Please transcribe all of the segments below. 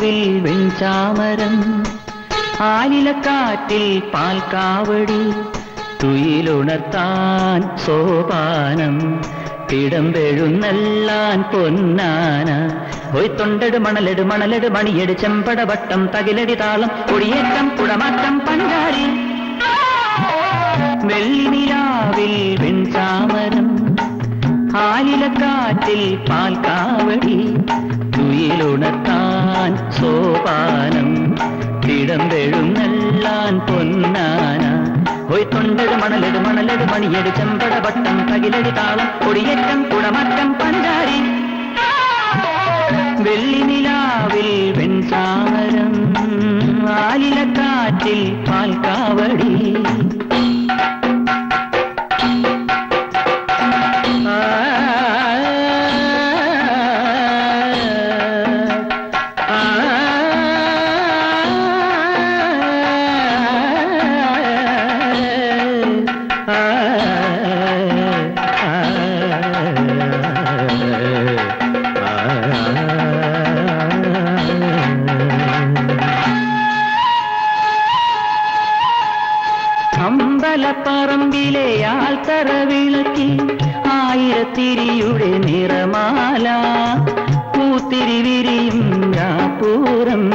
വെള്ളിനിലാവിൽ വെഞ്ചാമരം ആലിലക്കാറ്റിൽ പാൽക്കാവടി തുയിലുണർത്താൻ സോപാനം തിടമ്പെഴുന്നല്ലാൻ പൊന്നാന പോയി തൊണ്ടട് മണലെട് മണലെട് മണിയെട് ചെമ്പട വട്ടം തകിലടി താളം കൊടിയേറ്റം കുടമാറ്റം പണ്ടാരി വെള്ളിനിലാവിൽ വെൺചാമരം ആലിലക്കാറ്റിൽ പാൽക്കാവടി തുയിലുണർത്താൻ സോപാനം തിടമ്പെഴുന്നല്ലാൻ പൊന്നാന പോയി തൊണ്ടട് മണലെട് മണലെട് മണിയെട് ചെമ്പട വട്ടം തകിലടി താളം കൊടിയേറ്റം കുടമാറ്റം പണ്ടാരി വെള്ളിനിലാവിൽ വെൺചാമരം ആലിലക്കാറ്റിൽ പാൽക്കാവടി അമ്പലപ്പറമ്പിലെ ആൽത്തറ വിളക്കി ആയിരത്തിരിയുടെ നിറമാല പൂത്തിരി വിരിയും രാപൂരം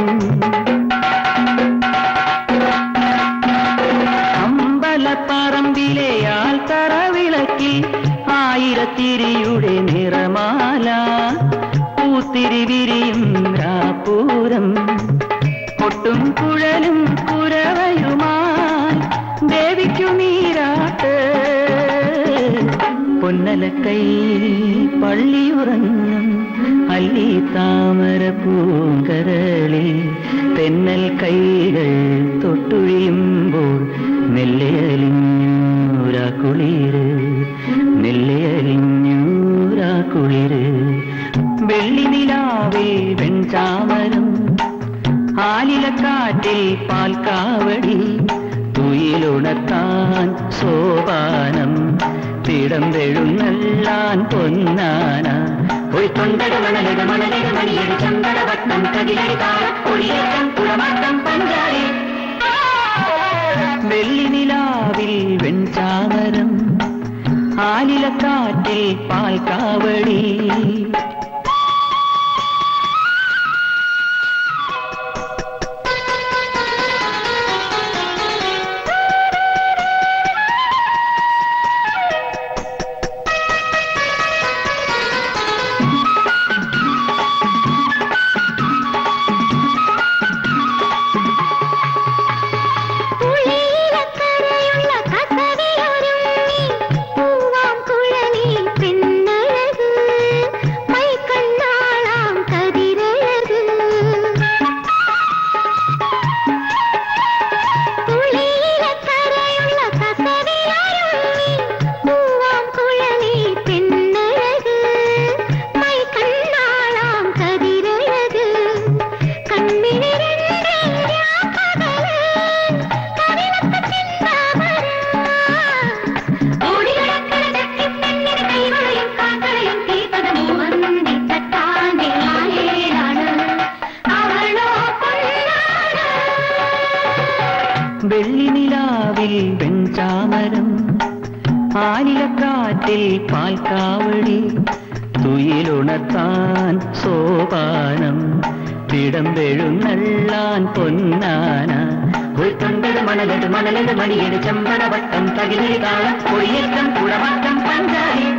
അമ്പലപ്പറമ്പിലെ ആൽത്തറ വിളക്കി ആയിരത്തിരിയുടെ നിറമാല പൂത്തിരി വിരിയും രാപൂരം പൊട്ടും കുഴലും കുരവയുമായി ദേവിക്കു നീരാട്ട് പൊന്നലക്കൈ പള്ളിയുറങ്ങും അല്ലി താമര പൂങ്കരളിൽ തെന്നൽ കൈകൾ തൊട്ടുഴിയുമ്പോൾ നെല്ലയലിഞ്ഞൂരാ കുളിര് നെല്ലയലിഞ്ഞൂരാ കുളിര് വെള്ളി നിലാവിൽ വെൺചാമരം ആലിലക്കാറ്റിൽ പാൽക്കാവടി തുയിലുണർത്താൻ സോപാനം തിടമ്പെഴുന്നല്ലാൻ പൊന്നാന പോയി തൊണ്ടട മണലട മണലട മണിയടി ചന്തട വട്ടം കതിലടി താളം കൊടിയേറ്റം കുളമാട്ടം പഞ്ചാരി വെള്ളി നിലാവിൽ വെൺചാമരം ആലിലക്കാറ്റിൽ പാൽക്കാവടി കുളിയിലക്കരയുള്ള കസവിയൊരുങ്ങി പൂവാം കുഴലിൽ പെണ്ണഴക് മൈക്കണ്ണാളാം കതിരഴക് കുളിയിലക്കരയുള്ള കസവിയൊരുങ്ങി പൂവാം കുഴലിൽ പെണ്ണഴക് മൈക്കണ്ണാളാം കതിരഴക് കണ്ണിന് വെള്ളി നിലാവിൽ വെൺചാമരം ആലിലക്കാറ്റിൽ പാൽക്കാവടി തുയിലുണർത്താൻ സോപാനം തിടമ്പെഴുന്നള്ളാൻ പൊന്നാന ഒരു തൊണ്ടട് മണലട് മണലട് മണിയട് ചെമ്പട വട്ടം തകിലി താളം കൊടിയേറ്റം കുടമാറ്റം പഞ്ചാരി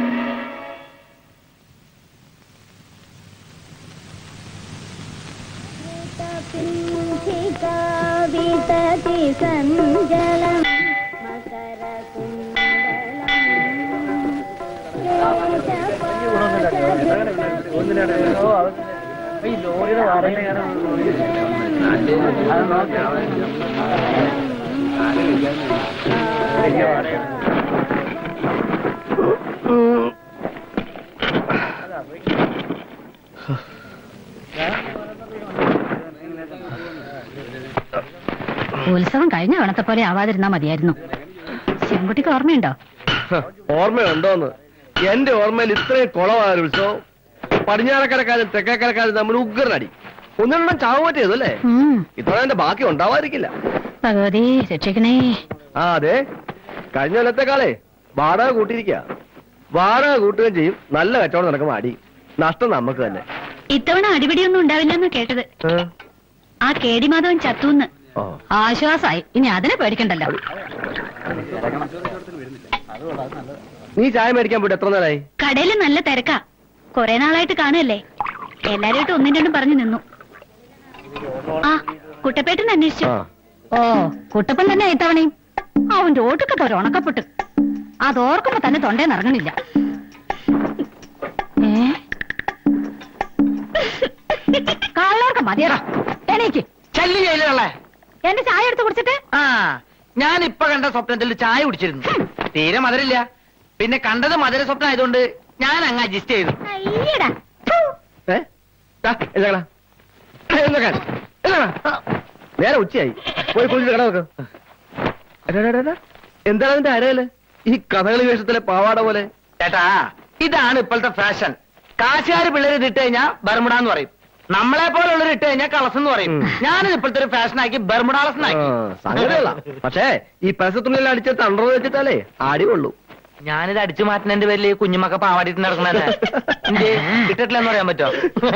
വിതതി സഞ്ജലം മകര ഉത്സവം കഴിഞ്ഞ വേണത്തെ പോലെ ആവാതിരുന്നാ മതിയായിരുന്നു ശിവൻകുട്ടിക്ക് ഓർമ്മയുണ്ടോ ഓർമ്മയുണ്ടോന്ന് എന്റെ ഓർമ്മയിൽ ഇത്രയും കുളമായ ഒരു ഉത്സവം പടിഞ്ഞാറക്കരക്കാരും തെക്കേക്കരക്കാരും തമ്മിൽ ഉഗ്രനടി ഒന്നെണ്ണം ചാവ് പറ്റിയതു അല്ലേ ഉം. ഇത്തവണ എന്റെ ബാക്കി ഉണ്ടാവാതിരിക്കില്ല ഭഗവതി രക്ഷിക്കണേ ആ അതെ കഴിഞ്ഞ കൊല്ലത്തെക്കാളേ വാടക കൂട്ടിയിരിക്കുക വാടക കൂട്ടുകയും ചെയ്യും നല്ല കച്ചവടം നടക്കുമ്പോ അടി നഷ്ടം നമുക്ക് തന്നെ ഇത്തവണ അടിപിടിയൊന്നും ഉണ്ടാവില്ലെന്ന് കേട്ടത് ഏ? ആ കേടിമാധവൻ ചത്തൂന്ന് ഓ ആശ്വാസായി ഇനി അതിനെ പേടിക്കണ്ടല്ലോ നീ ചായ മേടിക്കാൻ പോയിട്ട് എത്ര നേരമായി കടയിൽ നല്ല തിരക്കാ കൊറേ നാളായിട്ട് കാണുകയല്ലേ എല്ലാരുമായിട്ട് ഒന്നും രണ്ടും പറഞ്ഞു നിന്നു ആ കുട്ടപ്പേട്ടൻ അന്വേഷിച്ചു ആ ഓ കുട്ടപ്പൻ തന്നെ ഇത്തവണയും അവന്റെ ഓട്ടുക്കട്ട ഒരു ഉണക്കപ്പെട്ട് അതോർക്കുമ്പോ തന്നെ തൊണ്ടേന്ന് ഇറങ്ങണില്ല ഏ കള്ളോർക്കം മതിയടാ എണീക്ക് ചല്ലി ജയിലുകളെ എന്റെ ചായ എടുത്ത് കുടിച്ചിട്ട് ആ ഞാൻ ഇപ്പൊ കണ്ട സ്വപ്നത്തിൽ ചായ കുടിച്ചിരുന്നു തീരെ മധുരില്ല പിന്നെ കണ്ടത് മധുര സ്വപ്നം ആയതുകൊണ്ട് ഞാൻ അങ്ങ് അഡ്ജസ്റ്റ് ചെയ്തു അയ്യടാ ഏ ദാ, എഴുന്നേക്കടാ. എഴുന്നേക്കാൻ. എഴുന്നേക്കടാ. നേരെ ഉച്ചയായി പോയി കുളിച്ച് കട നോക്ക് എടാ, എടാ, എടാ. എന്താണ് അതിന്റെ അരയില് ഈ കഥകളി വേഷത്തിലെ പാവാട പോലെ ചേട്ടാ ഇതാണ് ഇപ്പോഴത്തെ ഫാഷൻ കാശുകാര് പിള്ളേര് ഇതിട്ട് കഴിഞ്ഞാൽ ബർമുഡ എന്ന് പറയും നമ്മളെ പോലുള്ളവർ ഇട്ട് കഴിഞ്ഞാൽ കളസ് എന്ന് പറയും ഉം. ഞാനിത് ഇപ്പോഴത്തെ ഒരു ഫാഷനാക്കി ബർമുഡാളസ് ആ, സംഗതിയുള്ള പക്ഷേ ഈ പരസ്യത്തുള്ളിൽ അടിച്ചിട്ട് അണ്ടർ വെച്ചിട്ടാലേ ആടി കൊള്ളൂ ഞാനിത് അടിച്ചു മാറ്റുന്നതിന്റെ പേരിൽ ഈ കുഞ്ഞുമക്ക പാവാടിയിട്ട് നടക്കണേ ഇട്ടിട്ടില്ലെന്ന് പറയാൻ പറ്റോ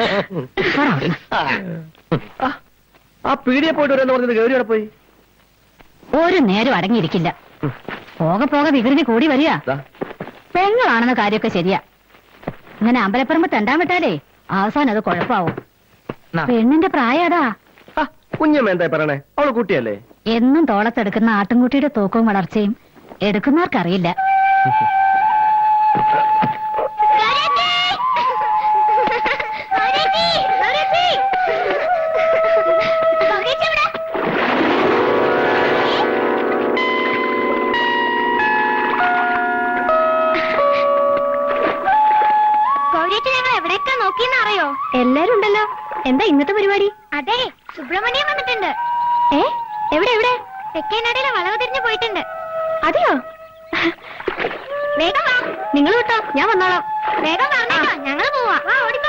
ആ, ആ പീടിയെ പോയിട്ട് വരാന്ന് പറഞ്ഞത് ഗൗരി അവിടെ പോയി ഒരു നേരം അടങ്ങിയിരിക്കില്ല പോകെ പോകെ വികൃതി കൂടി വരിക ദാ, പെങ്ങളാണെന്ന കാര്യമൊക്കെ ശരിയാ ഇങ്ങനെ അമ്പലപ്പറമ്പ് തെണ്ടാൻ വിട്ടാലേ അവസാനം അത് കുഴപ്പാവും നാ. പെണ്ണിന്റെ പ്രായതാ ആ, കുഞ്ഞമ്മ എന്താ പറയണേ അവള് കുട്ടിയല്ലേ എന്നും തോളത്തെടുക്കുന്ന ആട്ടിൻകുട്ടിയുടെ തൂക്കവും വളർച്ചയും എടുക്കുന്നവർക്കറിയില്ല ഗൗരിയച്ച ഞങ്ങൾ എവിടെയൊക്കെ നോക്കിയെന്ന് അറിയോ എല്ലാരും ഉണ്ടല്ലോ എന്താ ഇന്നത്തെ പരിപാടി അതെ സുബ്രഹ്മണ്യം വന്നിട്ടുണ്ട് ഏ എവിടെ എവിടെ തെക്കേനടയിലെ വളവ് തിരിഞ്ഞു പോയിട്ടുണ്ട് അതെയോ വേഗം വാ നിങ്ങൾ വിട്ടോ ഞാൻ വന്നോളാം വേഗം വാ ഞങ്ങൾ പോവാ വാ ഓടിക്കോ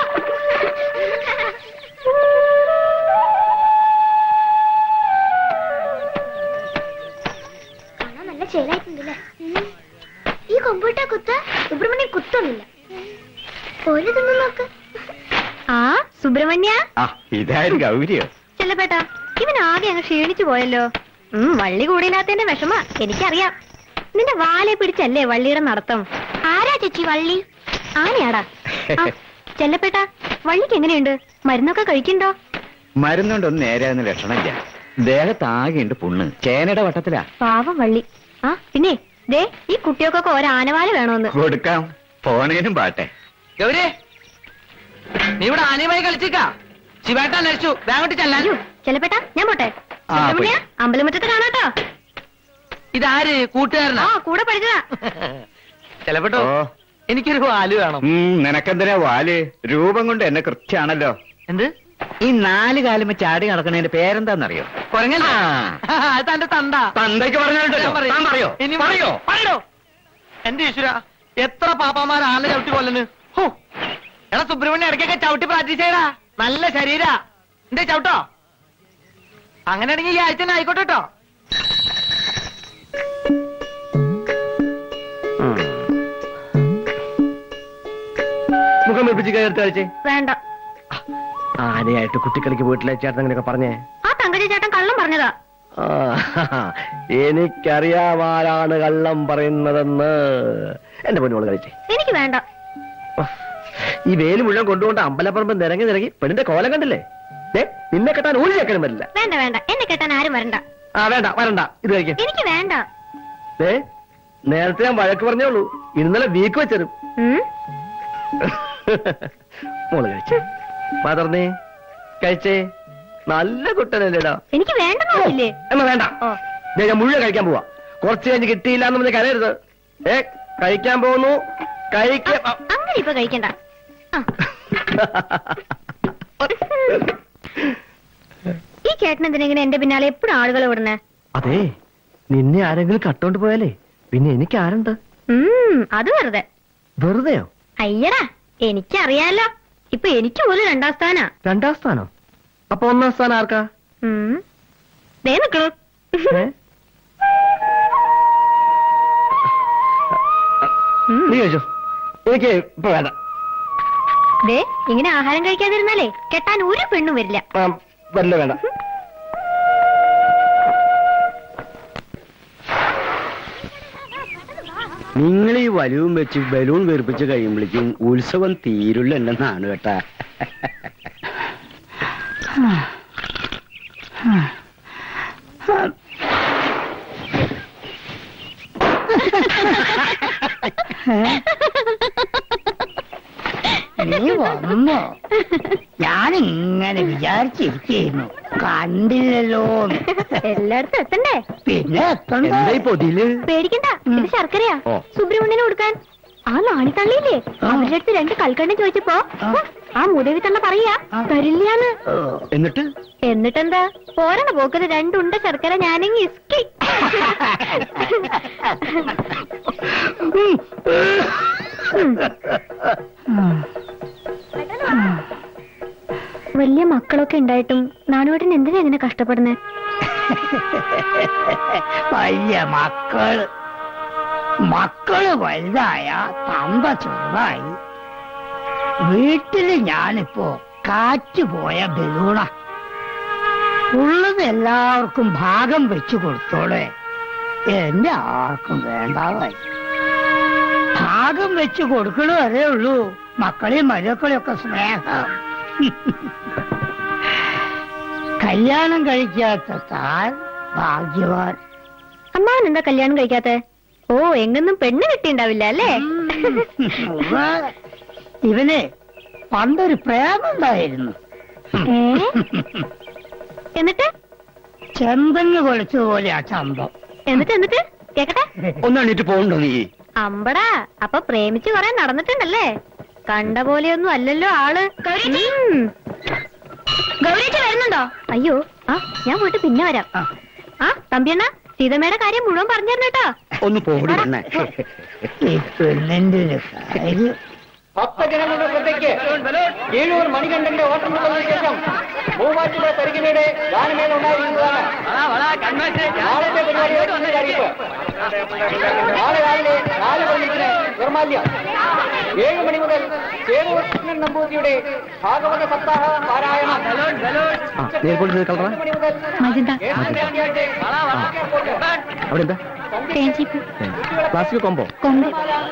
കാണാൻ നല്ല ചേലായിട്ടുണ്ടല്ലേ ഈ കൊമ്പൂട്ട കുത്ത സുബ്രഹ്മണ്യം കുത്തൊന്നുമില്ല ഒരു തിന്നു നോക്ക് ആ സുബ്രഹ്മണ്യ ആ ഇതായത് ഗൗരിയോ ചെല്ലപ്പേട്ടാ ഇവൻ ആകെ അങ്ങ് ക്ഷീണിച്ചു പോയല്ലോ ഉം വള്ളി കൂടിയില്ലാത്തതിന്റെ വിഷമ എനിക്കറിയാം നിന്റെ വാലെ പിടിച്ചല്ലേ വള്ളിയുടെ നടത്തം ആരാ ചേച്ചി വള്ളി ആനയാടാ ആ, ചെല്ലപ്പേട്ടാ വള്ളിക്ക് എങ്ങനെയുണ്ട് മരുന്നൊക്കെ കഴിക്കണ്ടോ മരുന്നുകൊണ്ടൊന്നും നേരെയാകുന്ന ലക്ഷണമില്ല ദേഹത്താകെയുണ്ട് പുണ്ണ് ചേനയുടെ വട്ടത്തിലാ പാവം വള്ളി ആ പിന്നെ ദേ ഈ കുട്ടികൾക്കൊക്കെ ഒരു ആനവാല വേണോന്ന് കൊടുക്കാം പോണേനും പാട്ടെ ഗൗരി നീ ഇവിടെ ആനയുമായി കളിച്ചിക്കാ ശിവേട്ട അന്വേഷിച്ചു വേഗോട്ട് ചെല്ലാൻ അയ്യോ ചെല്ലപ്പേട്ടാ ഞാൻ പോട്ടെ ആ, പോയി. സുബ്രഹ്മണ്യ അമ്പലമുറ്റത്ത് കാണാട്ടോ ഇതാര് കൂട്ടുകാരനാ ആ കൂടെ പഠിച്ചതാ ചെലപ്പെട്ടോ ഓ എനിക്കൊരു വാല് വേണം ഉം, നിനക്കെന്തിനാ വാല് രൂപം കൊണ്ട് എന്നെ കൃത്യാണല്ലോ എന്ത് ഈ നാല് കാലുമ ചാടി നടക്കണതിന്റെ പേരെന്താന്നറിയോ കൊരങ്ങല്ല ആ. അത് തന്റെ തണ്ട തന്തയ്ക്ക് പറഞ്ഞാലുണ്ടല്ലോ ഞാൻ പറയും. താൻ പറയോ ഇനി പറയോ പറയോ എന്റെ ഈശ്വര എത്ര പാപ്പാമാർ ആന ചവിട്ടി കൊല്ലുന്നു ഹോ എടാ സുബ്രഹ്മണ്യം ഇടയ്ക്കൊക്കെ ചവിട്ടി പ്രാക്ടീസ് ചെയ്യടാ നല്ല ശരീരാ എന്തേ ചവിട്ടോ അങ്ങനെയാണെങ്കിൽ ഈ ആഴ്ച തന്നെ ആയിക്കോട്ടെ കേട്ടോ ഉം. മുഖം വെപ്പിച്ച് കയറി കളിച്ചേ വേണ്ട ആനയായിട്ട് കുട്ടിക്കളിക്ക് പോയിട്ടില്ല ചേട്ടൻ അങ്ങനെയൊക്കെ പറഞ്ഞേ ആ തങ്കജി ചേട്ടൻ കള്ളം പറഞ്ഞതാ ആ, എനിക്കറിയാമാരാണ് കള്ളം പറയുന്നതെന്ന് എന്റെ പൊന്നോള് കളിച്ചേ എനിക്ക് വേണ്ട ഈ വേല് മുഴുവൻ കൊണ്ടുകൊണ്ട് അമ്പലപ്പറമ്പ് നിരങ്ങി നിരങ്ങി പെണ്ണിന്റെ കോലം കണ്ടില്ലേ ദേ, നിന്നെ കെട്ടാൻ ഒരു ചെക്കനും വരില്ല വേണ്ട വേണ്ട എന്നെ കെട്ടാൻ ആരും വരണ്ട ആ വേണ്ട വരണ്ട ഇത് കഴിക്കും എനിക്ക് വേണ്ട ഏ നേരത്തെ ഞാൻ വഴക്ക് പറഞ്ഞേ ഉള്ളൂ ഇന്നലെ വീക്ക് വെച്ചരും ഉം? മോള് കഴിച്ചു മദർന്നേ കഴിച്ചേ നല്ല കുട്ടനല്ലേടാ എനിക്ക് വേണ്ടെന്നില്ലേ എന്നാ വേണ്ട ഓ ദേ, ഞാൻ മുഴുവൻ കഴിക്കാൻ പോവാ കുറച്ച് കഴിഞ്ഞ് കിട്ടിയില്ല എന്ന് പറഞ്ഞ് കരയരുത് ഏ കഴിക്കാൻ പോകുന്നു കഴിക്ക അ- അങ്ങനെ ഇപ്പൊ കഴിക്കണ്ട ആ. ഈ ചേട്ടൻ എന്തിനെങ്ങനെ എന്റെ പിന്നാലെ എപ്പോഴും ആളുകൾ വിടുന്നേ അതെ നിന്നെ ആരെങ്കിലും കട്ടോണ്ട് പോയാലേ പിന്നെ എനിക്ക് ആരുണ്ട് ഉം അത് വെറുതെ വെറുതെയോ അയ്യടാ എനിക്കറിയാലോ ഇപ്പൊ എനിക്ക് പോലും രണ്ടാം സ്ഥാനാ രണ്ടാം സ്ഥാനം അപ്പൊ ഒന്നാം സ്ഥാനം ആർക്കാ ഉം. ദേ നിക്കണു ഏ? നീ കഴിച്ചോ എനിക്ക് ഇപ്പൊ വേണ്ട ദേ ഇങ്ങനെ ആഹാരം കഴിക്കാതിരുന്നാലേ കെട്ടാൻ ഒരു പെണ്ണും വരില്ല ആ, വല്ല വേണ്ട നിങ്ങൾ ഈ വലുവും വെച്ച് ബലൂൺ വീർപ്പിച്ച് കഴിയുമ്പോഴേക്കും ഉത്സവം തീരുള്ള എന്നാണ് കേട്ടാ നീ വന്നോ ഞാനിങ്ങനെ വിചാരിച്ചിരിക്കുന്നു കണ്ടില്ലല്ലോ എല്ലായിടത്തും എത്തണ്ടേ പിന്നെ എത്തണ്ട എന്താ ഈ പൊതിയില് പേടിക്കണ്ട ഇത് ശർക്കരയാ ഓ. സുബ്രഹ്മണ്യന് കൊടുക്കാൻ ആ നാണിത്തള്ളിയില്ലേ അവരുടെ അടുത്ത് രണ്ട് കൽക്കണ്ടം ചോദിച്ചപ്പോ ഹ, ആ മുതവി തള്ള പറയാ തരില്ലാന്ന് എന്നിട്ട് എന്നിട്ടെന്താ പോരണ പോക്കത് രണ്ടുണ്ട ശർക്കര ഞാനെങ്കി ഇസ്കി വലിയ മക്കളൊക്കെ ഉണ്ടായിട്ടും നാണുവേട്ടൻ എന്തിനാ ഇങ്ങനെ കഷ്ടപ്പെടുന്നേ വലിയ മക്കള് മക്കള് വലുതായ തമ്പ ചെറുതായി വീട്ടില് ഞാനിപ്പോ കാറ്റുപോയ ബലൂണ ഉള്ളത് എല്ലാവർക്കും ഭാഗം വെച്ചു കൊടുത്തോളെ എന്റെ ആർക്കും വേണ്ടാതായി ഭാഗം വെച്ചു കൊടുക്കണ വരേ ഉള്ളൂ മക്കളെയും മരുക്കളെയും ഒക്കെ സ്നേഹം കല്യാണം കഴിക്കാത്ത താൻ ഭാഗ്യവാൻ അമ്മാവൻ എന്താ കല്യാണം കഴിക്കാത്തെ ഓ എങ്ങൊന്നും പെണ്ണ് കിട്ടിണ്ടാവില്ല അല്ലേ ഉവ്വ്. ഇവനെ പണ്ടൊരു പ്രേമുണ്ടായിരുന്നു ഏ? എന്നിട്ട് ചെമ്പങ്ങ് കൊളിച്ചതുപോലെ ആ ചന്തം എന്നിട്ട് എന്നിട്ട് കേക്കട്ടെ ഒന്ന് എണീറ്റ് പോകണ്ടോ നീ അമ്പടാ അപ്പൊ പ്രേമിച്ച് കൊറേ നടന്നിട്ടുണ്ടല്ലേ കണ്ട പോലെയൊന്നും അല്ലല്ലോ ആള് ഉം. ഗൗരീച്ച വരുന്നുണ്ടോ അയ്യോ ആ ഞാൻ പോയിട്ട് പിന്നെ വരാം ആ തമ്പിയണ്ണ സീതമ്മയുടെ കാര്യം മുഴുവൻ പറഞ്ഞു തരണം കേട്ടോ ഒന്ന് പോടി പെണ്ണേ ഈ പെണ്ണിന്റെ ഒരു കാര്യം ഭക്തജനങ്ങളുടെ ശ്രദ്ധയ്ക്ക് ഏഴൂർ മണികണ്ഠന്റെ ഓട്ടമുള്ളതിനു ശേഷം മൂവാറ്റുപുഴ തരികിനയുടെ ഗാനമേള ഉണ്ടായിരിക്കുന്നതാണ് നാളത്തെ പരിപാടിയുടെ മുന്നറിയിപ്പ് നാളെ രാവിലെ നാല് മണിക്ക് നിർമാല്യം ഏഴ് മണി മുതൽ ചേരൂർ കൃഷ്ണൻ നമ്പൂതിരിയുടെ ഭാഗവത സപ്താഹ പാരായണം ആ നേരിട്ട് കളറാ മണി മുതൽ മജന്ത ഏഴാണ്ടിയായിട്ട് അവിടെ എന്താ തേഞ്ചിപ്പൂ പ്ലാസ്റ്റിക് കൊമ്പോ കൊമ്പ്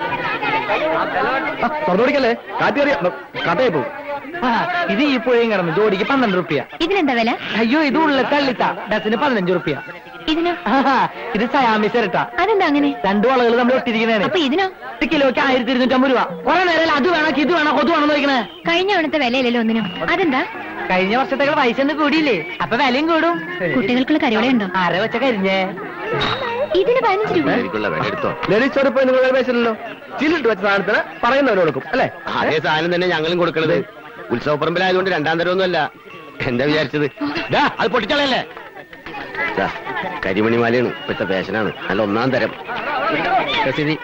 ആ തുറന്നുപിടിക്കല്ലേ കാറ്റ് കയറിയ കട്ടയായി പോകും ഇത് ഈ പുഴയും കിടന്നു ജോഡിക്ക് പന്ത്രണ്ട് റുപ്യ ഇതിനെന്താ വില അയ്യോ ഇത് ഉള്ള തള്ളിത്ത ഡസിന് പതിനഞ്ച് റുപ്യ ഇതിനോ ഇത് സയാമിസ് ഇരട്ടാ അതെന്താ അങ്ങനെ രണ്ടു വളകൾ നമ്മൾ ഒട്ടിരിക്കുന്നതാണ് അപ്പൊ ഇതിനോ ഒരു കിലോയ്ക്ക് ആയിരത്തി ഇരുന്നൂറ്റമ്പത് രൂപ കുറെ നേരം അത് വേണം ഇത് വേണം കൊതു വേണം നോക്കണേ കഴിഞ്ഞ തവണത്തെ വിലയില്ലല്ലോ ഒന്നിനും അതെന്താ കഴിഞ്ഞ വർഷത്തേക്ക് പൈസ ഒന്ന് കൂടിയില്ലേ അപ്പൊ വിലയും കൂടും കുട്ടികൾക്കുള്ള കറിയോടെയുണ്ടോ ആരെ വെച്ച കരിഞ്ഞേ ഇതിന് പതിനഞ്ച് രൂപ ലേഡീസ് ചോറിപ്പോ നിങ്ങൾ വേഷമല്ലോ ചില്ലിട്ട് വെച്ച സാധനത്തിന് പറയുന്നവന് കൊടുക്കും അല്ലേ അതേ സാധനം തന്നെ ഞങ്ങളും കൊടുക്കണത് ഉത്സവപ്പറമ്പിലായതുകൊണ്ട് രണ്ടാം തരമൊന്നുമല്ല എന്താ വിചാരിച്ചത് ദാ, അത് പൊട്ടിച്ചളയല്ലേ ദാ, കരിമണിമാലയാണ് ഇപ്പോഴത്തെ ഫാഷനാണ് നല്ല ഒന്നാം തരം രസീതി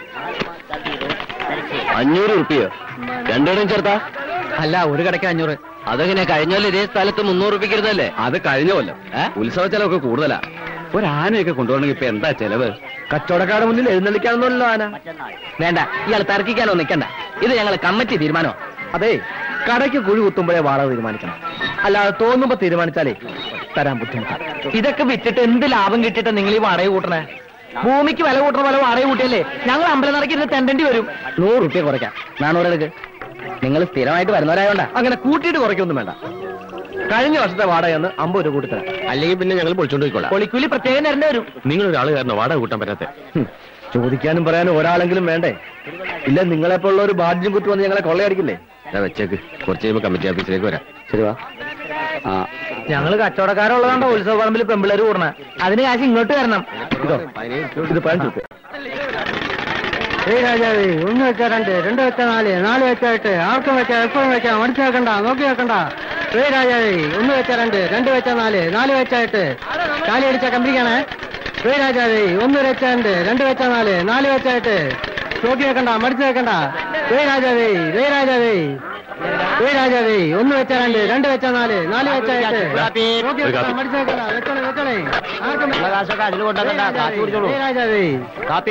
അഞ്ഞൂറ് റുപ്യോ രണ്ടിടം ചേർത്താ അല്ല ഒരു കടയ്ക്ക് അഞ്ഞൂറ് അതെങ്ങനെ കഴിഞ്ഞല്ലോ ഇതേ സ്ഥലത്ത് മുന്നൂറ് റുപ്യക്കരുതല്ലേ അത് കഴിഞ്ഞ കൊല്ലം ഉത്സവ ചെലവൊക്കെ കൂടുതലാ ഒരു ആനയൊക്കെ കൊണ്ടുപോകണമെങ്കിൽ ഇപ്പൊ എന്താ ചെലവ് കച്ചവടക്കാരുടെ മുന്നിൽ എഴുന്നള്ളിക്കാണെന്നല്ലോ ആന വേണ്ട ഇയാൾ തർക്കിക്കാനോ നിക്കണ്ട ഇത് ഞങ്ങൾ കമ്മിറ്റി തീരുമാനോ അതെ കടയ്ക്ക് കുഴി കുത്തുമ്പോഴേ വാടക തീരുമാനിക്കണം അല്ലാതെ തോന്നുമ്പോ തീരുമാനിച്ചാലേ തരാൻ ബുദ്ധിമുട്ടാണ് ഇതൊക്കെ വിറ്റിട്ട് എന്ത് ലാഭം കിട്ടിയിട്ട് നിങ്ങൾ ഈ വാടക കൂട്ടണേ ഭൂമിക്ക് വില കൂട്ടണ പോലെ വാടക കൂട്ടിയല്ലേ ഞങ്ങൾ അമ്പലം നടക്കി ഇരുന്ന് തെണ്ടേണ്ടി വരും നൂറ് റുപ്യ കുറയ്ക്കാം നാനൂറെടുക്ക് നിങ്ങൾ സ്ഥിരമായിട്ട് വരുന്നവരായോണ്ടാ അങ്ങനെ കൂട്ടിയിട്ട് കുറയ്ക്കൊന്നും വേണ്ട കഴിഞ്ഞ വർഷത്തെ വാടക ഒന്ന് അമ്പത് രൂപ കൂട്ടി തരാം അല്ലെങ്കിൽ പിന്നെ ഞങ്ങൾ പൊളിച്ചോണ്ട് പോയിക്കോളാം പൊളിക്കൂലി പ്രത്യേകം തരേണ്ടി വരും നിങ്ങൾ ഒരാൾ കാരണം വാടക കൂട്ടാൻ പറ്റാത്ത ഹും, ചോദിക്കാനും പറയാനും ഒരാളെങ്കിലും വേണ്ടേ ഇല്ല നിങ്ങളെപ്പോലുള്ള ഒരു ബാഡ്ജും കുത്തി വന്ന് ഞങ്ങളെ കൊള്ളയടിക്കില്ലേ വെച്ചേക്ക് കുറച്ച് കഴിയുമ്പോൾ കമ്മിറ്റി ഓഫീസിലേക്ക് വരാം ശരി വാ ആ ഞങ്ങൾ കച്ചവടക്കാരുള്ളതാണ്ടോ ഉത്സവ പറമ്പിൽ പെമ്പിള്ളേര് കൂടണേ അതിന് കാശ് ഇങ്ങോട്ട് വരണം ഇതോ ഇത് പതിനഞ്ച് റുപ്യ ഏയ് രാജാവേ ഒന്ന് വെച്ചാ രണ്ട് രണ്ട് വെച്ചാ നാല് നാല് വെച്ചാ എട്ട് ആർക്കും വെച്ചാ എപ്പോഴും വെച്ചാ മടിച്ചു വെക്കണ്ട നോക്കി വെക്കണ്ട ഏയ് രാജാവേ ഒന്ന് വെച്ചാ രണ്ട് രണ്ട് വെച്ചാ നാല് നാല് വെച്ചാ എട്ട് കാലി അടിച്ചാ കമ്പിരിക്കണേ ഏയ് രാജാവേ ഒന്ന് വെച്ചാ രണ്ട് രണ്ട് വെച്ചാ നാല് നാല് വെച്ചാ എട്ട് നോക്കി വെക്കണ്ട മടിച്ചു വെക്കണ്ട ഏയ് രാജാവേ ഏയ് രാജാവേ ഏ രാജാവേ ഒന്ന് വെച്ചാ രണ്ട് രണ്ട് വെച്ചാ നാല് നാല് വെച്ചാ എട്ട് നോക്കി ഒരു വെക്കണ്ട, കാപ്പി. മടിച്ചേക്കണ്ട, വെച്ചോളെ വെച്ചോളെ ആർക്കും ഉള്ള കാശൊക്കെ അതിൽ ഏ കൊണ്ടുവക്കണ്ട കാശ് രാജാവേ, കുടിച്ചോളൂ ഏ രാജാവേ കാപ്പി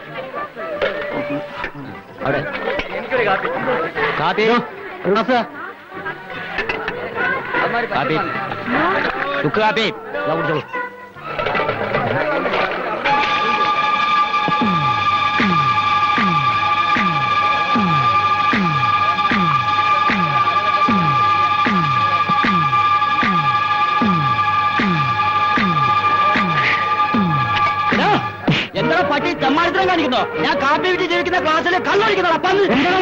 അവിടെ കാപ്പി ഒരു ഗ്ലാസ് കാപ്പി ചുക്ക് കാപ്പി ഇതാ കുടിച്ചോളൂ എന്താ പട്ടി തെമ്മാടിത്തരം കാണിക്കുന്നോ ഞാൻ കാപ്പി വിറ്റ് ജീവിക്കുന്ന ക്ലാസ്സിൽ കള്ളടിക്കുന്നോ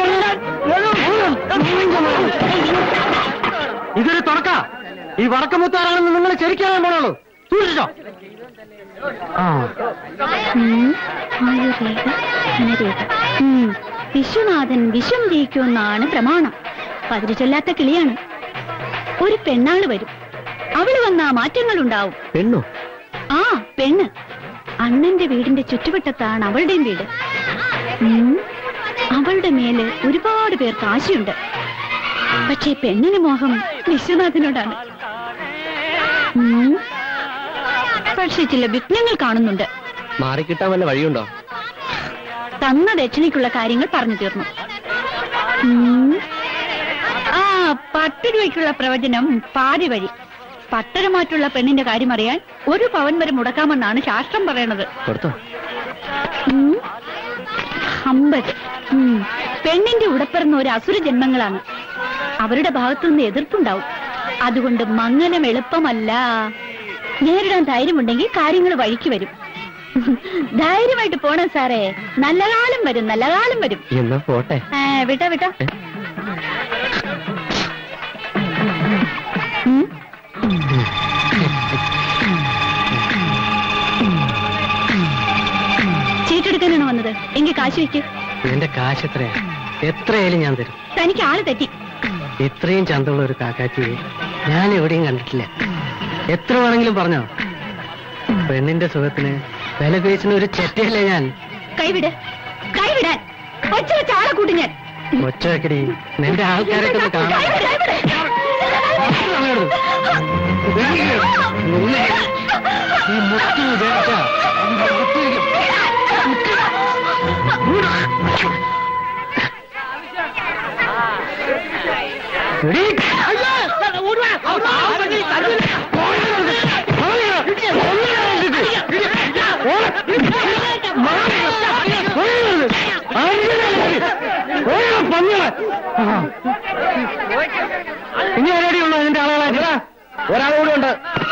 ഇതൊരു തുടക്ക ഈ വടക്കമുത്താറാണെന്ന് നിങ്ങൾ ശരിക്കാൻ പോണുള്ളൂ സൂക്ഷിച്ചോ ആ ഉം, ആയുർവേദ ധനരേഖ. ഉം, വിശ്വനാഥൻ വിശ്വം ജയിക്കുമെന്നാണ് പ്രമാണം പതിര് ചൊല്ലാത്ത കിളിയാണ് ഒരു പെണ്ണാള് വരും അവള് വന്നാ മാറ്റങ്ങൾ ഉണ്ടാവും പെണ്ണോ ആ പെണ്ണ് അണ്ണന്റെ വീടിന്റെ ചുറ്റുവട്ടത്താണ് അവളുടെയും വീട് ഉം, അവളുടെ മേല് ഒരുപാട് പേർക്ക് ആശയുണ്ട് പക്ഷേ പെണ്ണിന് മോഹം വിശ്വനാഥനോടാണ് ഉം, പക്ഷേ ചില വിഘ്നങ്ങൾ കാണുന്നുണ്ട് മാറിക്കിട്ടാൻ വല്ല വഴിയുണ്ടോ തന്ന ദക്ഷിണയ്ക്കുള്ള കാര്യങ്ങൾ പറഞ്ഞു തീർന്നു ഉം. ആ പത്ത് രൂപയ്ക്കുള്ള പ്രവചനം പാതി വഴി പത്തരമാറ്റുള്ള പെണ്ണിന്റെ കാര്യം അറിയാൻ ഒരു പവൻ വരെ മുടക്കാമെന്നാണ് ശാസ്ത്രം പറയണത് കൊടുത്തോ ഉം. അമ്പത് ഉം. പെണ്ണിന്റെ ഉടപ്പിറന്ന ഒരു അസുര ജന്മങ്ങളാണ് അവരുടെ ഭാഗത്തുനിന്ന് എതിർപ്പുണ്ടാവും അതുകൊണ്ട് മംഗലം എളുപ്പമല്ല നേരിടാൻ ധൈര്യമുണ്ടെങ്കിൽ കാര്യങ്ങൾ വഴിക്ക് വരും ധൈര്യമായിട്ട് പോണം സാറേ നല്ല കാലം വരും നല്ല കാലം വരും എന്നാ പോട്ടെ ആ, വിട്ടോ വിട്ടോ ഉം. ചീട്ടെടുക്കാനാണോ വന്നത് എങ്കിൽ കാശ് വയ്ക്കൂ എന്റെ കാശ് എത്രയാ എത്രയായാലും ഞാൻ തരും തനിക്ക് ആള് തെറ്റി ഇത്രയും ചന്തമുള്ള ഒരു കാക്കാച്ചിയെ ഞാൻ എവിടെയും കണ്ടിട്ടില്ല എത്ര വേണമെങ്കിലും പറഞ്ഞോ പെണ്ണിന്റെ സുഖത്തിന് വില പേശിന് ഒരു ചെറ്റയല്ലേ ഞാൻ കൈവിട് കൈവിടാൻ ഒച്ച വെച്ച ആളെ കൂട്ടി ഞാൻ ഒച്ച വെക്കടി നിന്റെ ആൾക്കാരൊക്കെ ഒന്ന് കാണാം കൈവിട്, കൈവിട്. ഈ മുട്ടി വിചാരിച്ചാ എടീ, അയ്യോ, ഓടുവാ, ഓടുവാ, ഇനി ആരോടെയുള്ളൂ അതിന്റെ ആളുകളെ ഒരാൾ കൂടെ ഉണ്ട്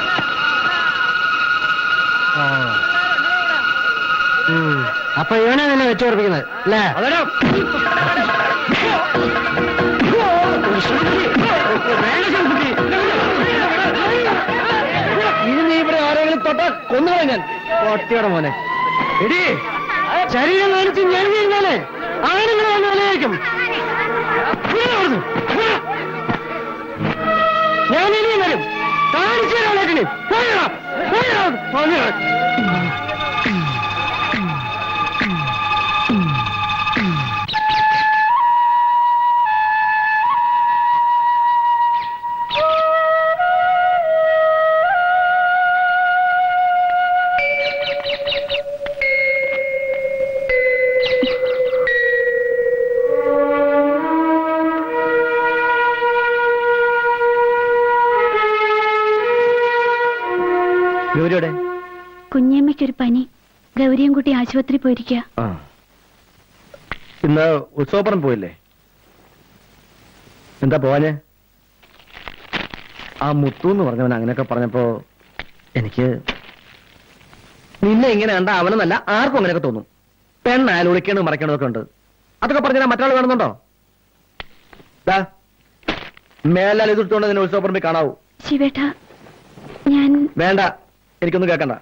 ഉം. അപ്പൊ ഇവനെ നിന്നെ വെച്ചു ഉറപ്പിക്കുന്നത് അല്ലേ ഇനി നീ ഇവിടെ ആരെങ്കിലും തൊട്ട കൊന്നുകളെ ഞാൻ ഒറ്റയുടെ മോനെ എടി ശരീരം കാണിച്ച് ഞാൻ കഴിഞ്ഞാലേ ആണുങ്ങൾ വന്ന് വിലയായിരിക്കും ഞാൻ ഇനിയും വരും കാണിച്ചു തരാം പോയടാ പോയടാ പോയടാ ഗൗരിയുടെ കുഞ്ഞമ്മയ്ക്കൊരു പനി ഗൗരിയും കുട്ടി ആശുപത്രി പോയിരിക്കുക ആ ഇന്ന് ഉത്സവപ്പുറം പോയില്ലേ എന്താ പോവാഞ്ഞേ ആ മുത്തു എന്ന് പറഞ്ഞവൻ അങ്ങനെയൊക്കെ പറഞ്ഞപ്പോ എനിക്ക് നിന്നെ ഇങ്ങനെ കണ്ട അവനെന്നല്ല ആർക്കും അങ്ങനെയൊക്കെ തോന്നും പെണ്ണായാലും ഒളിക്കണതും മറക്കണതൊക്കെ ഉണ്ട് അതൊക്കെ പറഞ്ഞാൽ മറ്റൊരാൾ കാണുന്നുണ്ടോ ദാ മേലാൽ എതിർത്തുകൊണ്ട് നിന്നെ ഉത്സവപ്പുറമ്പിൽ കാണാവൂ ശിവേട്ട ഞാൻ വേണ്ട എനിക്കൊന്നും കേൾക്കണ്ട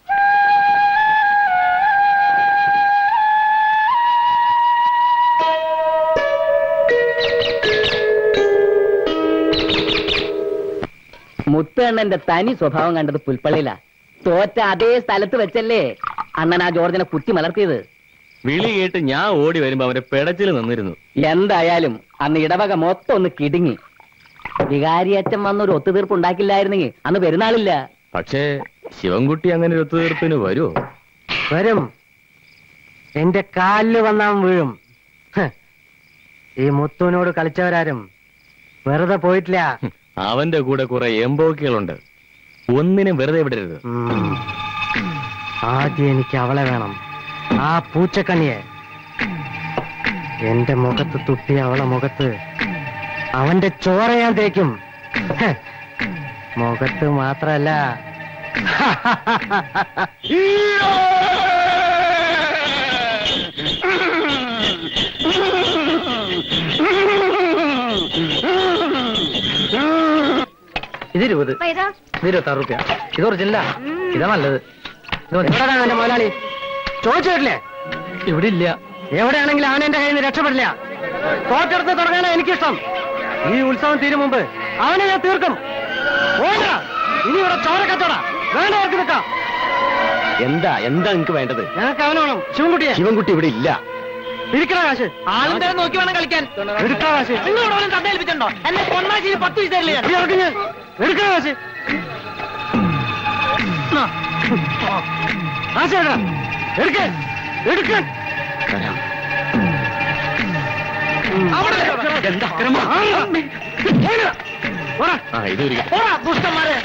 മുത്തണ്ണന്റെ തനി സ്വഭാവം കണ്ടത് പുൽപ്പള്ളിയിലാ തോറ്റ അതേ സ്ഥലത്ത് വെച്ചല്ലേ അണ്ണൻ ആ ജോർജിനെ കുത്തി മലർത്തിയത് വിളി കേട്ട് ഞാൻ ഓടി വരുമ്പോ അവന്റെ പെടച്ചിൽ നിന്നിരുന്നു എന്തായാലും അന്ന് ഇടവക മൊത്തം ഒന്ന് കിടുങ്ങി വികാരിയച്ഛൻ വന്നൊരു ഒത്തുതീർപ്പ് ഉണ്ടാക്കില്ലായിരുന്നെങ്കിൽ അന്ന് പെരുന്നാളില്ല പക്ഷേ ശിവൻകുട്ടി അങ്ങനെ ഒരു ഒത്തുതീർപ്പിന് വരുമോ വരും എന്റെ കാലില് വന്നാൻ വീഴും ഹ്. ഈ മുത്തുവിനോട് കളിച്ചവരാരും വെറുതെ പോയിട്ടില്ല അവന്റെ കൂടെ കുറെ എംബോക്കികളുണ്ട് ഒന്നിനും വെറുതെ വിടരുത് ഉം. ആദ്യം എനിക്ക് അവളെ വേണം ആ പൂച്ചക്കണ്ണിയെ എന്റെ മുഖത്ത് തുപ്പി അവളെ മുഖത്ത് അവന്റെ ചോര ഞാൻ തേക്കും ഹ്. മുഖത്ത് മാത്രല്ല ഇത് ഇരുപത് ഇതാ ഇത് ഇരുപത്താറ് റുപ്യ ഇത് ഒറിജിനലാ ഇതാ നല്ലത് ഇത് മതി. എവിടെയാണ് എന്റെ മുതലാളി ചോദിച്ചു വരില്ലേ ഇവിടെ ഇല്ല എവിടെയാണെങ്കിലും അവൻ എന്റെ കയ്യിൽ നിന്ന് രക്ഷപ്പെടില്ല തോറ്റെടുത്ത് തുടങ്ങാനാ എനിക്കിഷ്ടം ഈ ഉത്സവം തീരും മുമ്പ് അവനെ ഞാൻ തീർക്കും വേണ്ട ഇനി ഇവിടെ ചോര കച്ചവട വേണ്ടവർക്ക് നിൽക്കാം എന്താ എന്താ നിങ്ങക്ക് വേണ്ടത് ഞങ്ങൾക്ക് അവനെ വേണം ശിവൻകുട്ടിയെ ശിവൻകുട്ടി ഇവിടെ ഇല്ല ഇരിക്കണ കാശ് ആളിന്റെ നോക്കി വേണം കളിക്കാൻ എടുക്കണ കാശ് നിങ്ങളോട് പോലും തന്നേൽപ്പിച്ചിട്ടുണ്ടോ എന്നെ കൊണ്ടാശി പത്ത് പൈസ തരില്ല ഞാൻ. ഈ ഇറക്ക് ഞാൻ. എടുക്കണ കാശ് ആ. കാശ് എടുക്കണം. എടുക്ക് എടുക്ക് അവിടെ എന്താ അക്രമം? പോടാ. ആ ഇത് ഒരിക്കൽ പോടാ, ദുഷ്ടന്മാരെ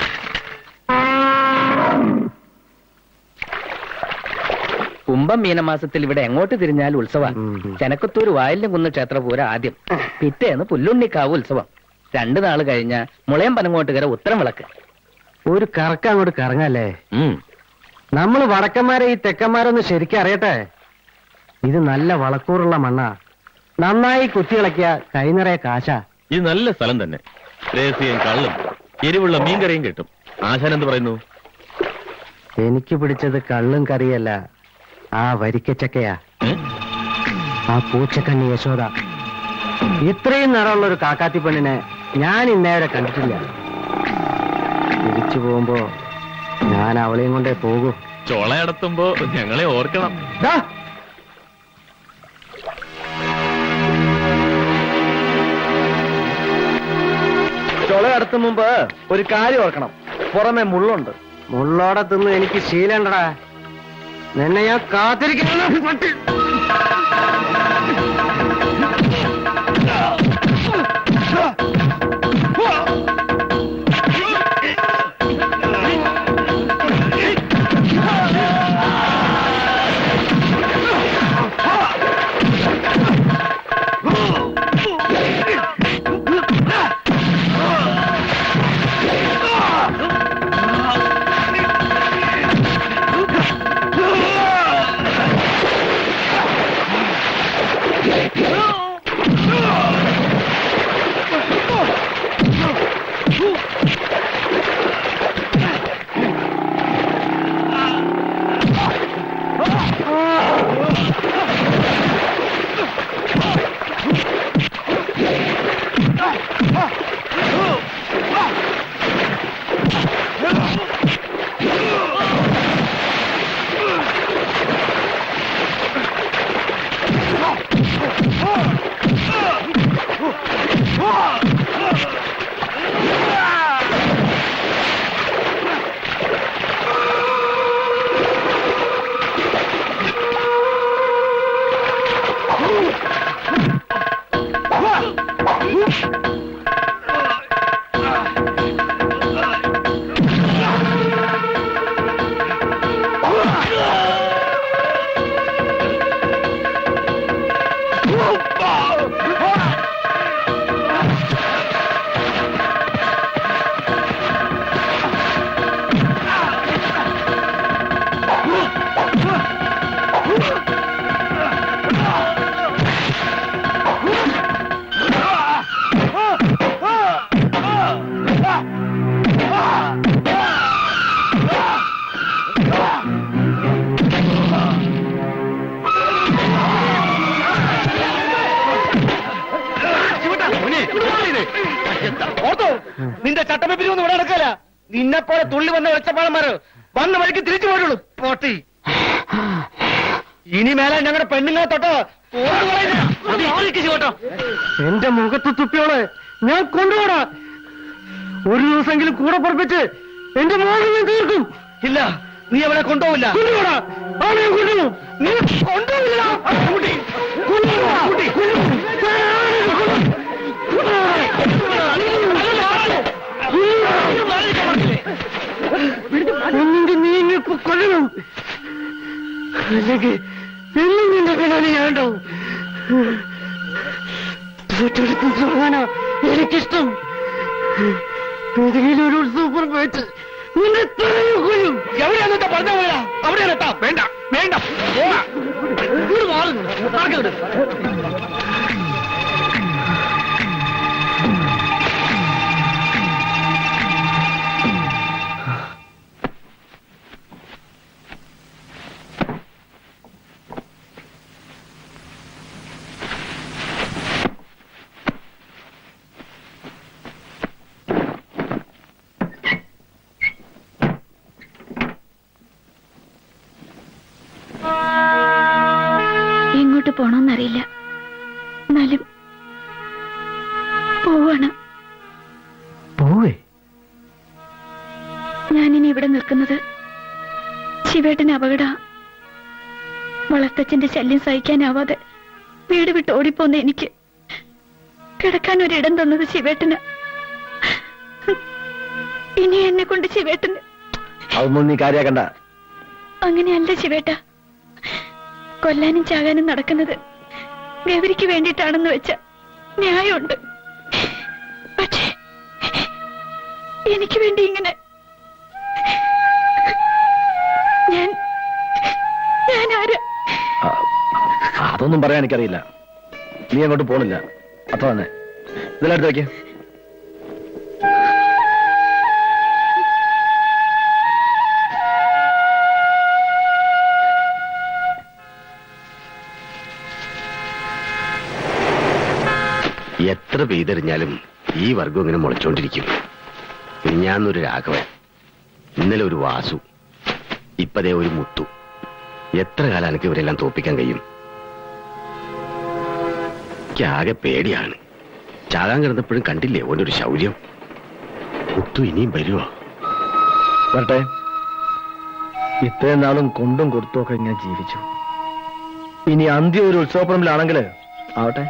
കുംഭം മീനമാസത്തിൽ ഇവിടെ എങ്ങോട്ട് തിരിഞ്ഞാലും ഉത്സവ ഉം. ചെനക്കത്തൂർ വായിലും കുന്ന് ക്ഷേത്രപൂര ആദ്യം പിറ്റേന്ന് പുല്ലുണ്ണിക്കാവ് ഉത്സവം രണ്ടു നാള് കഴിഞ്ഞ മുളയം പനങ്ങോട്ടുകര ഉത്തരം വിളക്ക് ഒരു കറക്കം അങ്ങോട്ട് കറങ്ങല്ലേ ഉം. നമ്മൾ വടക്കന്മാരെ ഈ തെക്കന്മാരൊന്ന് ശരിക്കും അറിയട്ടെ ഇത് നല്ല വളക്കൂറുള്ള മണ്ണാ നന്നായി കുത്തിയിളക്കിയ കൈ നിറയെ കാശാ ഇത് നല്ല സ്ഥലം തന്നെ രഹസ്യം കള്ളും എരിവുള്ള മീൻകറിയും കിട്ടും ആശാൻ എന്ത് പറയുന്നു എനിക്ക് പിടിച്ചത് കള്ളും കറിയല്ല ആ വരിക്കച്ചക്കയാ ഏ? ആ പൂച്ചക്കണ്ണി യശോദ ഇത്രയും നിറമുള്ള ഒരു കാക്കാത്തി പെണ്ണിനെ ഞാൻ ഇന്നേവരെ കണ്ടിട്ടില്ല തിരിച്ചു പോകുമ്പോ ഞാൻ അവളെയും കൊണ്ടേ പോകൂ ചൊളയടത്തുമ്പോ ഞങ്ങളെ ഓർക്കണം ദാ, ചുള കടത്തും മുമ്പ് ഒരു കാര്യം ഓർക്കണം പുറമെ മുള്ളുണ്ട് മുള്ളോടെ തിന്ന് എനിക്ക് ശീലണ്ടടാ നിന്നെ ഞാൻ കാത്തിരിക്കുന്നു ഓർത്തോ നിന്റെ ചട്ടപ്പിരിവൊന്നും ഇവിടെ നടക്കല നിന്നെ പോലെ തുള്ളി വന്ന ഒച്ചപ്പാടന്മാര് വന്ന വഴിക്ക് തിരിച്ചു പോയിട്ടുള്ളൂ പോട്ടി ഇനി മേലെ ഞങ്ങളുടെ പെണ്ണുങ്ങളെ തൊട്ടോ എന്റെ മുഖത്ത് തുപ്പിയോളെ ഞാൻ കൊണ്ടുപോടാ ഒരു ദിവസമെങ്കിലും കൂടെ പുറപ്പിച്ച് എന്റെ മോളിൽ ഞാൻ തീർക്കും ഇല്ല നീ അവളെ കൊണ്ടുപോവില്ല കൊണ്ടുപോടാ അവളെ കൊണ്ടുപോകും നീ കൊണ്ടുപോകില്ല കുട്ടി കൊണ്ടുപോടാ കുട്ടി ഒന്നിന്റെ നീ ഇപ്പൊ കൊല്ലണം അല്ലെങ്കിൽ എന്നും നിന്റെ പിന്നാലെ ഞാൻ ഉണ്ടാവും തോറ്റെടുത്ത് തുടങ്ങാനാ എനിക്കിഷ്ടം ഏതെങ്കിലും ഒരു ഉത്സവം വെച്ച് നിന്നെ തലയിൽ കൊല്ലും എവിടെയാന്ന് പറഞ്ഞ പോയാ അവിടെയാണ് എത്താം വേണ്ട വേണ്ട പോവാ. ഇങ്ങോട്ട് മാറുന്നു നടക്കരുത് എങ്ങോട്ട് പോണോന്നറിയില്ല എന്നാലും പോവാണ് പോവേ ഞാനിനി ഇവിടെ നിൽക്കുന്നത് ശിവേട്ടന് അപകട വളർത്തച്ഛന്റെ ശല്യം സഹിക്കാനാവാതെ വീട് വിട്ട് ഓടിപ്പോന്ന എനിക്ക് കിടക്കാൻ ഒരിടം തന്നത് ശിവേട്ടന് ഇനി എന്നെ കൊണ്ട് ശിവേട്ടന് അതൊന്നും നീ കാര്യാക്കണ്ട അങ്ങനെയല്ല ശിവേട്ട കൊല്ലാനും ചാകാനും നടക്കുന്നത് ഗൗരിക്ക് വേണ്ടിയിട്ടാണെന്ന് വെച്ച ന്യായമുണ്ട് പക്ഷേ എനിക്ക് വേണ്ടി ഇങ്ങനെ ഞാൻ ഞാൻ ആരാ ആ, അതൊന്നും പറയാൻ എനിക്കറിയില്ല നീ അങ്ങോട്ട് പോണില്ല അത്ര തന്നെ ഇതെല്ലാം എടുത്ത് വെക്കേ എത്ര പെയ്തെറിഞ്ഞാലും ഈ വർഗം ഇങ്ങനെ മുളച്ചോണ്ടിരിക്കും ഞാനൊരു രാഘവൻ ഇന്നലെ ഒരു വാസു ഇപ്പതേ ഒരു മുത്തു എത്ര കാലം എനിക്ക് ഇവരെല്ലാം തോപ്പിക്കാൻ കഴിയും ആകെ പേടിയാണ് ചാകാൻ കിടന്നപ്പോഴും കണ്ടില്ലേ ഓൻ്റെ ഒരു ശൗര്യം മുത്തു ഇനിയും വരുമോ വരട്ടെ ഇത്രയും നാളും കൊണ്ടും കൊടുത്തും ഒക്കെ ഇങ്ങനെ ജീവിച്ചു ഇനി അന്ത്യം ഒരു ഉത്സവപ്പറമ്പിലാണെങ്കിൽ ആവട്ടെ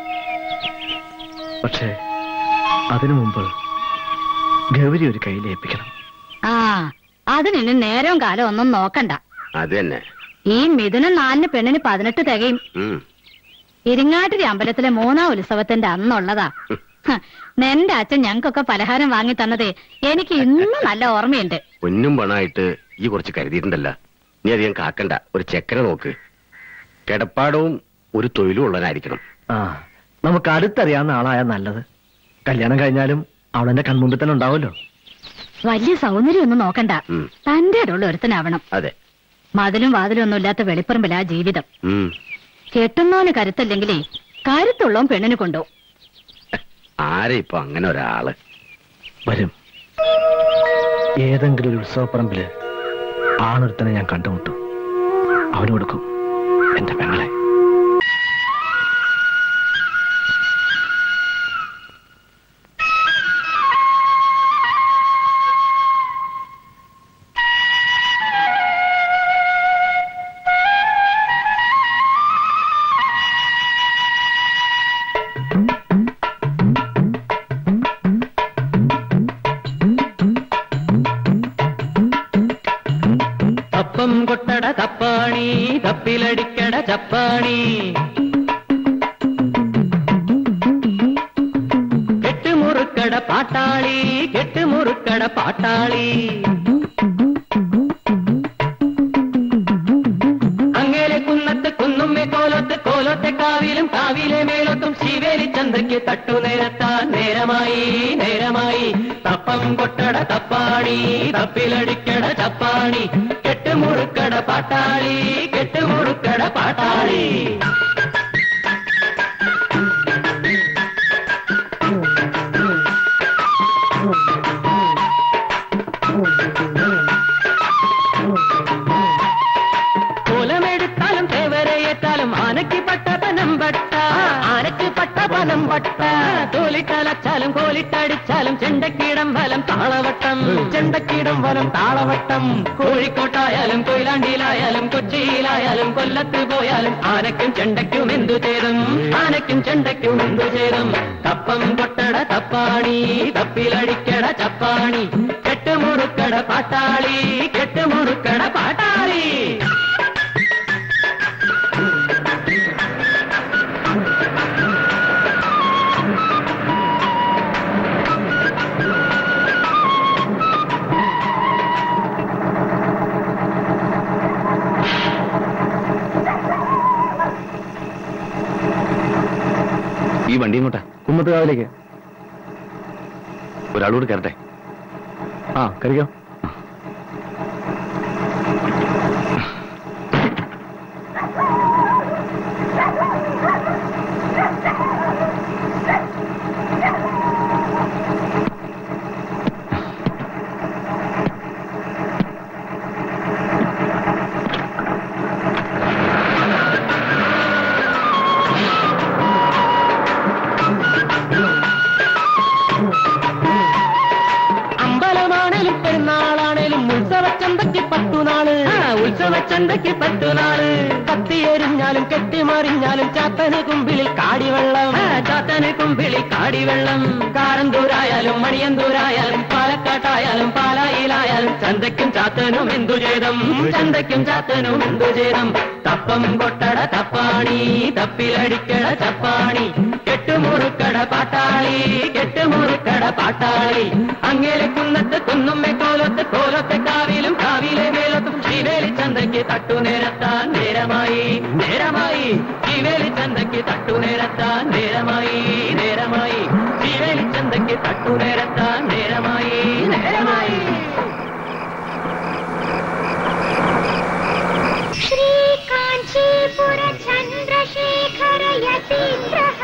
പക്ഷേ അതിനു മുമ്പ് ഗൗരി ഒരു കയ്യിൽ ഏൽപ്പിക്കണം ആ അതിന് നേരവും കാലം ഒന്നും നോക്കണ്ട അത് തന്നെ ഈ മിഥുനം നാലിന് പെണ്ണിന് പതിനെട്ട് തികയും ഉം. ഇരിങ്ങാട്ടിരി അമ്പലത്തിലെ മൂന്നാം ഉത്സവത്തിന്റെ അന്നുള്ളതാ ഹ, നിന്റെ അച്ഛൻ ഞങ്ങൾക്കൊക്കെ പലഹാരം വാങ്ങി തന്നതേ എനിക്ക് ഇന്നും നല്ല ഓർമ്മയുണ്ട് പൊന്നും പണമായിട്ട് ഈ കുറച്ച് കരുതിയിട്ടുണ്ടല്ല നീ അധികം കാക്കണ്ട ഒരു ചെക്കനെ നോക്ക് കിടപ്പാടവും ഒരു തൊഴിലും ഉള്ളവനായിരിക്കണം ആ നമുക്ക് അടുത്തറിയാവുന്ന ആളായ നല്ലത് കല്യാണം കഴിഞ്ഞാലും അവളെന്റെ കൺമുമ്പിൽ തന്നെ ഉണ്ടാവുമല്ലോ വലിയ സൗന്ദര്യം ഒന്നും നോക്കണ്ട ഉം. തന്റെ ഇടമുള്ള ഒരുത്തനാവണം അതെ മതിലും വാതിലും ഒന്നും ഇല്ലാത്ത വെളിപ്പറമ്പിലാ ജീവിതം ഉം. കെട്ടുന്നവന് കരുത്തല്ലെങ്കിലേ കരുത്തുള്ളവൻ പെണ്ണിന് കൊണ്ടു ആരെ ഇപ്പൊ അങ്ങനെ ഒരാള് വരും ഏതെങ്കിലും ഒരു ഉത്സവപ്പറമ്പില് ആണൊരുത്തനെ ഞാൻ കണ്ടുമുട്ടും അവന് കൊടുക്കും എന്റെ പെങ്ങളെ തപ്പം കൊട്ടട തപ്പാണി തപ്പിലടിക്കട ചപ്പാണി കെട്ടുമുറുക്കട പാട്ടാളി കെട്ടുമുറുക്കട പാട്ടാളി അങ്ങേലെ കുന്നത്ത് കുന്നുമ്മെ കോലത്ത് കോലത്തെ കാവിലും കാവിലെ മേലത്തും ശിവേലി ചന്തയ്ക്ക് തട്ടു നേരത്താൻ നേരമായി നേരമായി തപ്പം കൊട്ടട തപ്പാണി തപ്പിലടിക്കട ചപ്പാണി കെട്ടുമുറുക്കട പാട്ടാളി കെട്ടുമുറുക്കട പാട്ടാളി കോലമെടുത്താലും തേവ പട്ടം ആനയ്ക്ക് പട്ട പനം പട്ട ആനയ്ക്ക് പട്ട പനം പട്ട തോലിട്ടലച്ചാലും കോലിട്ടടിച്ചാലും ചെണ്ടക്കീടം ഫലം താളവട്ടം ചെണ്ടക്കീടം ഫലം താളവട്ടം കോഴിക്കോട്ടായാലും കൊയിലാണ്ടിയിലായാലും കൊച്ചിയിലായാലും കൊല്ലത്ത് പോയാലും ആനയ്ക്കും ചെണ്ടയ്ക്കും എന്തു ചേരും ആനയ്ക്കും ചെണ്ടയ്ക്കും എന്തു ചേരും തപ്പം കൊട്ടട തപ്പാണി തപ്പിലടിക്കട ചപ്പാണി കെട്ടുമുറുക്കട പാട്ടാളി കെട്ടുമുറുക്കട പാട്ടാളി ഈ വണ്ടി ഇങ്ങോട്ടാ കുമ്മത്തുകാവിലേക്ക് ഒരാളോട് കയറട്ടെ ആ കഴിക്കോ അമ്പലമാണേലും പെരുന്നാളാണേലും ഉത്സവച്ചന്തയ്ക്ക് പത്തുനാള് ഉത്സവച്ചന്തയ്ക്ക് പത്തുനാള് കത്തിയെരിഞ്ഞാലും കെട്ടിമറിഞ്ഞാലും ചാത്തന് കുമ്പിളിൽ കാടിവെള്ളം ചാത്തന് കുമ്പിളിൽ കാടിവെള്ളം കാരന്തൂരായാലും മണിയന്തൂരായാലും പാലക്കാട്ടായാലും പാലായിലായാലും ചന്തയ്ക്കും ചാത്തനും എന്തു ചെയ്തം ചന്തയ്ക്കും ചാത്തനും എന്തു ചെയ്തം തപ്പം കൊട്ടട തപ്പാണി തപ്പിലടിക്കട ചപ്പാണി കെട്ടുമുറുക്കട പാട്ടാളി കെട്ടുമുറുക്കട പാട്ടാളി അങ്ങേലെ കുന്നത്ത് കുന്നുമ്മെ കോലത്ത് കോലത്തെ കാവിലും കാവിലെ മേലത്തും ശിവേലി ചന്തയ്ക്ക് തട്ടു നേരത്താൻ നേരമായി നേരമായി ശിവേലി ചന്തയ്ക്ക് തട്ടു നേരത്താൻ നേരമായി നേരമായി ശിവേലി ചന്തയ്ക്ക് തട്ടു നേരത്താൻ നേരമായി നേരമായി श्रीकाञ्चीपुर चन्द्रशेखर यतीन्द्रः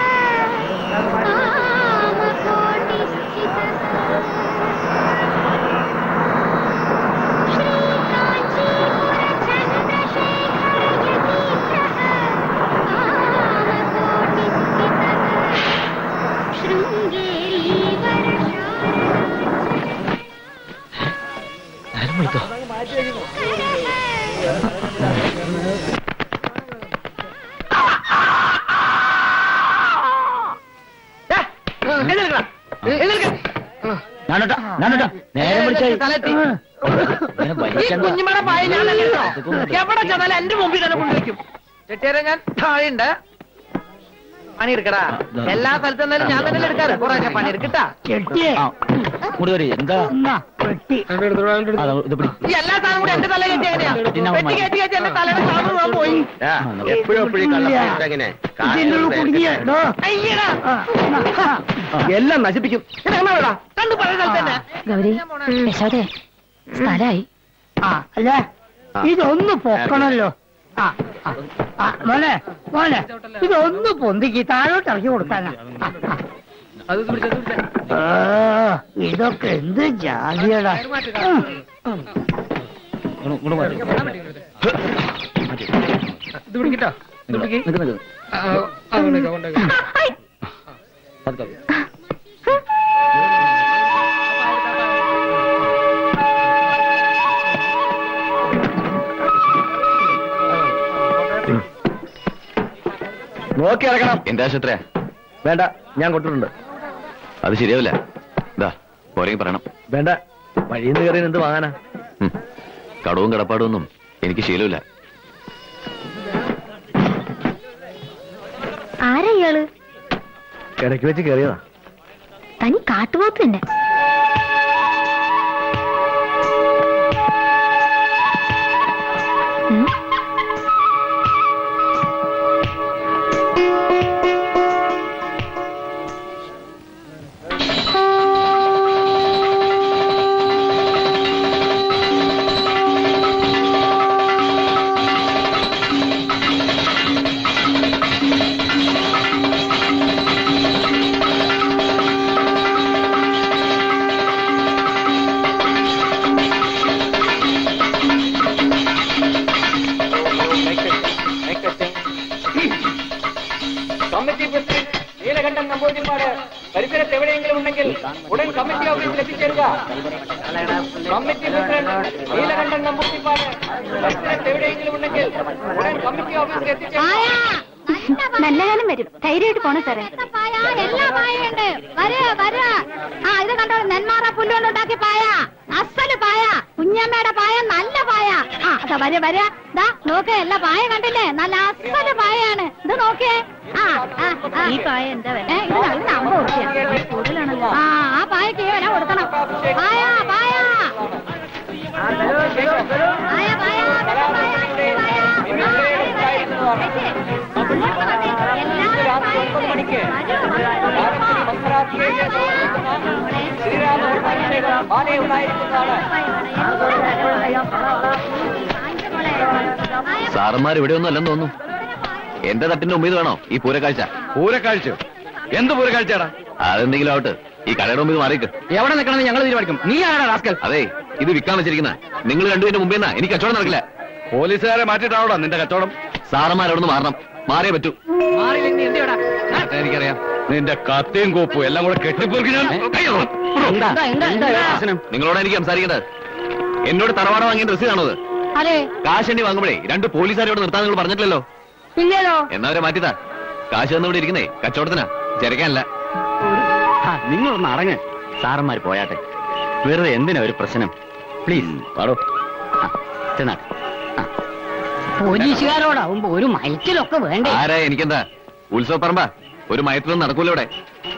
श्रीकाञ्चीपुर चन्द्रशेखर यतीन्द्रः शृङ्गेरी ഞാനോട്ടാ ഞാനോട്ടാ നേരെ വിളിച്ചായി തലത്തി ഈ കുഞ്ഞുമട പായ ഞാനല്ലോ എവിടെ ചെന്നാലും എന്റെ മുമ്പിൽ തന്നെ കൊണ്ടുവയ്ക്കും ചെട്ടിയാരെ ഞാൻ താഴെയുണ്ട് പണിയെടുക്കടാ എല്ലാ സ്ഥലത്തും എന്നാലും ഞാൻ തന്നെ എടുക്കാറ് കുറെ പണിയെടുക്കട്ടാ ഇങ്ങോട്ട് വരി എന്താ അതാ, ഇത് പിടി. ഈ എല്ലാ സാധനം കൂടി എന്റെ തല കയറ്റി എങ്ങനെയാ പിന്നെ വെട്ടി കയറ്റി കയറ്റി എന്റെ തലയുടെ സാധനം മുഴുവൻ പോയി എപ്പോഴും എപ്പോഴും കള്ളങ്ങനെ അയ്യടാ എല്ലാം നശിപ്പിക്കും കണ്ടു പല സ്ഥലത്ത് തന്നെ ഗൗരി യശോദേ സ്ഥലായി ആ അല്ലേ ഇതൊന്ന് പൊക്കണല്ലോ ആ ആ, ആ, മോനെ മോനെ ഇതൊന്ന് പൊന്തിക്ക് താഴോട്ട് ഇറക്കി കൊടുക്കാനാ ആ, ആ. ആ, ഇതൊക്കെ എന്ത് ജാതിയടാ ഉം. ഇങ്ങോട്ട് മാറ്റി. നിക്ക്, നിക്ക്. പതുക്കെ. നോക്കി ഇറക്കണം എന്റെ ആശുപത്രിയാ വേണ്ട ഞാൻ കൊണ്ടിട്ടുണ്ട് അത് ശരിയാവില്ല ഇതാ പോരെങ്കിൽ പറയണം വേണ്ട വഴിയിൽ നിന്ന് കയറി എന്ത് വാങ്ങാനാ ഉം. കടവും കടപ്പാടും ഒന്നും എനിക്ക് ശീലമില്ല ആരാ ഇയാള് ഇടയ്ക്ക് വെച്ച് കയറിയതാ തനി കാട്ടുപോത്ത് തന്നെ ഉം. കമ്മിറ്റി പ്രസിഡന്റ് നീലകണ്ഠൻ നമ്പൂതിരിപ്പാട് പരിസരത്ത് എവിടെയെങ്കിലും ഉണ്ടെങ്കിൽ ഉടൻ കമ്മിറ്റി ഓഫീസിൽ എത്തിച്ചേരുക കമ്മിറ്റി പ്രസിഡന്റ് നീലകണ്ഠൻ നമ്പൂതിരിപ്പാട് പരിസരത്ത് എവിടെയെങ്കിലും ഉണ്ടെങ്കിൽ ഉടൻ കമ്മിറ്റി ഓഫീസിൽ എത്തിച്ചേരുക നല്ല കാലം വരും ധൈര്യമായിട്ട് പോണേ സാറേ എല്ലാ പായുണ്ട് വരാ വരാ ആ ഇത് കണ്ടോ നെന്മാറ പുല്ലുകൊണ്ട് ഉണ്ടാക്കിയ പായ അസല് പായ കുഞ്ഞമ്മയുടെ പായ നല്ല പായ ആ അതാ വരെ വരാ ദാ നോക്ക് എല്ലാ പായ കണ്ടില്ലേ നല്ല അസല് പായാണ് ഇത് നോക്കേ ആ ആ, ആ. ഈ പായ എന്താ വില? ഏ, ഇതിന് ഇതിന് അമ്പത് ഉറുപ്പിക. കൂടുതലാണല്ലോ ആ ആ പായക്ക് വില കൊടുക്കണം പായ പായ പായ പായ വെള്ള പായ ഇച്ചിരി പായ ആ, വരെ, വരെ. വെച്ച്. അങ്ങോട്ട് വന്നേ. എല്ലാവരും പായ ഉണ്ട്. വരൂ, വരൂ. ശ്രീരാമ കുടുംബാഭിഷേകം ബാലയെ ഉണ്ടായിരിക്കുന്നതാണ് സാറന്മാർ ഇവിടെ ഒന്നും അല്ലെന്ന് തോന്നുന്നു എന്റെ തട്ടിന്റെ ഉമ്മീത് വേണോ ഈ പൂരക്കാഴ്ച പൂരക്കാഴ്ച എന്ത് പൂരക്കാഴ്ചയാടാ അതെന്തെങ്കിലും ആവട്ടെ ഈ കടയുടെ മുമ്പിൽ മാറിക്ക് എവിടെ നിൽക്കണമെന്ന് ഞങ്ങൾ തീരുമാനിക്കും നീ ആരാ റാസ്കൽ അതെ ഇത് വിൽക്കാൻ വെച്ചിരിക്കുന്ന നിങ്ങൾ രണ്ടുപേരുടെ മുമ്പിൽ നിന്നാ എനിക്ക് കച്ചവടം നടക്കില്ല പോലീസുകാരെ മാറ്റിയിട്ടാണോടാ നിന്റെ കച്ചവടം സാറന്മാർ അവിടെ നിന്ന് മാറണം മാറിയേ പറ്റൂ എനിക്കറിയാം നിന്റെ കത്തയും കോപ്പും എല്ലാം കൂടെ കെട്ടിപ്പൊറുക്കി ഞാൻ നിങ്ങളോട് എനിക്ക് സംസാരിക്കേണ്ടത് എന്നോട് തറവാട വാങ്ങിയ ഡ്രസ് കാണുന്നത് അതെ കാശ് വാങ്ങുമ്പോഴേ രണ്ട് പോലീസുകാരോട് നിർത്താൻ നിങ്ങൾ പറഞ്ഞിട്ടില്ലല്ലോ ഇല്ലല്ലോ എന്നവരെ മാറ്റിത്താ കാശ് തന്നിവിടെ ഇരിക്കുന്നേ കച്ചവടത്തിനാ ചരക്കാനല്ല നിങ്ങളൊന്ന് അടങ്ങ് സാറന്മാർ പോയാട്ടെ വെറുതെ എന്തിനാ ഒരു പ്രശ്നം പ്ലീസ് പാടോ ചെന്നാട്ടെ പോലീസുകാരോടാവുമ്പോ ഒരു മയറ്റിലൊക്കെ വേണ്ടേ ആരാ എനിക്കെന്താ ഉത്സവ പറമ്പ ഒരു മയത്തിലൊന്നും നടക്കൂല ഇവിടെ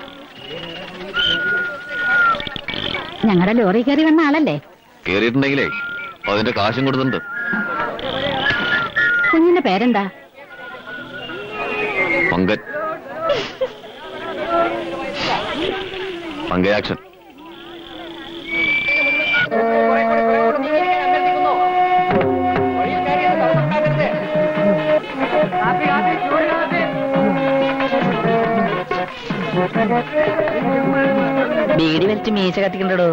ഞങ്ങളുടെ ലോറി കയറി വന്ന ആളല്ലേ കേറിയിട്ടുണ്ടെങ്കിലേ അതിന്റെ കാശും കൊടുത്തിട്ടുണ്ട് കുഞ്ഞിന്റെ പേരെന്താ പങ്കൻ പങ്കയാക്ഷൻ വഴിയിൽ കയറിയത് തടസ്സമുണ്ടാക്കരുത് കാപ്പി കാപ്പി ചൂട് കാപ്പി ബീഡി വലിച്ച് മീശ കത്തിക്കണ്ടോ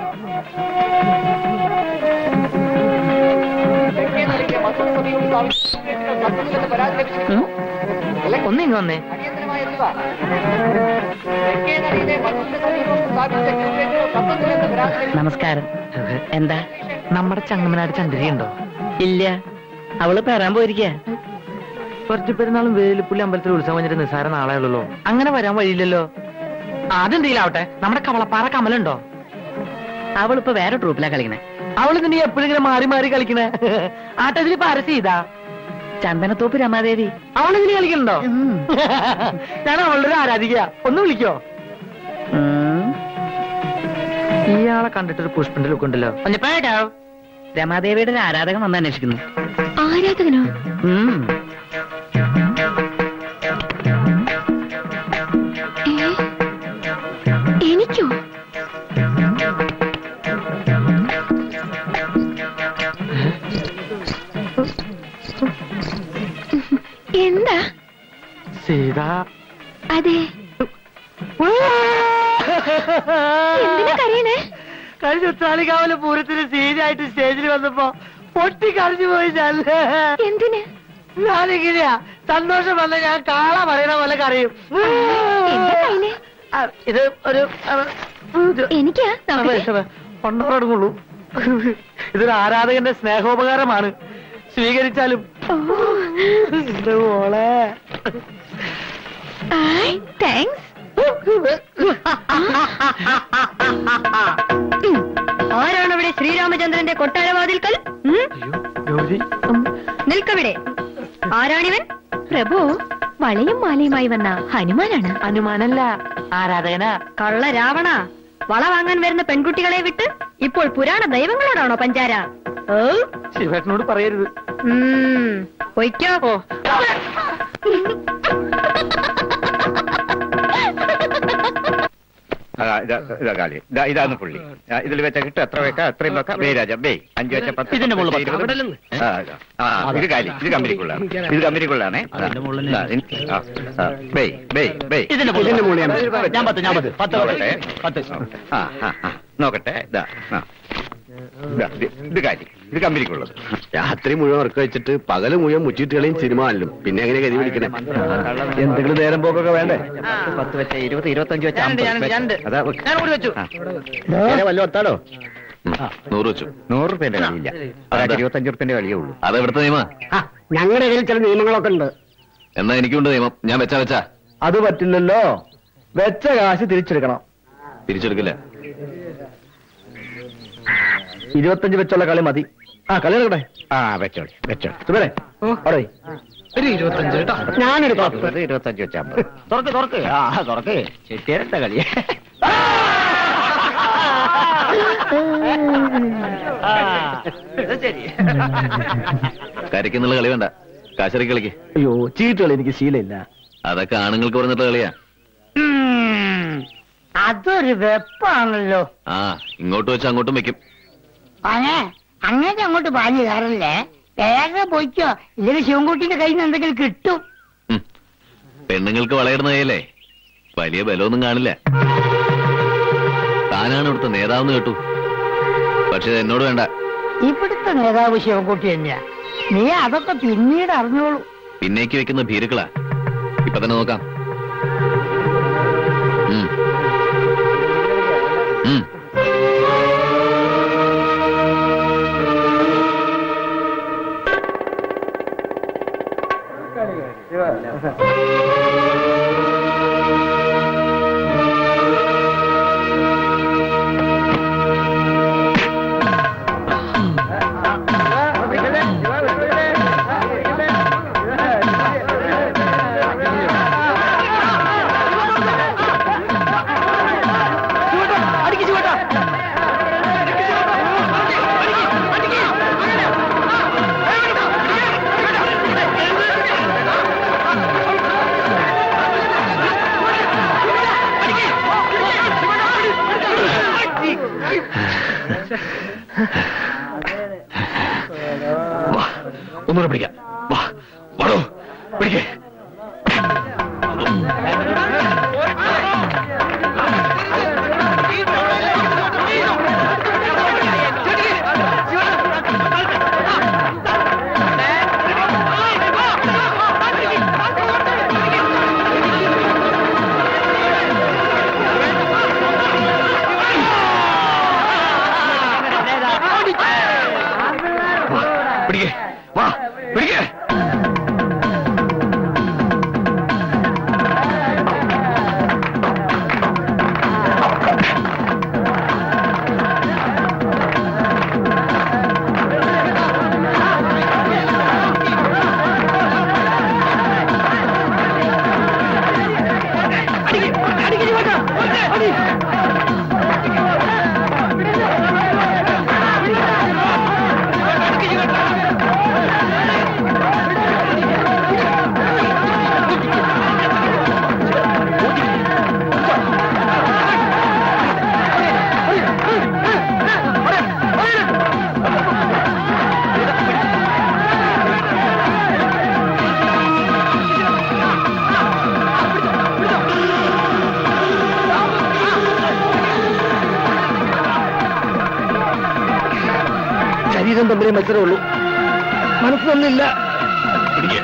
തെക്കേ നദിക്ക് മറ്റൊരു സമീപം സ്ഥാപിച്ചിട്ടുള്ള തത്വത്തിലെന്ന് പരാതി ലഭിച്ചിരിക്കുന്നു ഒന്ന് ഇങ്ങ് വന്നേ അടിയന്തരമായി എത്തുക തെക്കേ നദിയിലെ മറ്റൊരു സമീപം സ്ഥാപിച്ച ക്യൂബേറ്റിലോ തത്വത്തിലെന്ന് പരാതി ലഭിച്ചു നമസ്കാരം എന്താ നമ്മുടെ ചങ്ങമനാട് ചന്ദ്രിയുണ്ടോ ഇല്ല അവള് പെറാൻ പോയിരിക്ക കുറച്ച് പെരുന്നാളും വേലിപ്പുള്ളി അമ്പലത്തിൽ ഉത്സവം കഴിഞ്ഞിട്ട് നിസ്സാര നാളെ ഉള്ളല്ലോ അങ്ങനെ വരാൻ വഴിയില്ലല്ലോ അതെന്തെങ്കിലും ആവട്ടെ നമ്മുടെ കവളപ്പാറ കമലുണ്ടോ അവളിപ്പോ വേറെ ട്രൂപ്പിലാ കളിക്കണേ അവള് നീ എപ്പോഴും ഇങ്ങനെ മാറി മാറി കളിക്കണേ ആട്ടതിൽ പാരസ് ചെയ്താ ചന്ദനത്തോപ്പ് രമാദേവി അവളിതിന് കളിക്കണുണ്ടോ ഞാൻ അവളുടെ ഒരു ആരാധിക ഒന്ന് വിളിക്കോ ഇയാളെ കണ്ടിട്ടൊരു പുഷ്പന്റെ ലുക്ക് ഉണ്ടല്ലോ രമാദേവിയുടെ ഒരു ആരാധകൻ വന്ന് അന്വേഷിക്കുന്നു ആരാധകനോ ഉം. ഏ? എനിക്കോ എന്താ സീത അതെ എന്തിനാ കരയണേ കഴിഞ്ഞ ഉത്രാളിക്കാവിലെ പൂരത്തിന് സീതയായിട്ട് സ്റ്റേജിൽ വന്നപ്പോ പൊട്ടി കരഞ്ഞു പോയി ഞാൻ എന്തിന് ഞാനിങ്ങനെയാ സന്തോഷം വന്ന ഞാൻ കാള പറയണ പോലെ കരയും എന്താ കയ്യില്? ആ, ഇത് ഒരു ആ, ഇത് എനിക്കാ നോക്കട്ടെ. കൊണ്ടോടങ്ങുള്ളൂ ഇതൊരു ആരാധകന്റെ സ്നേഹോപകാരമാണ് സ്വീകരിച്ചാലും ഓ. എന്റെ മോളെ ആയ്, താങ്ക്സ് ആരാണ് അവിടെ ശ്രീരാമചന്ദ്രന്റെ കൊട്ടാരവാതിൽക്കൽ ഉം? ഗൗരി നിൽക്കവിടെ ആരാണിവൻ പ്രഭു വളയും മാലയുമായി വന്ന ഹനുമാനാണ് അനുമാനല്ല ആരാധകനാ കള്ള രാവണ വള വാങ്ങാൻ വരുന്ന പെൺകുട്ടികളെ വിട്ട് ഇപ്പോൾ പുരാണ ദൈവങ്ങളോടാണോ പഞ്ചാര ഓ ശിവേട്ടനോട് പറയരുത് ഉം, പൊയ്ക്കോ അതാ, ഇതാ, ഇതാ കാലി ഇതാ ഇതാണ് പുള്ളി ആ, ഇതിൽ വെച്ച കിട്ടും എത്ര വെക്കാം എത്രയും വെക്കാം ബേ രാജ ബേ അഞ്ച് വെച്ച പത്ത് ഇതിന്റെ മുകളിൽ പത്ത്. ഇരുപത്. അവിടെ അല്ലെന്ന്. ആ, ഇതാ. ആ, ആ, ഇത് കാലി ഇത് കമ്പനിക്കുള്ളതാണ് ഇത് കമ്പനിക്കുള്ളതാണേ അതിന്റെ മുകളിൽ ഇതാ, ഇൻ- ആ, ആ, ബേ ബേ ബേ ഇതിന്റെ മുകളിൽ. ഇതിന്റെ മുകളിൽ ഞാൻ- ഞാൻ പത്ത്, ഞാൻ പത്ത്. പത്ത് നോക്കട്ടെ പത്ത്. ആ ആ ആ നോക്കട്ടെ ഇതാ ആ ഇതാ, ഇത് ഇത് കാര്യം ഇത് കമ്പനിക്കുള്ളത് രാത്രി മുഴുവൻ ഉറക്കം വെച്ചിട്ട് പകല് മുഴുവൻ മുച്ചിട്ടുകളെയും സിനിമ കാണലും പിന്നെ എങ്ങനെ കരി പിടിക്കണേ എന്തെങ്കിലും നേരം പോക്കൊക്കെ വേണ്ടേ പത്ത് വെച്ച ഇരുപത് ഇരുപത്തഞ്ച് വെച്ച ഞാനുണ്ട്, ഞാനുണ്ട്, ഞാനുണ്ട്. അതാ വെക്ക്. ഞാൻ കൂടി വെച്ചു വല്ല ഒത്താടോ നൂറ് വെച്ചു നൂറ് റുപ്യന്റെ കളിയില്ല ഒരാൾക്ക് ഇരുപത്തഞ്ച് റുപ്യന്റെ കളിയേ ഉള്ളൂ അത് എവിടുത്തെ നിയമ ഞങ്ങളുടെ കയ്യിൽ ചില നിയമങ്ങളൊക്കെ ഉണ്ട് എന്നാ എനിക്കുണ്ട് നിയമം ഞാൻ വെച്ചാ വെച്ചാ അത് പറ്റില്ലല്ലോ വെച്ച കാശ് തിരിച്ചെടുക്കണം തിരിച്ചെടുക്കില്ല ഇരുപത്തഞ്ച് വെച്ചുള്ള കളി മതി ആ കളി എടുക്കട്ടെ ആ വെച്ചോളി വെച്ചോളി സുബേരെ അവിടെ വയ്. ഒരു ഇരുപത്തഞ്ച് കേട്ടോ ഞാനൊരു പത്ത് വെറുതെ ഇരുപത്തഞ്ച് വെച്ചാ അമ്പത് തുറക്ക് തുറക്ക് ആ തുറക്ക് ചെട്ടിയാരത്തെ കളി ശരി കരയ്ക്കുന്നുള്ള കളി വേണ്ട കാശറി കളിക്ക് അയ്യോ ചീട്ടുകൾ എനിക്ക് ശീലമില്ല അതൊക്കെ ആണുങ്ങൾക്ക് പറഞ്ഞിട്ടുള്ള കളിയാ അതൊരു വെപ്പാണല്ലോ ആ ഇങ്ങോട്ട് വെച്ച് അങ്ങോട്ടും വെക്കും അങ്ങനെ അങ്ങനെ അങ്ങോട്ട് പാഞ്ഞു കയറല്ലേ വേഗം പോയിക്കോ ഇല്ലെങ്കിൽ ശിവൻകുട്ടിന്റെ കയ്യിൽ നിന്ന് എന്തെങ്കിലും കിട്ടും ഉം. പെണ്ണുങ്ങൾക്ക് വളയിടുന്ന കയ്യല്ലേ വലിയ ബലമൊന്നും കാണില്ല താനാണ് ഇവിടുത്തെ നേതാവെന്ന് കേട്ടു പക്ഷെ എന്നോട് വേണ്ട ഇവിടുത്തെ നേതാവ് ശിവൻകുട്ടി തന്നെയാ നീ അതൊക്കെ പിന്നീട് അറിഞ്ഞോളൂ പിന്നേക്ക് വെക്കുന്ന ഭീരുക്കളാ ഇപ്പൊ തന്നെ നോക്കാം ഉം. ഉം. വാ ഒന്നുകൂടെ പിടിക്കാം വാ വാടോ പിടിക്കേ വാ പിടിക്കേ വാ പിടിക്കേ ശരീരം തമ്മിലേ മത്സരമുള്ളൂ മനസ്സൊന്നില്ല പിടിക്കേ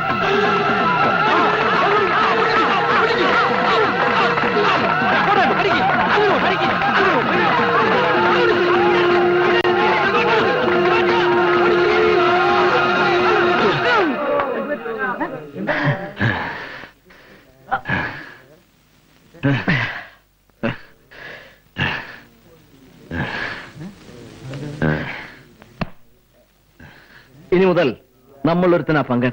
ഇനി മുതൽ നമ്മൾ ഒരുത്തനാ പങ്കൻ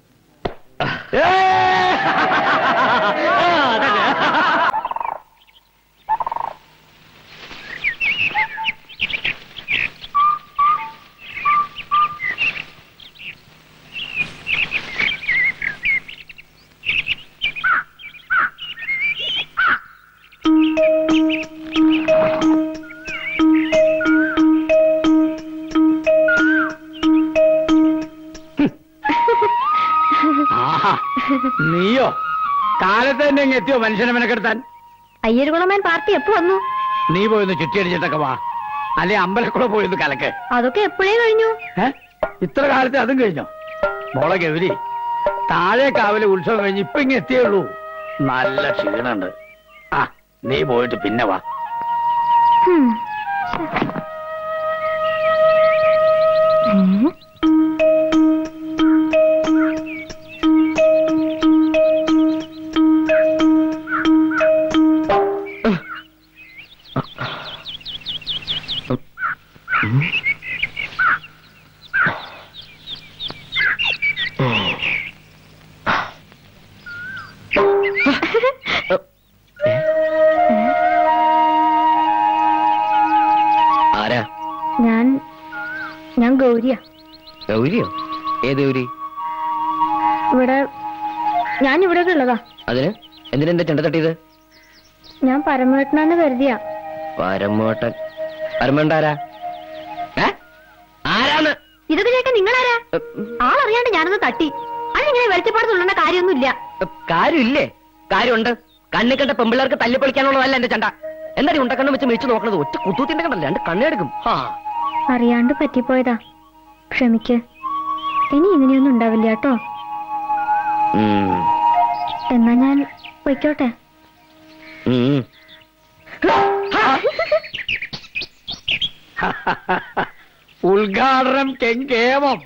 നീയോ കാലത്ത് തന്നെ ഇങ്ങ് എത്തിയോ മനുഷ്യനെ മെനക്കെടുത്താൻ അയ്യരുകുളമേൻ പാർട്ടി എപ്പോ വന്നു നീ പോയൊന്ന് ചുറ്റിയടിച്ചിട്ടൊക്കെ വാ അല്ലെ അമ്പലക്കുളം പോയിരുന്നു കലക്ക് അതൊക്കെ എപ്പോഴേ കഴിഞ്ഞു ഏ ഇത്ര കാലത്ത് അതും കഴിഞ്ഞോ മോളെ ഗൗരി താഴെ കാവിലെ ഉത്സവം കഴിഞ്ഞ് ഇപ്പൊ ഇങ്ങനെ എത്തിയുള്ളൂ നല്ല ക്ഷീണുണ്ട് ആ നീ പോയിട്ട് പിന്നെ വാ ഹും. ഉം. ആരാ ഞാൻ ഞാൻ ഗൗരിയാ ഗൗരിയോ ഏത് ഗൗരി ഇവിടെ ഞാൻ ഇവിടെ ഉള്ളതാ അതിന് എന്തിനെന്താ ചെണ്ട തട്ടിയത് ഞാൻ പരമേട്ടനാന്ന് കരുതിയാ പരമോട്ടൻ പരമണ്ടാരാ ഏ ആരാണ് ഇതൊക്കെ കേൾക്കാൻ നിങ്ങളാരാ ആളറിയാണ്ട് ഞാനൊന്ന് തട്ടി അതിനിങ്ങനെ വെളിച്ചപ്പാട് തുള്ളേണ്ട കാര്യമൊന്നുമില്ല കാര്യമില്ലേ കാര്യമുണ്ട് കണ്ണിൽ കണ്ട പെമ്പിള്ളേർക്ക് തല്ലി പൊളിക്കാനുള്ളതല്ല എന്റെ ചണ്ട എന്തായാലും ഉണ്ടക്കണ്ണം വെച്ച് മിഴിച്ചു നോക്കണത് ഒറ്റ കുത്തൂത്തിന്റെ കണ്ടല്ല രണ്ട് കണ്ണെടുക്കും ഹാ അറിയാണ്ട് പറ്റിപ്പോയതാ ക്ഷമിക്ക് ഇനി ഇങ്ങനെയൊന്നും ഉണ്ടാവില്ല കേട്ടോ ഉം. എന്നാ ഞാൻ പൊയ്ക്കോട്ടെ ഉം. ഉദ്ഘാടനം കെങ്കേമം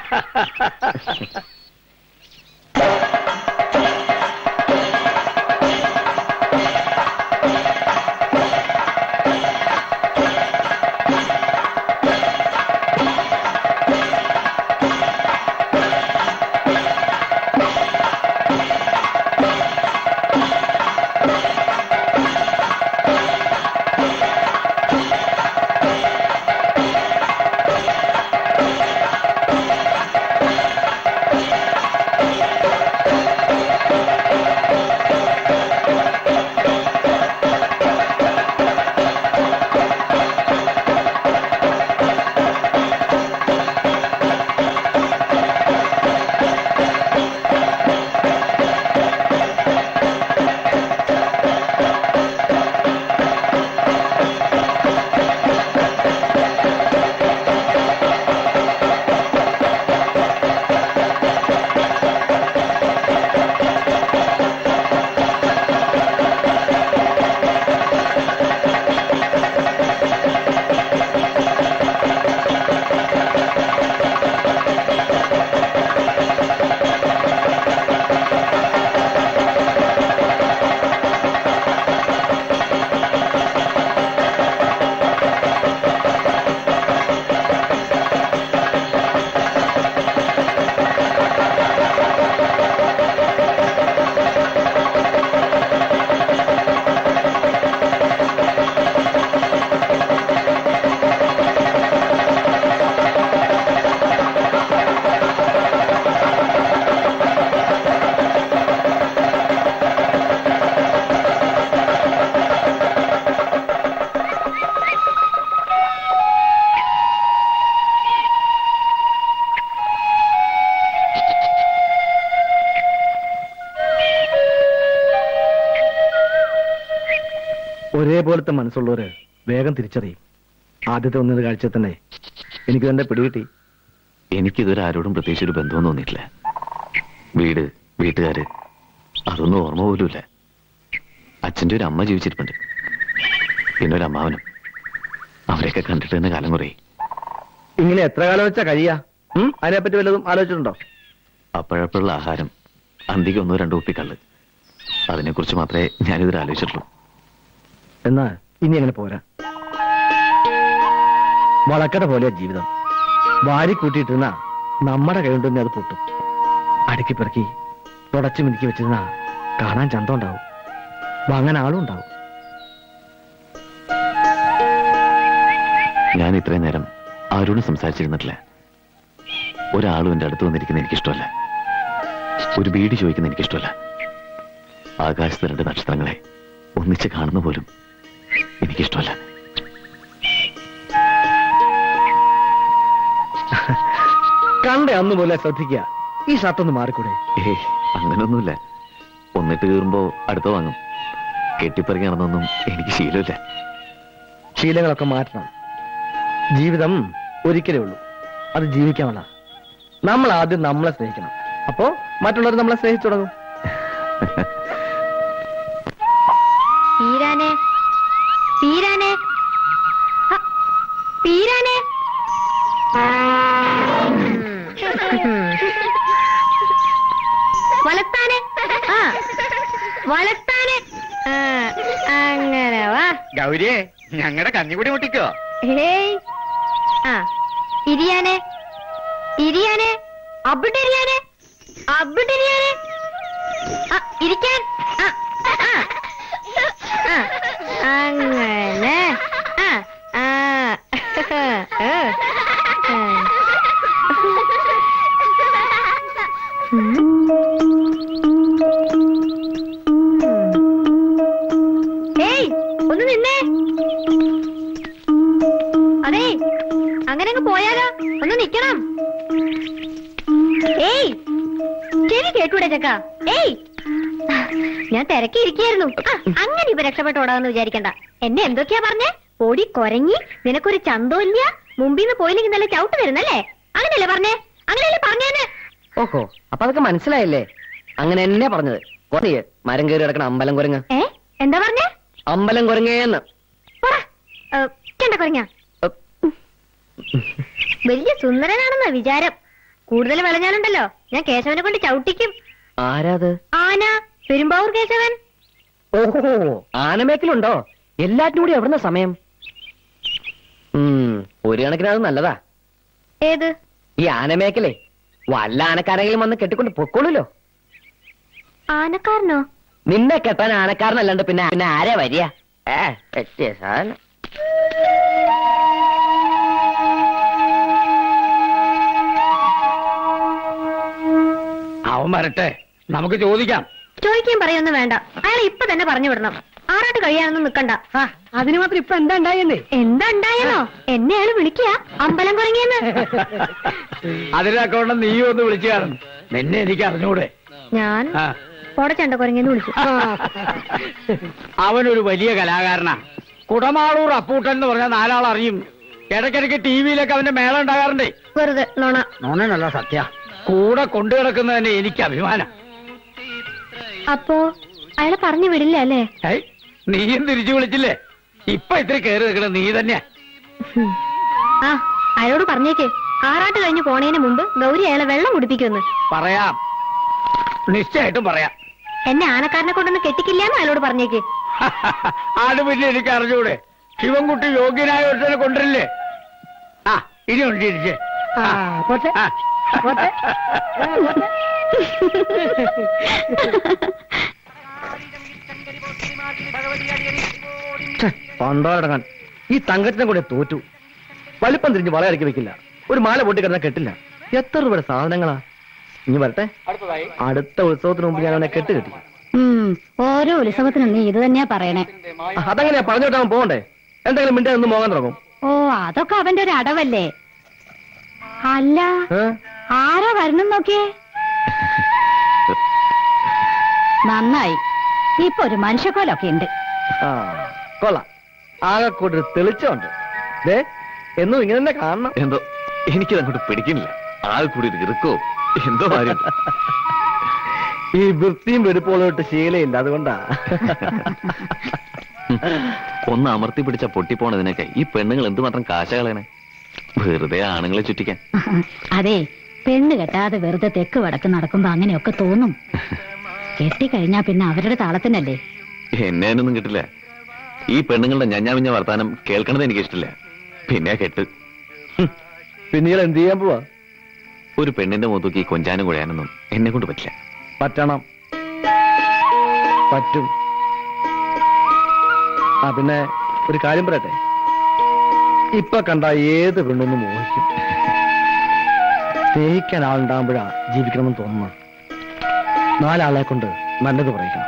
ഒരേപോലത്തെ മനസ്സുള്ളവര് വേഗം തിരിച്ചറിയും ആദ്യത്തെ ഒന്നത് കാഴ്ച തന്നെ എനിക്ക് തന്നെ പിടികിട്ടി എനിക്കിതുവരെ ആരോടും പ്രത്യേകിച്ച് ഒരു ബന്ധവും തോന്നിയിട്ടില്ല വീട് വീട്ടുകാര് അതൊന്നും ഓർമ്മ പോലുമില്ല അച്ഛൻ്റെ ഒരു അമ്മ ജീവിച്ചിരിപ്പുണ്ട് പിന്നെ ഒരു അമ്മാവനും അവരെയൊക്കെ കണ്ടിട്ട് തന്നെ കാലം കുറേ ഇങ്ങനെ എത്ര കാലം വെച്ചാ കഴിയാ ഉം? അതിനെപ്പറ്റി വല്ലതും ആലോചിച്ചിട്ടുണ്ടോ അപ്പോഴപ്പോഴുള്ള ആഹാരം അന്തിക്ക് ഒന്നോ രണ്ടോ ഉപ്പിക്കള്ള് അതിനെക്കുറിച്ച് മാത്രമേ ഞാനിതിൽ ആലോചിച്ചിട്ടുള്ളൂ എന്നാ ഇനി അങ്ങനെ പോരാ വളക്കട പോലെയാ ജീവിതം വാരി കൂട്ടിയിട്ടിരുന്ന നമ്മുടെ കൈകൊണ്ട് തന്നെ അത് പൊട്ടും അടുക്കി പെറുക്കി തുടച്ചു മിനുക്കി വെച്ചിരുന്ന കാണാൻ ചന്തം ഉണ്ടാവും വാങ്ങാൻ ആളും ഉണ്ടാവും ഞാൻ ഇത്രയും നേരം ആരോടും സംസാരിച്ചിരുന്നിട്ടില്ല ഒരാളും എൻ്റെ അടുത്ത് വന്നിരിക്കുന്ന എനിക്കിഷ്ടമല്ല ഒരു ബീഡി ചോദിക്കുന്ന എനിക്കിഷ്ടമല്ല ആകാശത്ത് രണ്ട് നക്ഷത്രങ്ങളെ ഒന്നിച്ച് കാണുന്ന പോലും എനിക്കിഷ്ടമല്ല കണ്ട അന്ന് പോലെ ശ്രദ്ധിക്കുക ഈ ഷർട്ടൊന്ന് മാറിക്കൂടെ ഏയ് അങ്ങനെയൊന്നുമില്ല ഒന്നിട്ട് കീറുമ്പോ അടുത്ത വാങ്ങും കെട്ടിപ്പറങ്ങി നടന്നൊന്നും എനിക്ക് ശീലമില്ല ശീലങ്ങളൊക്കെ മാറ്റണം ജീവിതം ഒരിക്കലേ ഉള്ളൂ അത് ജീവിക്കാനുള്ള നമ്മൾ ആദ്യം നമ്മളെ സ്നേഹിക്കണം അപ്പോ മറ്റുള്ളവർ നമ്മളെ സ്നേഹിച്ചു തുടങ്ങും തീരാനെ തീരാനെ ഹ, തീരാനെ വലത്താനെ ആ വലത്താനെ ആ, അങ്ങനെ വാ ഗൗരിയെ ഞങ്ങളുടെ കഞ്ഞിക്കുടി മുട്ടിക്കോ ഹേയ് ആ ഇരിയാനെ ഇരിയാനെ അവിടെ ഇരിയാനെ അവിടെ ഇരിയാനെ ആ ഇരിക്കാൻ ആ ആ ആ, അങ്ങനെ ആ ആ ഏ, ഏ. ഏയ് ഒന്ന് നിന്നേ അതെ അങ്ങനെ അങ്ങ് പോയാലോ ഒന്ന് നിക്കണം ഏയ് ചെവി കേട്ടൂടെ ചക്ക ഏയ് ഞാൻ തിരക്കിയിരിക്കായിരുന്നു ആ, അങ്ങനെ ഇപ്പൊ രക്ഷപ്പെട്ട് ഓടാന്ന് വിചാരിക്കണ്ട എന്നെ എന്തൊക്കെയാ പറഞ്ഞേ ഓടി കൊരങ്ങി നിനക്കൊരു ചന്തമില്ല മുമ്പിന്ന് പോയില്ലെങ്കിൽ നല്ല ചവിട്ട് തരുന്നല്ലേ അങ്ങനെയല്ലേ പറഞ്ഞേ അങ്ങനെയല്ലേ പറഞ്ഞേന്ന് ഓഹോ അപ്പൊ അതൊക്കെ മനസ്സിലായില്ലേ അങ്ങനെ എന്നെ പറഞ്ഞത് കൊറേ മരം കയറി കിടക്കണ അമ്പലം കുരങ്ങ് ഏ എന്താ പറഞ്ഞേ അമ്പലം കുരങ്ങേന്ന് പറ ഏ, ചെണ്ട കൊരങ്ങ വലിയ സുന്ദരനാണെന്നാ വിചാരം കൂടുതൽ വിളഞ്ഞാലുണ്ടല്ലോ ഞാൻ കേശവനെ കൊണ്ട് ചവിട്ടിക്കും ആരാത് ആന പെരുമ്പാവൂർ കേശവൻ ഓഹോ ആനമേക്കലുണ്ടോ എല്ലാറ്റിനും കൂടി എവിടുന്ന സമയം ഉം, ഒരു കണക്കിന് അത് നല്ലതാ ഏത് ഈ ആനമേക്കലേ വല്ല ആനക്കാരെങ്കിലും വന്ന് കെട്ടിക്കൊണ്ട് പൊക്കോളൂല്ലോ ആനക്കാരനോ നിന്നെ കെട്ടാൻ ആനക്കാരനല്ലാണ്ട് പിന്നെ പിന്നെ ആരാ വരിക ഏ പറ്റിയ സാധനം അവൻ വരട്ടെ നമുക്ക് ചോദിക്കാം ചോദിക്കുകയും പറയൊന്നും വേണ്ട അയാൾ ഇപ്പൊ തന്നെ പറഞ്ഞു വിടണം ആറാട്ട് കഴിയാനൊന്നും നിക്കണ്ട അതിന് മാത്രം ഇപ്പൊ എന്താ ഉണ്ടായെന്നേ എന്താ ഉണ്ടായെന്നോ എന്നെ അയാൾ വിളിക്കുക അമ്പലം കുറങ്ങിയെന്ന് അതിനൊക്കെ നീ ഒന്ന് വിളിച്ചു കാണും നിന്നെ എനിക്ക് അറിഞ്ഞൂടെ ഞാൻ ആ പോടച്ചണ്ട കുറങ്ങിയെന്ന് വിളിച്ചു അവനൊരു വലിയ കലാകാരനാ കുടമാളൂർ അപ്പൂട്ടൻ എന്ന് പറഞ്ഞാൽ നാലാൾ അറിയും ഇടയ്ക്കിടയ്ക്ക് ടി വിയിലൊക്കെ അവന്റെ മേളം ഉണ്ടാകാറുണ്ടേ വെറുതെ നോണ നോണനല്ല സത്യ കൂടെ കൊണ്ടു കിടക്കുന്നത് തന്നെ എനിക്ക് അഭിമാനം അപ്പോ അയാളെ പറഞ്ഞു വിടില്ല അല്ലേ ഏയ്, നീയും തിരിച്ചു വിളിച്ചില്ലേ ഇപ്പൊ ഇത്തിരി കയറി നിൽക്കണ നീ തന്നെയാ ഹും. ആ അയാളോട് പറഞ്ഞേക്ക് ആറാട്ട് കഴിഞ്ഞ് പോണേന് മുമ്പ് ഗൗരി അയാളെ വെള്ളം കുടിപ്പിക്കുമെന്ന് പറയാം നിശ്ചയായിട്ടും പറയാം എന്നെ ആനക്കാരനെ കൊണ്ടൊന്ന് കെട്ടിക്കില്ലാന്ന് അയാളോട് പറഞ്ഞേക്ക് അത് പിന്നെ എനിക്ക് അറിഞ്ഞൂടെ ശിവൻകുട്ടി യോഗ്യനായ ഒരുത്തനെ കൊണ്ടിരില്ലേ ആ ഇനി ഉണ്ട് ഇരിക്കേ ആ പോട്ടെ പോട്ടെ ഏ, പോട്ടെ പണ്ടോടങ്ങാൻ ഈ തങ്കത്തിനെ കൂടെ തോറ്റു വലിപ്പം തിരിഞ്ഞ് വളയിറക്കി വെക്കില്ല ഒരു മാല പൊട്ടിക്കിടന്നാൽ കെട്ടില്ല എത്ര രൂപയുടെ സാധനങ്ങളാ ഇനി വരട്ടെ അടുത്തതായി അടുത്ത ഉത്സവത്തിന് മുമ്പ് ഞാൻ അവനെ കെട്ട് കെട്ടി ഉം, ഓരോ ഉത്സവത്തിനും നീ ഇത് തന്നെയാ പറയണേ അതെങ്ങനെയാ പറഞ്ഞോട്ട് അവൻ പോകണ്ടേ എന്തെങ്കിലും മിണ്ടേ ഒന്ന് പോകാൻ തുടങ്ങും ഓ അതൊക്കെ അവന്റെ ഒരു അടവല്ലേ അല്ല ഏ? ആരാ വരണം നോക്കിയേ നന്നായി ഇപ്പൊ ഒരു മനുഷ്യക്കോലൊക്കെ ഉണ്ട് ആ കൊള്ളാം ആകെ കൂടി തെളിച്ചുണ്ട് ദേ എന്നും ഇങ്ങനെ തന്നെ കാണണം എന്തോ എനിക്കത് അങ്ങോട്ട് പിടിക്കുന്നില്ല ആൾ കൂടി ഒരു ഇറുക്കോ എന്തോ കാര്യം ഈ വൃത്തിയും വെടുപ്പോളോട്ട് ശീലയില്ല അതുകൊണ്ടാ ഒന്ന് അമർത്തി പിടിച്ച പൊട്ടിപ്പോണതിനൊക്കെ ഈ പെണ്ണുങ്ങൾ എന്തുമാത്രം കാശ കളയണേ വെറുതെ ആണുങ്ങളെ ചുറ്റിക്കാൻ അതെ പെണ്ണ് കെട്ടാതെ വെറുതെ തെക്ക് വടക്ക് നടക്കുമ്പോ അങ്ങനെയൊക്കെ തോന്നും കെട്ടിക്കഴിഞ്ഞാ പിന്നെ അവരുടെ താളത്തിനല്ലേ എന്നെ അതിനൊന്നും കിട്ടില്ല ഈ പെണ്ണുങ്ങളുടെ ഞഞ്ഞാമിഞ്ഞ വർത്താനം കേൾക്കണത് എനിക്ക് ഇഷ്ടമില്ല പിന്നെ കെട്ട് പിന്നീട് എന്ത് ചെയ്യാൻ പോവാ ഒരു പെണ്ണിന്റെ മുഖത്തേക്ക് ഈ കൊഞ്ചാനും കുഴയാനൊന്നും എന്നെ കൊണ്ട് പറ്റില്ല പറ്റണം പറ്റും ആ പിന്നെ ഒരു കാര്യം പറയട്ടെ ഇപ്പൊ കണ്ട ഏത് പെണ്ണൊന്നും മോഹിക്കും സ്നേഹിക്കാൻ ആളുണ്ടാകുമ്പോഴാ ജീവിക്കണമെന്ന് തോന്നുന്നു നാലാളെ കൊണ്ട് നല്ലത് പറയിക്കണം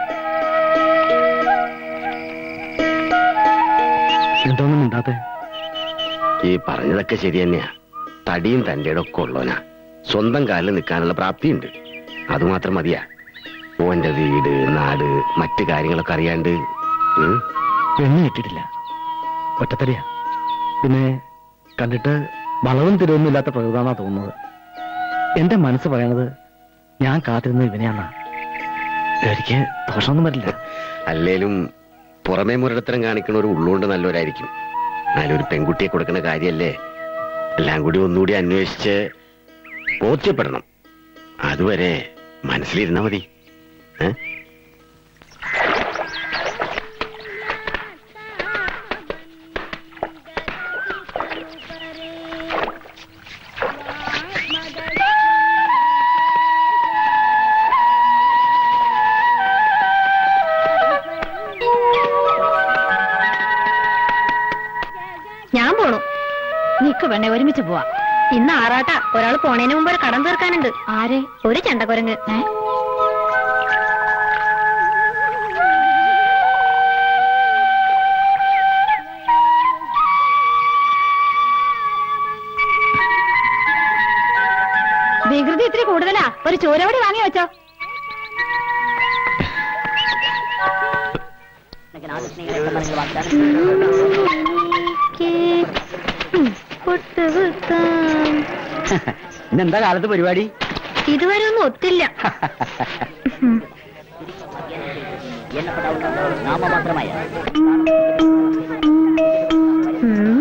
എന്തോന്നും മിണ്ടാത്തെ ഈ പറഞ്ഞതൊക്കെ ശരി തന്നെയാ തടിയും തന്റെ ഒക്കെ ഉള്ളവനാ സ്വന്തം കാലിൽ നിൽക്കാനുള്ള പ്രാപ്തിയുണ്ട് അതുമാത്രം മതിയാ ഓന്റെ വീട് നാട് മറ്റു കാര്യങ്ങളൊക്കെ അറിയാണ്ട് ഉം, പെണ്ണ് കിട്ടിയിട്ടില്ല ഒറ്റത്തടിയാ പിന്നെ കണ്ടിട്ട് വളവും തിരിവൊന്നും ഇല്ലാത്ത പ്രകൃതാന്നാ തോന്നുന്നത് എന്റെ മനസ്സ് പറയണത് ഞാൻ കാത്തിരുന്നത് ഇവനെയാണ് എനിക്ക് ദോഷമൊന്നും വരില്ല അല്ലേലും പുറമേ മുരടത്തരം കാണിക്കണ ഒരു ഉള്ളുകൊണ്ട് നല്ലവരായിരിക്കും എന്നാലും ഒരു പെൺകുട്ടിയെ കൊടുക്കുന്ന കാര്യല്ലേ എല്ലാം കൂടി ഒന്നുകൂടി അന്വേഷിച്ച് ബോധ്യപ്പെടണം അതുവരെ മനസ്സിലിരുന്നാ മതി ഏ? ഞാൻ പോണു നിക്ക് വേണേ ഒരുമിച്ച് പോവാ ഇന്ന് ആറാട്ട ഒരാൾ പോണേന് മുമ്പ് ഒരു കടം തീർക്കാനുണ്ട് ആരെ ഒരു ചണ്ടക്കുരങ്ങ് ഏ? വികൃതി ഇത്തിരി കൂടുതലാ ഒരു ചൂരവടി വാങ്ങി വെച്ചോ പൊട്ട് വെക്കാം. ഇന്നെന്താ കാലത്ത് പരിപാടി ഇതുവരെ ഒന്നും ഒത്തില്ല ഉം. ഉം.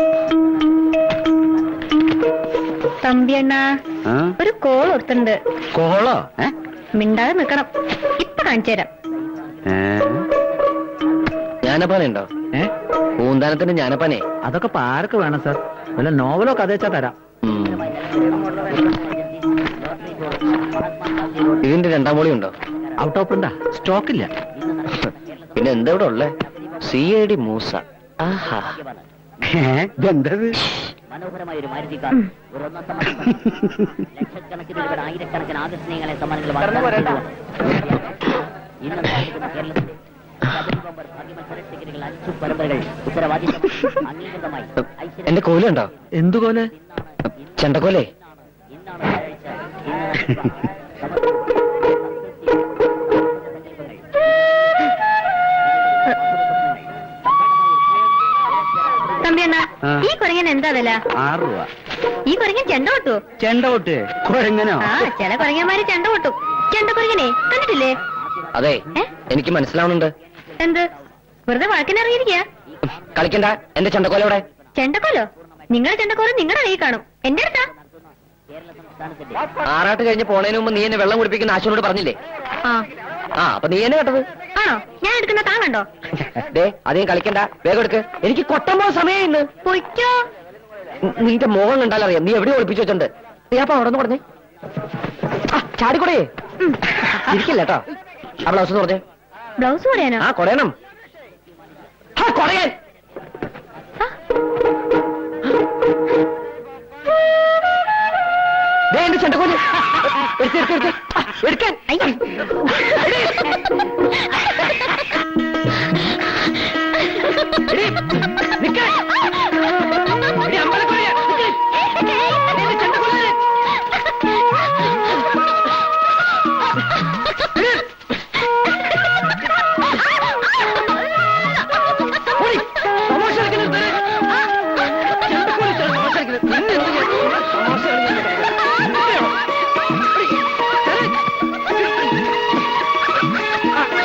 തമ്പിയണ്ണ ആ? ഒരു കോൾ ഓർത്തുണ്ട് കോളോ ഏ? മിണ്ടാതെ നിക്കണം ഇപ്പൊ കാണിച്ചു തരാം ഏ? ജ്ഞാനപ്പാന ഉണ്ടോ ഏ? പൂന്താനത്തിന്റെ ജ്ഞാനപ്പാനെ അതൊക്കെ ഇപ്പൊ ആർക്ക് വേണം സാർ വല്ല നോവലോ കഥ വെച്ചാ തരാം ഇതിന്റെ രണ്ടാം മോളി ഉണ്ടോ ഔട്ട് ഓഫ് ഉണ്ടാ സ്റ്റോക്ക് ഇല്ല പിന്നെ എന്താ ഇവിടെ ഉള്ളേ സി ഐ ഡി മൂസ ആഹാ ഇതെന്തത് എന്റെ കോലുണ്ടോ എന്തുപോലെ ചെണ്ടക്കോലേ തമ്പിയണ്ണ ആ. ഈ കുരങ്ങൻ എന്താ വില ആറ് രൂപ ഈ കുരങ്ങൻ ചെണ്ട കൊട്ടു ചെണ്ട പൊട്ട് കുഴങ്ങനോ ആ ചില കുരങ്ങന്മാര് ചെണ്ട കൊട്ടും ചെണ്ട കുരങ്ങനെ കണ്ടിട്ടില്ലേ അതെ ഏ? എനിക്ക് മനസ്സിലാവുന്നുണ്ട് എന്ത് വെറുതെ വഴക്കിനിറങ്ങിയിരിക്കുക കളിക്കണ്ട എന്റെ ചെണ്ടക്കോല ഇവിടെ ചെണ്ടക്കോലോ നിങ്ങളുടെ ചെണ്ടക്കോലം നിങ്ങളുടെ കയ്യിൽ കാണും എന്റെ അടുത്താ ആറാട്ട് കഴിഞ്ഞ് പോണതിന് മുമ്പ് നീ എന്നെ വെള്ളം കുടിപ്പിക്കുന്ന ആശുനോട് പറഞ്ഞില്ലേ ആ ആ അപ്പൊ നീ എന്നെ കേട്ടത് ആണോ ഞാൻ എടുക്കുന്ന താൻ കണ്ടോ ദേ അധികം കളിക്കണ്ട വേഗം എടുക്ക് എനിക്ക് കൊട്ടം പോകാൻ സമയം ഇന്ന് പൊയ്ക്കോ നി- നിന്റെ മുഖം കണ്ടാലറിയാം നീ എവിടെ ഒളിപ്പിച്ചു വെച്ചിട്ടുണ്ട് നീ അപ്പൊ അവിടെ നിന്ന് പറഞ്ഞേ ആ ചാടിക്കൊടേ ഇരിക്കില്ല കേട്ടോ ആ ബ്ലൗസ് എന്ന് പറഞ്ഞേ ബ്ലൗസ് പറയാനോ ആ കൊടയണം ആ കൊടയാൻ ദേ എന്റെ ചെണ്ടക്കോല് എടുത്ത് എടുത്ത് എടുത്ത് ആ, എടുക്കാൻ എടീ, നിക്ക്. എടീ, അമ്പലക്കൊടിയാ, നിക്ക്. എന്റെ ചെണ്ടക്കോല്. ഓടി, തമാശ കളിക്കുന്നത് നിർത്തരുത്. ചെണ്ടക്കോല് ഇത്ര തമാശ കളിക്കുന്നത്. നിന്നെ എന്ത് ചെയ്യാൻ? തമാശ കളിക്കുന്നത്. നിർത്തയോ? ഓടി.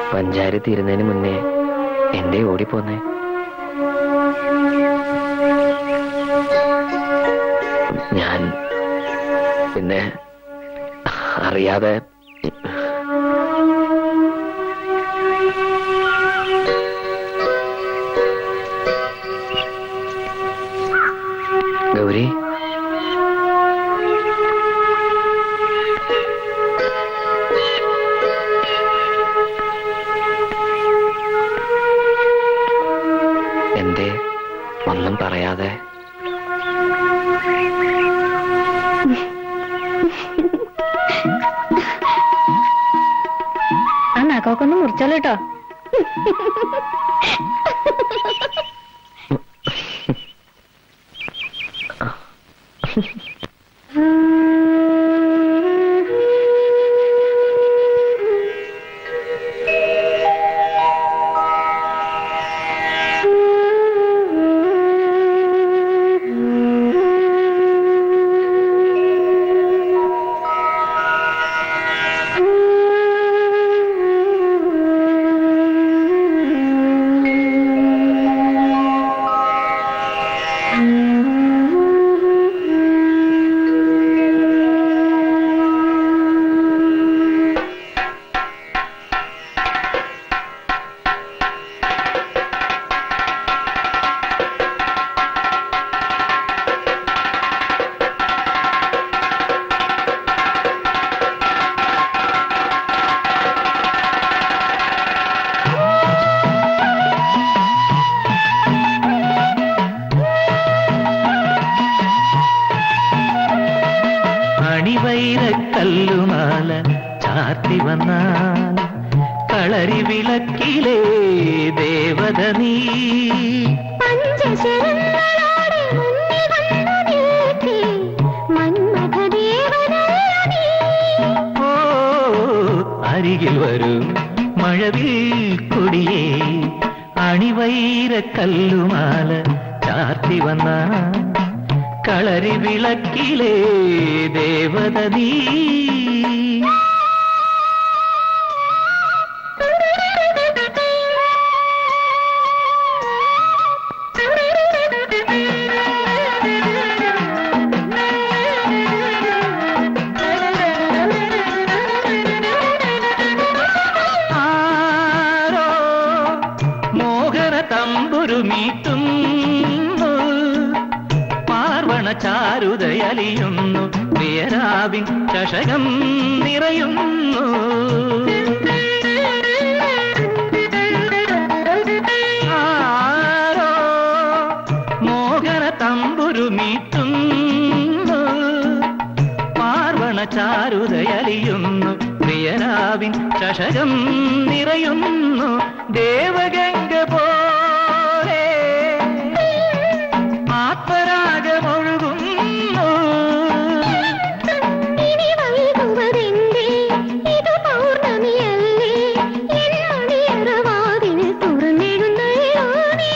പഞ്ചാര തീരുന്നതിന് മുന്നേ എന്തേ ഓടിപ്പോന്നേ ഞാൻ പിന്നെ അറിയാതെ ഗൗരി എന്തേ ഒന്നും പറയാതെ ആ നഖമൊക്കെ ഒന്ന് മുറിച്ചോളൂ കേട്ടോ അണിവൈരക്കല്ലുമാല ചാത്തി വന്നാൽ കളരി വിളക്കിലേ ദേവത നീ ഓ അരികിൽ വരൂ മഴവിൽ കൊടിയേ അണിവൈരക്കല്ലുമാല ചാത്തി വന്നാൽ കളരി വിളക്കിലേ ദേവത നീ ആരോ മോഹന തമ്പുരു മീട്ടുന്നു പാർവണ ചാരുതയലിയുന്നു പ്രിയരാവിൻ ചഷകം നിറയുന്നു ആരോ മോഹന തമ്പുരു മീട്ടുന്നു പാർവണ ചാരുതയലിയുന്നു പ്രിയരാവിൻ ചഷകം നിറയുന്നു ദേവഗംഗ പോലെ ആത്മരാഗമൊഴുകുന്നു ഇനി വൈകുവതെന്തേ ഇത് പൗർണമിയല്ലേ എൻ മണിയറവാതിൽ തുറന്നിടുന്നല്ലോ നീ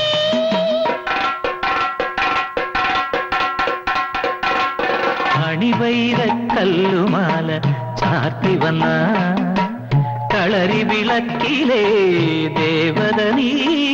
അണിവൈരക്കല്ലുമാല ചാർത്തി വന്ന കളരി വിളക്കിലേ ദേവത നീ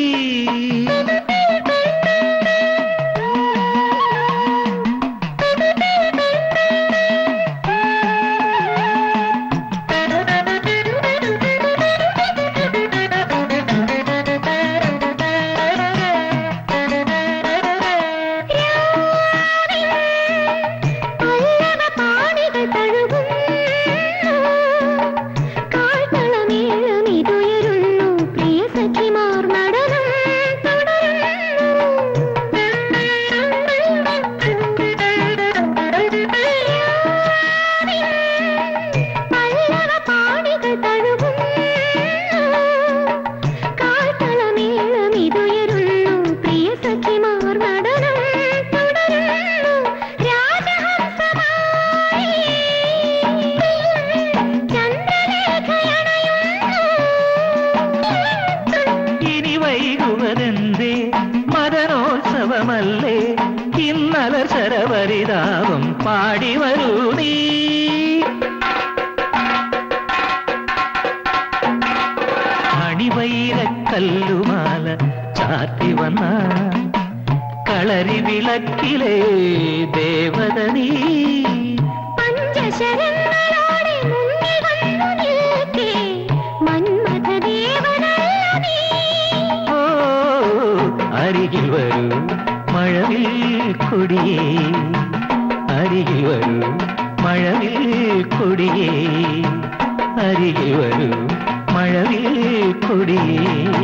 പല്ലവ പാണികൾ തഴുകുന്നു കാൽത്തളമേളമിതുയരുന്നു പ്രിയ സഖിമാർ നടനം തുടരുന്നു പല്ലവ പാണികൾ തഴുകുന്നു കാൽത്തളമേളമിതുയരുന്നു പ്രിയ സഖിമാർ നടനം തുടരുന്നു രാജഹംസമായി ഇനി വൈകുവതെന്തേ മദനോത്സവമല്ലേ ഇന്നലെ ശരവരിതാവും പാടി വരൂ നീ മണിവൈരക്കല്ലുമാല ചാത്തി വന്ന കളരി വിളക്കിലെ ദേവത നീ പഞ്ചശരങ്ങളോടെ മുന്നിൽ വന്നു നിൽക്കേ മന്മഥദേവനല്ല നീ. ഓ അരികിൽ വരൂ മഴവിൽ കൊടിയേ അരികിൽ വരൂ മഴവിൽ കൊടിയേ അരികിൽ വരൂ മഴവിൽ കൊടിയേ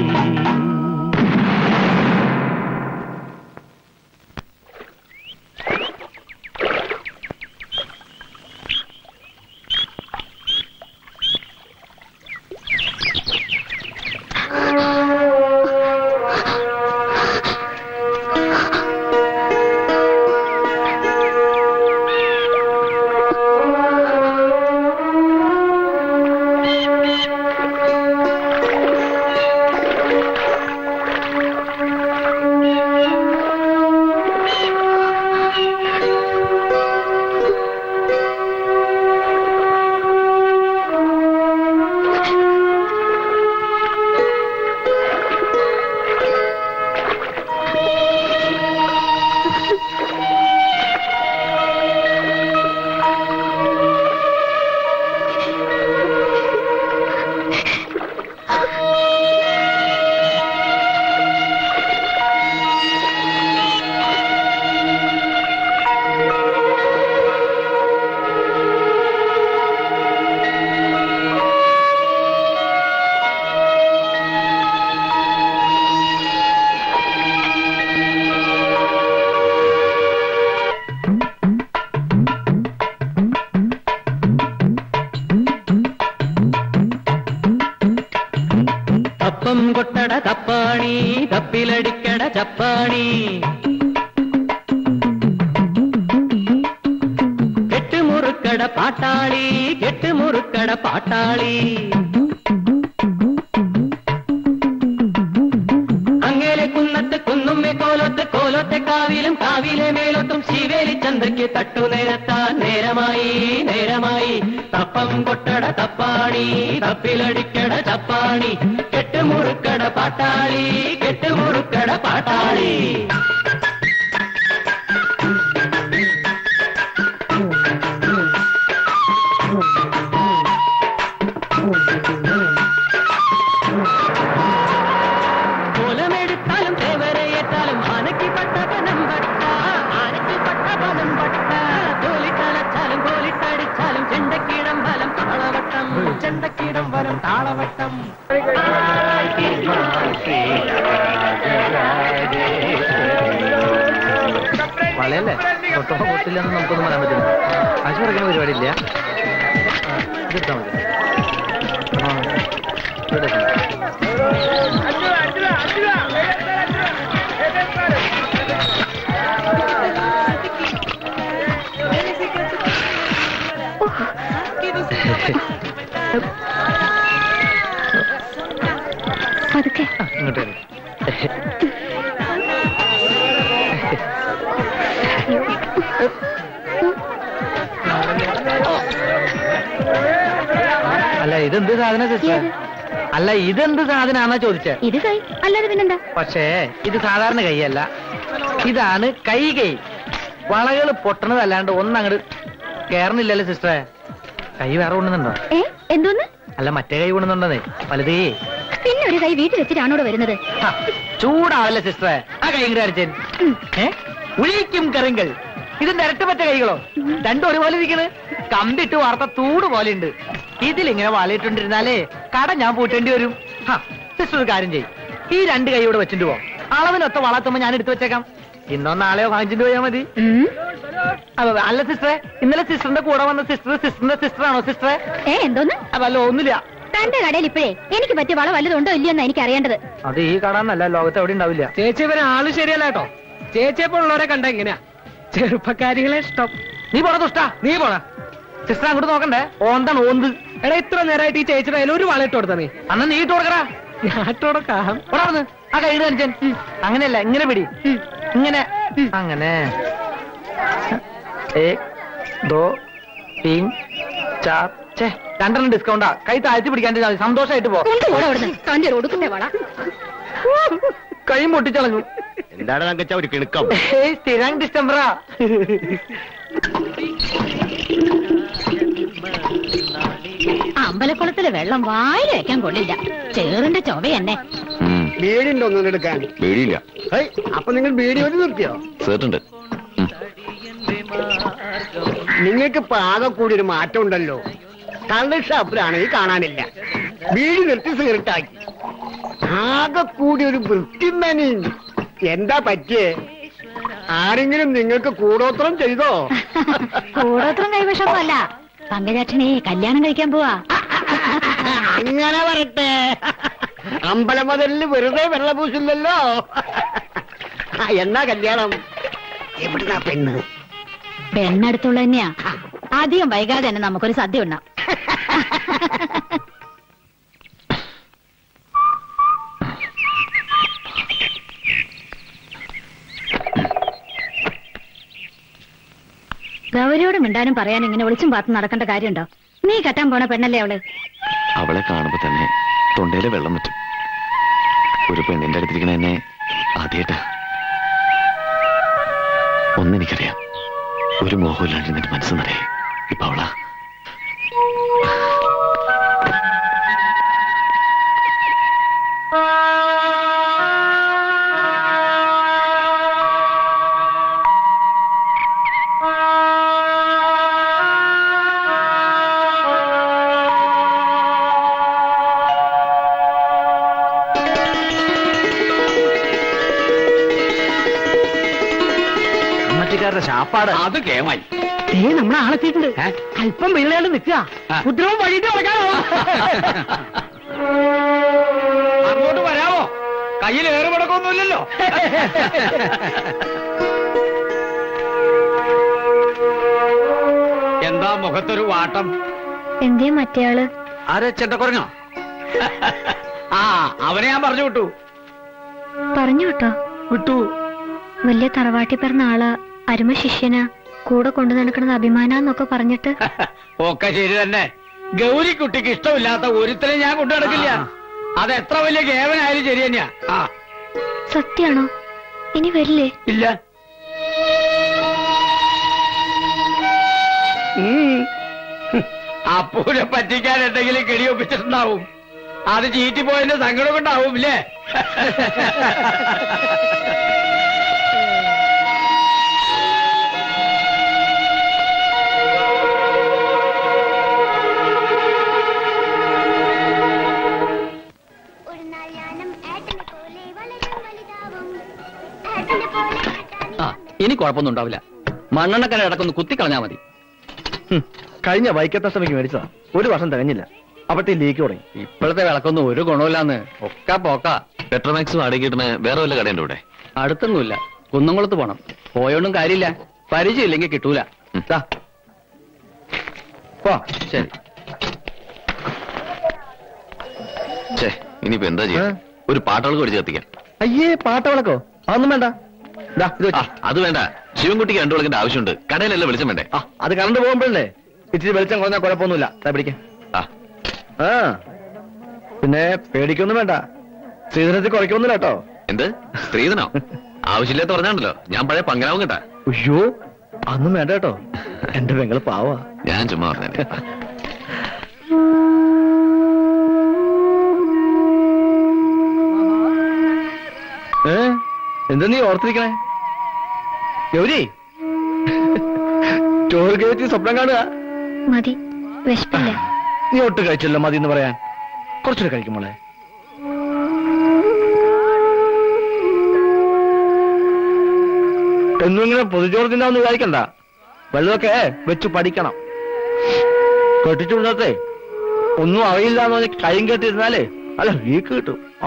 തപ്പം കൊട്ടട തപ്പാണി തപ്പിലടിക്കട ചപ്പാണി കെട്ടുമുറുക്കട പാട്ടാളി കെട്ടുമുറുക്കട പാട്ടാളി അങ്ങേലെ കുന്നത്ത് കുന്നുമ്മെ കോലത്ത് കോലത്തെ കാവിലും കാവിലെ മേലത്തും ശിവേലി ചന്ദ്രയ്ക്ക് തട്ടു നേരത്താൻ നേരമായി നേരമായി തപ്പം കൊട്ടട തപ്പാണി തപ്പിലടിക്കട ചപ്പാണി കെട്ടുമുറുക്കട പാട്ടാളി കെട്ടുമുറുക്കട പാട്ടാളി കോലമെടുത്താലും തേവരയേറ്റാലും ആനയ്ക്ക് പട്ട പനം പട്ട ആനയ്ക്ക് പട്ട പനം പട്ട തോലിട്ടലച്ചാലും കോലിട്ടടിച്ചാലും ചെണ്ടക്കിടം വലം താളവട്ടം ചെണ്ടക്കിടം വലം താളവട്ടം വളയല്ലേ തൊട്ടപ്പോ പൊട്ടില്ലെന്ന് നമുക്കൊന്നും പറയാൻ പറ്റില്ല കാശ് കൊടുക്കുന്ന പരിപാടിയില്ല ആ, ഇതെടുത്താ മതി ആ, ഇവിടെ വെക്കണം. പതുക്കെ ആ, ഇങ്ങോട്ട് വരൂ. അല്ല ഇതെന്ത് സാധന സിസ്റ്റർ അല്ല ഇതെന്ത് സാധനാന്നാ ചോദിച്ചേ ഇത് കൈ അല്ലാതെ പിന്നെന്താ പക്ഷേ ഇത് സാധാരണ കൈയല്ല ഇതാണ് കൈ കൈ വളകൾ പൊട്ടണതല്ലാണ്ട് ഒന്നങ്ങട് കേറണില്ലല്ലോ സിസ്റ്ററെ കൈ വേറെ കൊണ്ടുന്നുണ്ടോ ഏ എന്തോന്ന് അല്ല മറ്റേ കൈ കൊണ്ടുന്നുണ്ടെന്നേ വലുതേ പിന്നെ ഒരു കൈ വീട്ടിൽ വെച്ചിട്ടാണോ ഇവിടെ വരുന്നത് ഹ, ചൂടാവല്ലേ സിസ്റ്ററെ ആ കൈ ഇങ്ങോട്ട് അടിച്ചേൻ ഏ ഉളിക്കും കറിങ്കൾ ഇതിന്റെ ഇരട്ടപ്പറ്റ കൈകളോ രണ്ടും ഒരുപോലെ ഇരിക്കണ് കമ്പിട്ട് വാർത്ത തൂട് പോലെ ഉണ്ട് ഇതിലിങ്ങനെ വാലയിട്ടുണ്ടിരുന്നാലേ കട ഞാൻ പൂട്ടേണ്ടി വരും ഹാ സിസ്റ്റർ ഒരു കാര്യം ചെയ്യും ഈ രണ്ട് കൈ ഇവിടെ വെച്ചിട്ട് പോ അളവിനൊത്ത വളർത്തുമ്പോ ഞാൻ എടുത്തു വെച്ചേക്കാം ഇന്നോ നാളെയോ വാങ്ങിച്ചിട്ട് പോയാൽ മതി ഉം. അപ്പൊ അല്ല സിസ്റ്ററെ ഇന്നലെ സിസ്റ്ററിന്റെ കൂടെ വന്ന സിസ്റ്റർ സിസ്റ്ററിന്റെ സിസ്റ്റർ ആണോ സിസ്റ്ററെ ഏ എന്തോന്ന് അപ്പൊ അല്ല ഒന്നുമില്ല തന്റെ കടയിൽ ഇപ്പോഴേ എനിക്ക് പറ്റിയ വള വല്ലതുണ്ടോ ഇല്ലയോ എന്ന് എനിക്ക് അറിയേണ്ടത് അത് ഈ കട എന്നല്ല ലോകത്ത് എവിടെ ഉണ്ടാവില്ല ചേച്ചി ഇവരെ ആള് ശരിയല്ല കേട്ടോ ചേച്ചിയെ ഉള്ളവരെ കണ്ട എങ്ങനെയാ ചെറുപ്പക്കാരികളെ ഇഷ്ടം നീ പോണ ദുഷ്ടാ നീ പോടാ സിസ്റ്റർ അങ്ങോട്ട് നോക്കണ്ടേ ഓന്താണ് ഓന്ത് എടാ ഇത്ര നേരമായിട്ട് ഈ ചേച്ചിയുടെ കയ്യിൽ ഒരു വള ഇട്ട് കൊടുത്ത നീ അന്ന് നീ ഇട്ട് കൊടുക്കടാ ഞാൻ ഇട്ട് കൊടുക്കാം ഓടാ ആ കൈ കാണിച്ചൻ അങ്ങനെയല്ല ഇങ്ങനെ പിടി ഇങ്ങനെ അങ്ങനെ एक दो तीन चार ഛേ രണ്ടെണ്ണം ഡിസ്കൗണ്ടാ കൈ താഴ്ത്തി പിടിക്കാൻ സന്തോഷമായിട്ട് പോ തന്റെ ഒടുക്കത്തെ വള കൈ പൊട്ടിച്ചളഞ്ഞു എന്താണ് തങ്കച്ച ഒരു കിണുക്കം ഏയ് സ്ഥിരം ഡിസ്റ്റംബറാ അമ്പലക്കുളത്തിലെ വെള്ളം വായിൽ വെക്കാൻ കൊള്ളില്ല ചേറിന്റെ ചൊവ എന്നെ ബീഡിന്റെ ഒന്നും എടുക്കാൻ പേടിയില്ല ഹേയ്, അപ്പൊ നിങ്ങൾ ബീഡി ഒരു നിർത്തിയോ സേർട്ടുണ്ട് നിങ്ങൾക്ക് ഇപ്പൊ ആകെ കൂടി ഒരു മാറ്റം ഉണ്ടല്ലോ കള്ള് ഷാപ്പിലാണെങ്കിൽ കാണാനില്ല ബീഡി നിർത്തി സിഗരറ്റ് ആക്കി ആകെ കൂടി ഒരു വൃത്തിമനി എന്താ പറ്റിയേ ആരെങ്കിലും നിങ്ങൾക്ക് കൂടോത്രം ചെയ്തോ കൂടോത്രം കൈവശമൊന്നുമല്ല പങ്കജാക്ഷനെ കല്യാണം കഴിക്കാൻ പോവാ അങ്ങനെ വരട്ടെ അമ്പലമതിലിന് വെറുതെ വെള്ളപൂശില്ലല്ലോ ആ, എന്നാ കല്യാണം എവിടുന്നാ പെണ്ണ് പെണ്ണടുത്തുള്ള തന്നെയാ അധികം വൈകാതെ തന്നെ നമുക്കൊരു സദ്യ ഉണ്ടാവും ഗൗരിയോട് മിണ്ടാനും പറയാനും ഇങ്ങനെ വിളിച്ചും പാത്ത് നടക്കേണ്ട കാര്യമുണ്ടോ നീ കെട്ടാൻ പോണ പെണ്ണല്ലേ അവള് അവളെ കാണുമ്പോ തന്നെ തൊണ്ടയിലെ വെള്ളം പറ്റും ഒരു പെണ്ണിന്റെ അടുത്തിരിക്കണ എന്നെ ആദ്യമായിട്ടാ ഒന്നെനിക്കറിയാം ഒരു മോഹമില്ലാണ്ട് നിന്റെ മനസ്സ് നിറയെ ഇപ്പൊ അവളാ അമ്മച്ചിക്കാരുടെ ശാപ്പാട് അത് കേമായി ഏ നമ്മളെ ആളെത്തിയിട്ടുണ്ട് അല്പം വീളയാണ്ട് നിൽക്കുക ഉദ്രവം വഴിയിട്ട് നടക്കാനോ അങ്ങോട്ട് വരാമോ കയ്യിൽ ഏറ് മുടക്കൊന്നുമില്ലല്ലോ എന്താ മുഖത്തൊരു വാട്ടം എന്തേ മറ്റേയാള് ആരെ ചെണ്ടക്കുറങ്ങോ ആ അവനെ ഞാൻ പറഞ്ഞു വിട്ടു പറഞ്ഞു കേട്ടോ വിട്ടു വലിയ തറവാട്ടി പിറന്ന ആള് അരുമ ശിഷ്യനാ കൂടെ കൊണ്ടു നടക്കുന്നത് അഭിമാനാന്നൊക്കെ പറഞ്ഞിട്ട് ഒക്കെ ശരി തന്നെ ഗൗരിക്കുട്ടിക്ക് ഇഷ്ടമില്ലാത്ത ഒരുത്തരെ ഞാൻ കൊണ്ടു നടക്കില്ല അത് എത്ര വലിയ കേവനായാലും ശരി തന്നെയാ ആ സത്യാണോ ഇനി വരില്ലേ ഇല്ല ഉം. അപ്പൂനെ പറ്റിക്കാൻ എന്തെങ്കിലും കെടി ഒപ്പിച്ചിട്ടുണ്ടാവും അത് ചീറ്റി പോയതിന്റെ സങ്കടം കൊണ്ടാവും ഇല്ലേ ആ ഇനി കുഴപ്പമൊന്നും ഉണ്ടാവില്ല മണ്ണെണ്ണക്കര ഇടക്കൊന്ന് കുത്തിക്കളഞ്ഞാ മതി ഹും, കഴിഞ്ഞ വൈക്കത്തെ സമയത്ത് മേടിച്ചതാ ഒരു വർഷം തികഞ്ഞില്ല അപ്പത്തെ ലീക്ക് തുടങ്ങി ഇപ്പോഴത്തെ വിളക്കൊന്നും ഒരു ഗുണമില്ലാന്ന് ഒക്കെ പോക്ക പെട്രോമാക്സ് വാടക കിട്ടുന്ന വേറെ വല്ല കടയുണ്ടോ ഇവിടെ അടുത്തൊന്നുമില്ല കുന്നംകുളത്ത് പോണം പോയോണ്ടും കാര്യമില്ല പരിചയമില്ലെങ്കിൽ കിട്ടൂല ദാ. പോ ശരി ഛേ ഇനിയിപ്പോ എന്താ ചെയ്യാ ഒരു പാട്ടുകൾക്ക് പഠിച്ച് കത്തിക്കാം അയ്യേ പാട്ട വിളക്കോ അതൊന്നും വേണ്ട ദാ, ഇത് വെച്ചോ. അത് വേണ്ട ശിവൻകുട്ടിക്ക് രണ്ടു വിളക്കിന്റെ ആവശ്യമുണ്ട് കടയിലല്ല വെളിച്ചം വേണ്ടേ ആ അത് കറണ്ട് പോകുമ്പോഴല്ലേ ഇച്ചിരി വെളിച്ചം കുറഞ്ഞാൽ കുഴപ്പമൊന്നുമില്ല ദാ പിടിക്കാം ആ ആ പിന്നെ പേടിക്കൊന്നും വേണ്ട ശ്രീധരത്തിൽ കുറയ്ക്കൊന്നുമില്ല കേട്ടോ എന്ത് സ്ത്രീധനോ ആവശ്യമില്ലാത്ത പറഞ്ഞാണ്ടല്ലോ ഞാൻ പഴയ പങ്കനാവും കേട്ടാ അയ്യോ അതൊന്നും വേണ്ട കേട്ടോ എന്റെ പെങ്ങള് പാവാ ഞാൻ ചുമ്മാ പറഞ്ഞേ ഏ എന്താ നീ ഓർത്തിരിക്കണേ ഗൗരി ടോൾ ഗേറ്റ് സ്വപ്നം കാണുക മതി വിശപ്പില്ല നീ ഒട്ട് കഴിച്ചല്ലോ മതി എന്ന് പറയാൻ കുറച്ചുകൂടെ കഴിക്കും മോളെ എന്നും ഇങ്ങനെ പൊതുചോറ് തിന്നാന്ന് വിചാരിക്കണ്ട വെള്ളമൊക്കെ വെച്ച് പഠിക്കണം കെട്ടിച്ചു വിടാത്തെ ഒന്നും അറിയില്ല എന്ന് പറഞ്ഞ് കൈയും കെട്ടിരുന്നാലേ അല്ല വീക്ക് കിട്ടും ആ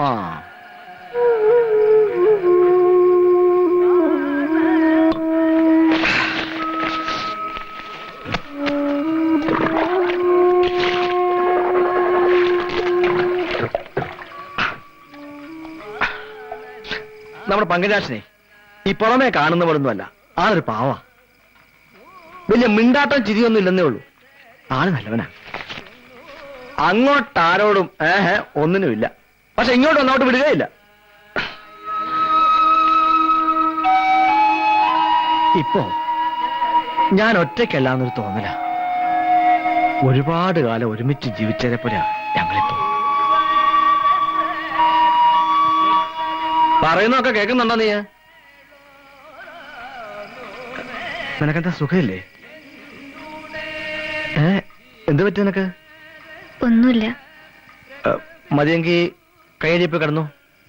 നമ്മുടെ പങ്കജാക്ഷനെ ഈ പുറമേ കാണുന്ന പോലൊന്നുമല്ല ആളൊരു പാവ വലിയ മിണ്ടാട്ടം ചിരിയൊന്നും ഇല്ലെന്നേ ഉള്ളൂ ആള് നല്ലവനാ അങ്ങോട്ടാരോടും ഏഹ് ഒന്നിനുമില്ല പക്ഷെ ഇങ്ങോട്ട് ഒന്നോട്ട് വിടുകയില്ല ഇപ്പോ ഞാൻ ഒറ്റയ്ക്കല്ലാന്നൊരു തോന്നല ഒരുപാട് കാലം ഒരുമിച്ച് ജീവിച്ചതിനെ പോലെ ഞങ്ങളിപ്പോ പറയുന്നൊക്കെ കേൾക്കുന്നുണ്ടോ നീ നിനക്കെന്താ സുഖമില്ലേ ഏ എന്ത് പറ്റി നിനക്ക് ഒന്നുമില്ല ഏ, മതിയെങ്കി കൈയടിപ്പ് കിടന്നു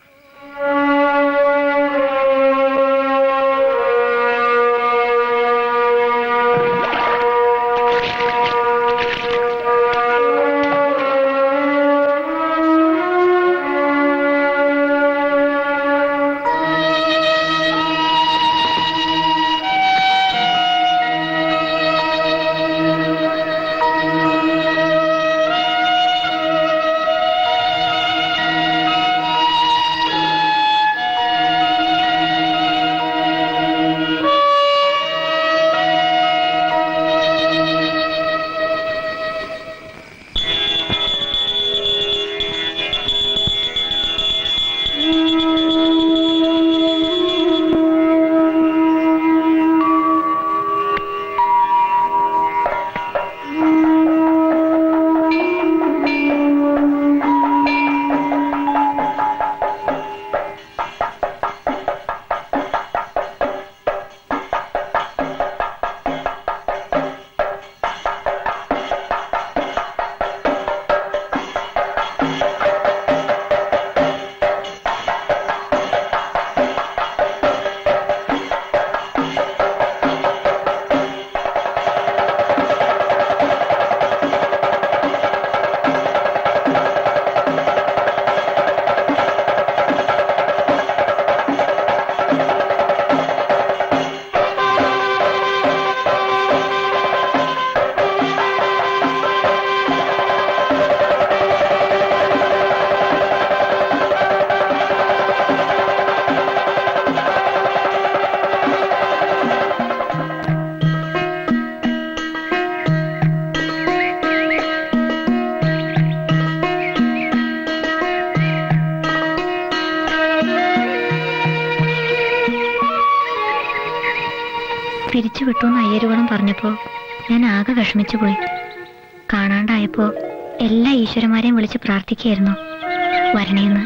പിരിച്ചു വിട്ടുന്ന് അയ്യരുവണം പറഞ്ഞപ്പോ ഞാൻ ആകെ വിഷമിച്ചു പോയി കാണാണ്ടായപ്പോ എല്ലാ ഈശ്വരന്മാരെയും വിളിച്ച് പ്രാർത്ഥിക്കുകയായിരുന്നു വരണേന്ന്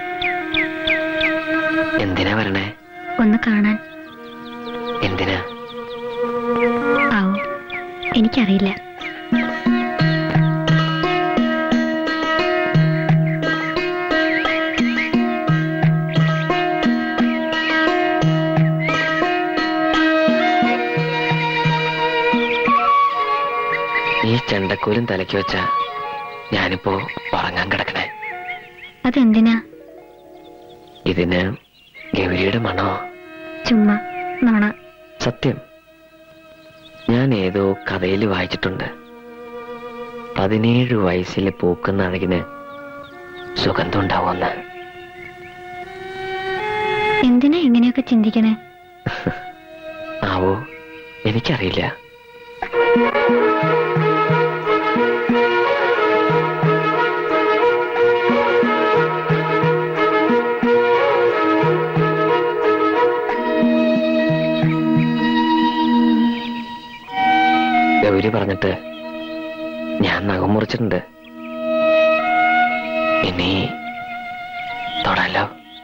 എന്തിനാ വരണേ ഒന്ന് കാണാൻ എന്തിനാ ആവോ എനിക്കറിയില്ല ഈ ചെണ്ടക്കോലും തലയ്ക്ക് വെച്ച ഞാനിപ്പോ ഉറങ്ങാൻ കിടക്കണേ അതെന്തിനാ ഇതിന് ഗൗരിയുടെ മണോ ചുമ്മാ നാണ സത്യം ഞാൻ ഏതോ കഥയിൽ വായിച്ചിട്ടുണ്ട് പതിനേഴ് വയസ്സിലെ പൂക്കുന്ന അഴകിന് സുഗന്ധം ഉണ്ടാവുമെന്ന് എന്തിനാ ഇങ്ങനെയൊക്കെ ചിന്തിക്കണേ ആവോ എനിക്കറിയില്ല ഗൗരി പറഞ്ഞിട്ട് ഞാൻ നഖം മുറിച്ചിട്ടുണ്ട് ഇനി തൊടാലോ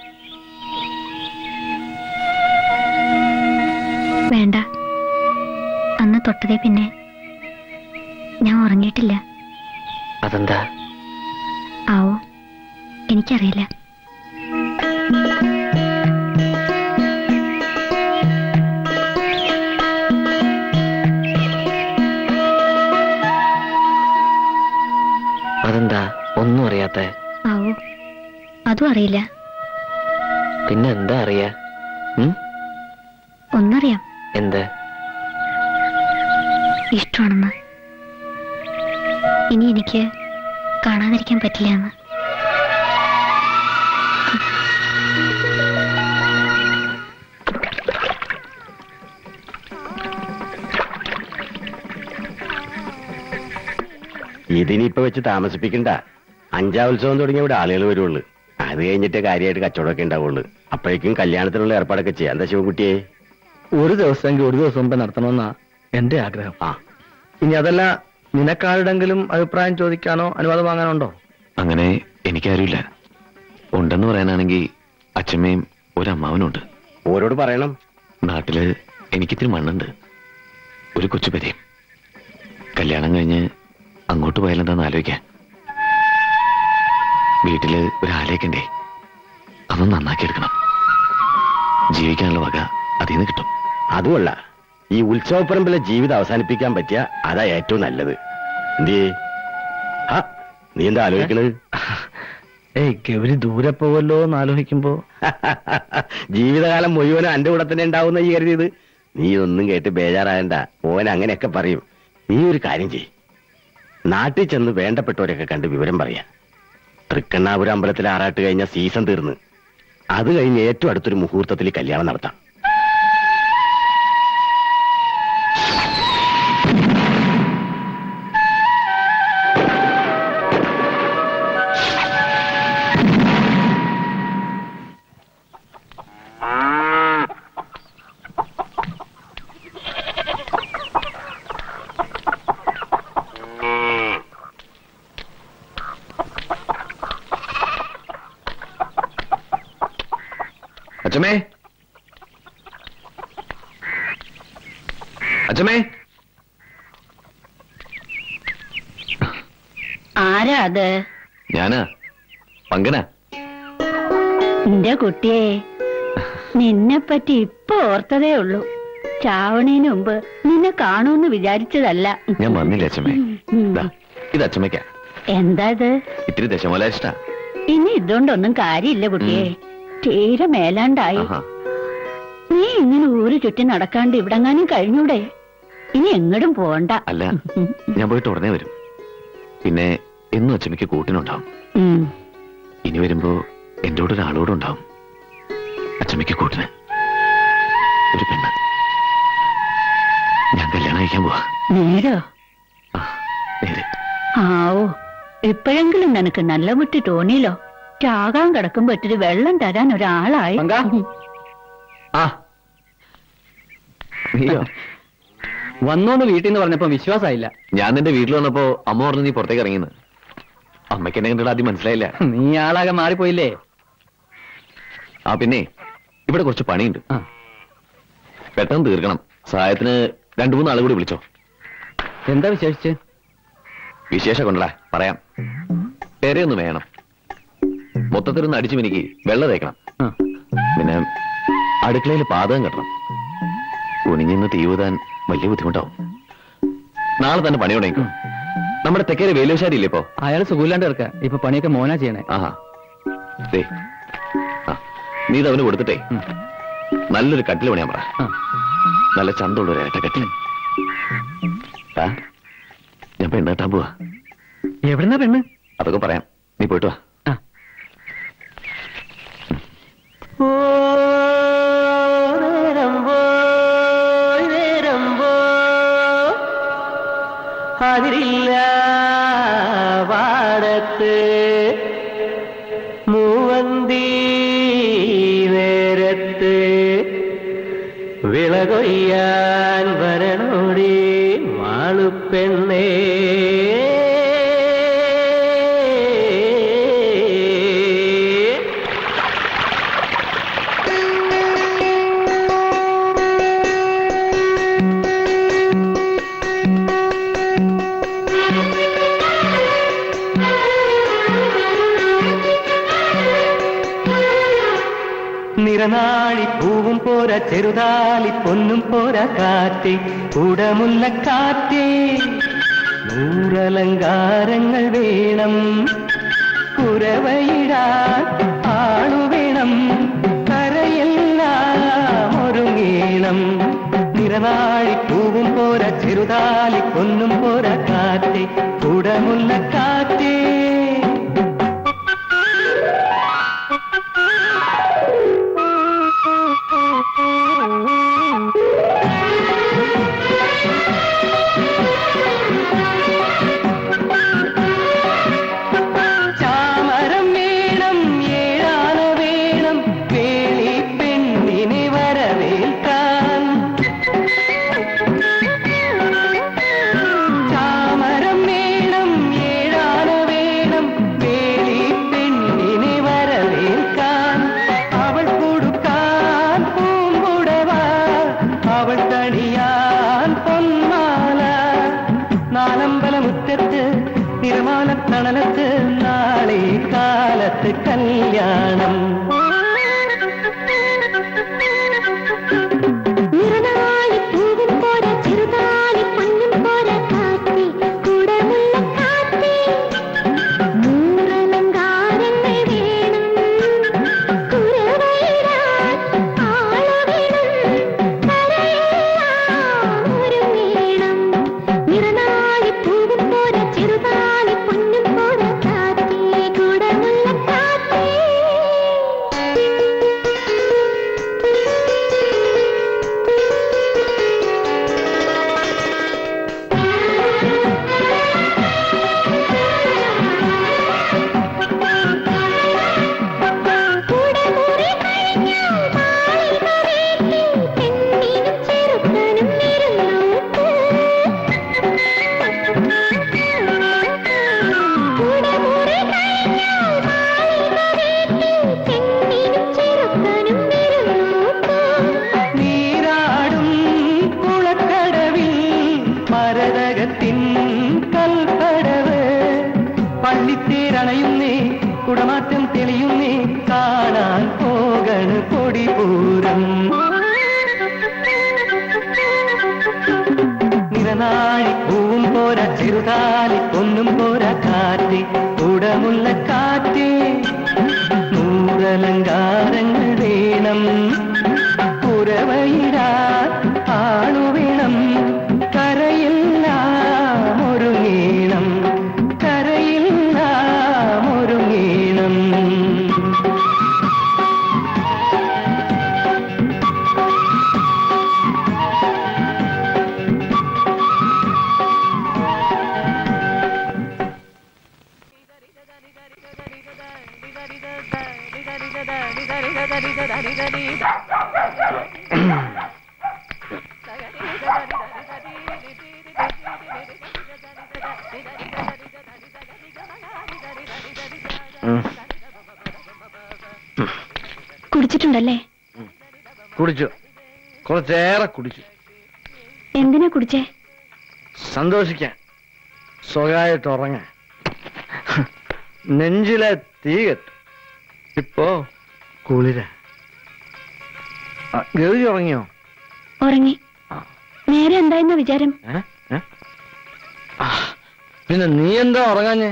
വേണ്ട അന്ന് തൊട്ടതേ പിന്നെ ഞാൻ ഉറങ്ങിയിട്ടില്ല അതെന്താ ആവോ എനിക്കറിയില്ല അതെന്താ ഒന്നും അറിയാത്ത ആവോ അതും അറിയില്ല പിന്നെ എന്താ അറിയാ ഉം? ഒന്നറിയാം എന്ത് ഇഷ്ടമാണെന്ന് ഇനി എനിക്ക് കാണാതിരിക്കാൻ പറ്റില്ല എന്ന് ഇതിനിപ്പോ വെച്ച് താമസിപ്പിക്കണ്ട അഞ്ചാം ഉത്സവം തുടങ്ങിയ ഇവിടെ ആളുകൾ വരുള്ളൂ അത് കഴിഞ്ഞിട്ട് കാര്യമായിട്ട് കച്ചവടമൊക്കെ ഉണ്ടാവുള്ളൂ അപ്പോഴേക്കും കല്യാണത്തിനുള്ള ഏർപ്പാടൊക്കെ ചെയ്യാം എന്താ ശിവകുട്ടിയെ ഒരു ദിവസമെങ്കിൽ ഒരു ദിവസം മുമ്പ് നടത്തണമെന്നാ എന്റെ ആഗ്രഹം ആ ഇനി അതല്ല നിനക്കാരുടെങ്കിലും അഭിപ്രായം ചോദിക്കാനോ അനുവാദം വാങ്ങാനുണ്ടോ അങ്ങനെ എനിക്കാരുമില്ല ഉണ്ടെന്ന് പറയാനാണെങ്കിൽ അച്ഛമ്മയും ഒരമ്മാവനുണ്ട് ഓരോട് പറയണം നാട്ടില് എനിക്കിത്തിരി മണ്ണുണ്ട് ഒരു കൊച്ചു പെരയും കല്യാണം കഴിഞ്ഞ് അങ്ങോട്ട് പോയാലെന്താന്ന് ആലോചിക്കാൻ വീട്ടില് ഒരാലേക്കുണ്ടേ അതൊന്ന് നന്നാക്കി എടുക്കണം ജീവിക്കാനുള്ള വക അതിൽ നിന്ന് കിട്ടും അതുമല്ല ഈ ഉത്സവപ്പറമ്പിലെ ജീവിതം അവസാനിപ്പിക്കാൻ പറ്റിയ അതാ ഏറ്റവും നല്ലത് എന്തേ ആ നീ എന്താ ആലോചിക്കണത് ഏയ് ഗൗരി ദൂരെ പോവല്ലോ എന്ന് ആലോചിക്കുമ്പോ ജീവിതകാലം മുഴുവനും എന്റെ കൂടെ തന്നെ ഉണ്ടാവുന്ന ഈ കരുതിയത് നീ ഒന്നും കേട്ട് ബേജാറായണ്ട ഓൻ അങ്ങനെയൊക്കെ പറയും നീ ഒരു കാര്യം ചെയ് നാട്ടിൽ ചെന്ന് വേണ്ടപ്പെട്ടവരൊക്കെ കണ്ട് വിവരം പറയാ തൃക്കണ്ണാപുരം അമ്പലത്തിലെ ആറാട്ട് കഴിഞ്ഞ സീസൺ തീർന്ന് അത് കഴിഞ്ഞ് ഏറ്റവും അടുത്തൊരു മുഹൂർത്തത്തിൽ ഈ കല്യാണം നടത്താം അച്ഛമ്മേ അച്ഛമ്മേ ആരാ അത് ഞാനാ പങ്കനാ നിന്റെ കുട്ടിയെ നിന്നെ പറ്റി ഇപ്പൊ ഓർത്തതേ ഉള്ളൂ ചാവണേന് മുമ്പ് നിന്നെ കാണുമെന്ന് വിചാരിച്ചതല്ല ഞാൻ വന്നില്ല അച്ഛമ്മേ ഉം. ദാ, ഇത് അച്ഛമ്മയ്ക്കാ എന്താ ഇത് ഇത്തിരി ദശമോലാരിഷ്ടാ ഇനി ഇതുകൊണ്ടൊന്നും കാര്യമില്ല കുട്ടിയെ തീരെ മേലാണ്ടായി ആഹാ നീ ഇങ്ങനെ ഊര് ചുറ്റി നടക്കാണ്ട് ഇവിടെങ്ങാനും കഴിഞ്ഞൂടെ ഇനി എങ്ങടും പോണ്ട അല്ല ഞാൻ പോയിട്ട് ഉടനെ വരും പിന്നെ എന്നും അച്ഛമ്മയ്ക്ക് കൂട്ടിനുണ്ടാവും ഉം. ഇനി വരുമ്പോ എന്റെ കൂടെ ഒരാളോട് ഉണ്ടാവും അച്ഛമ്മയ്ക്ക് കൂട്ടിന് ഒരു പെണ്ണ് ഞാൻ കല്യാണം കഴിക്കാൻ പോവാ നേരോ നേരെ ആവോ എപ്പോഴെങ്കിലും നിനക്ക് നല്ല കുട്ടി തോന്നിയില്ലോ ചാകാൻ കിടക്കുമ്പോ ഇത്തിരി വെള്ളം തരാൻ ഒരാളായി ആ നീയോ വന്നോണ്ട് വീട്ടിൽ നിന്ന് പറഞ്ഞപ്പോ വിശ്വാസമായില്ല ഞാൻ നിന്റെ വീട്ടിൽ വന്നപ്പോ അമ്മ പറഞ്ഞു നീ പുറത്തേക്ക് ഇറങ്ങിന്ന് അമ്മയ്ക്ക് എന്നെ കണ്ടിട്ട് ആദ്യം മനസ്സിലായില്ല നീ ആളാകെ മാറിപ്പോയില്ലേ ആ പിന്നെ ഇവിടെ കുറച്ച് പണിയുണ്ട് പെട്ടെന്ന് തീർക്കണം സഹായത്തിന് രണ്ടു മൂന്ന് ആൾ കൂടി വിളിച്ചോ എന്താ വിശേഷിച്ച് വിശേഷം കൊണ്ടടാ പറയാം പെരയൊന്ന് വേണം മൊത്തത്തിലൊന്ന് അടിച്ചു മിനിക്ക് വെള്ളം തേക്കണം പിന്നെ അടുക്കളയിൽ പാതകം കെട്ടണം കുനിഞ്ഞിന്ന് തീവുതാൻ വലിയ ബുദ്ധിമുട്ടാവും നാളെ തന്നെ പണി തുടങ്ങിക്കോ നമ്മുടെ തെക്കേരെ വേലുശാരി ഇല്ലേ ഇപ്പോ അയാൾ സുഖമില്ലാണ്ട് കിടക്ക ഇപ്പൊ പണിയൊക്കെ മോനാ ചെയ്യണേ ആഹാ ദേ ആ നീ ഇത് അവന് കൊടുത്തിട്ടേ നല്ലൊരു കട്ടിൽ പണിയാൻ പറ നല്ല ചന്തമുള്ള ഒരു ഇരട്ടക്കട്ടിൽ ആ ഞാൻ പെണ്ണേട്ടാൻ പോവാ എവിടുന്നാ പെണ്ണ് അതൊക്കെ പറയാം നീ പോയിട്ട് വാ അതിരില്ല പാടത്ത് മൂവന്തി നേരത്ത് വിളകൊയ്യാൻ വരണോടി മാളുപ്പെണ്ണേ നിറനാഴി പൂവും പോരാ ചെറുതാലി പൊന്നും പോരാ കാറ്റേ കുടമുല്ല കാറ്റേ നൂറലങ്കാരങ്ങൾ വേണം കുരവയിടാൻ ആളു വേണം കരയെല്ലാം ഒരുങ്ങീണം നിറനാഴി പൂവും പോരാ ചെറുതാലി പൊന്നും പോരാ കാറ്റേ കുടമുല്ല കാറ്റേ തണലത്ത് നാളെ കാലത്ത് കല്യാണം നിറനാളി പൂവും പോരാ ചെറുതാളി പൊന്നും പോരാ കാറ്റേ കുടമുള്ള കാറ്റേ നൂറലങ്കാരങ്ങൾ വേണം കുരവയിടാൻ ആളു വേണം കരയെല്ലാം ഒരുങ്ങേണം നിറനാളി പൂവും പോരാ ചെറുതാളി പൊന്നും പോരാ കാറ്റേ കുടമുള്ള കാറ്റേ കുടമുറി കഴിഞ്ഞാൽ മാളിക വീട്ടിൽ പെണ്ണിനും ചെറുക്കനും ഇരുന്നോട്ട്. കുടമുറി കഴിഞ്ഞാൽ മാളിക വീട്ടിൽ പെണ്ണിനും ചെറുക്കനും ഇരുന്നോട്ട്. നീരാടും കുളക്കടവിൽ മരതകത്തിൻ കൽപ്പടവ് പള്ളിത്തേരണയുന്നേ കുടമാറ്റം തെളിയുന്നേ കാണാൻ പോകണ് പൊടിപൂരം നിറനാഴി പൂവും പോരാ ചെറുതാലി പൊന്നും പോരാ കാറ്റ് കുടമുള്ള കാറ്റ് നൂറലങ്കാരങ്ങൾ വേണം പുറവയിടാ ആളു വേണം കരയെല്ലാം ഒരുങ്ങീണം കരയെല്ലാം ഒരുങ്ങീണം കുടിച്ചിട്ടുണ്ടല്ലേ കുടിച്ചു കുറച്ചേറെ കുടിച്ചു എന്തിനാ കുടിച്ചേ സന്തോഷിക്കാൻ സ്വകായിട്ട് ഉറങ്ങാൻ നെഞ്ചിലെ തീ കെട്ടു ഇപ്പോ കുളിര ആ, ഗൗരി ഉറങ്ങിയോ ഉറങ്ങി നേരെ എന്തായിരുന്ന വിചാരം ഏ? ഏ? ആ, പിന്നെ നീ എന്താ ഉറങ്ങാഞ്ഞേ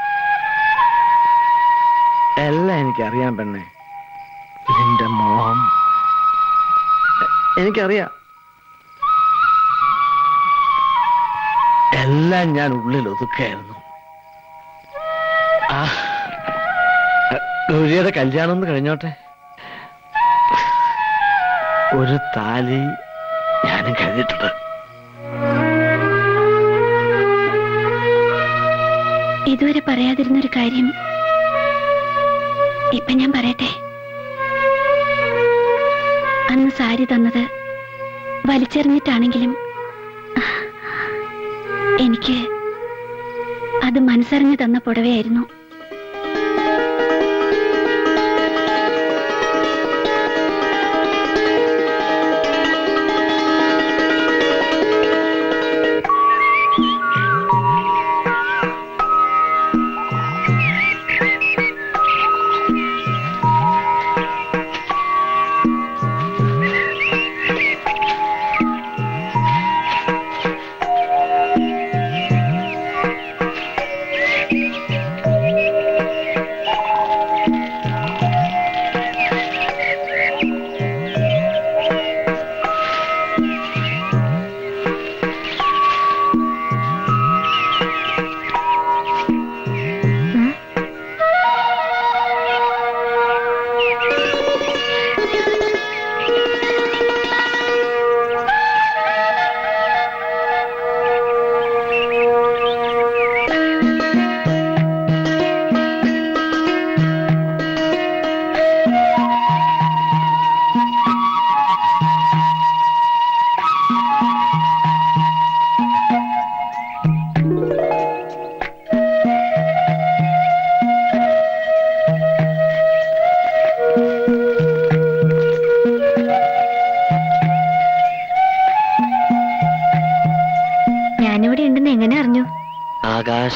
എല്ലാം എനിക്കറിയാം പെണ്ണെ നിന്റെ മോഹം എ- എനിക്കറിയാം എല്ലാം ഞാൻ ഉള്ളിൽ ഒതുക്കായിരുന്നു ആ ഗൗരിയുടെ കല്യാണം ഒന്ന് കഴിഞ്ഞോട്ടെ ഒരു താലി ഞാനും കഴിഞ്ഞിട്ടുണ്ട് ഇതുവരെ പറയാതിരുന്നൊരു കാര്യം ഇപ്പൊ ഞാൻ പറയട്ടെ അന്ന് സാരി തന്നത് വലിച്ചെറിഞ്ഞിട്ടാണെങ്കിലും എനിക്ക് അത് മനസ്സറിഞ്ഞു തന്ന പുടവയായിരുന്നു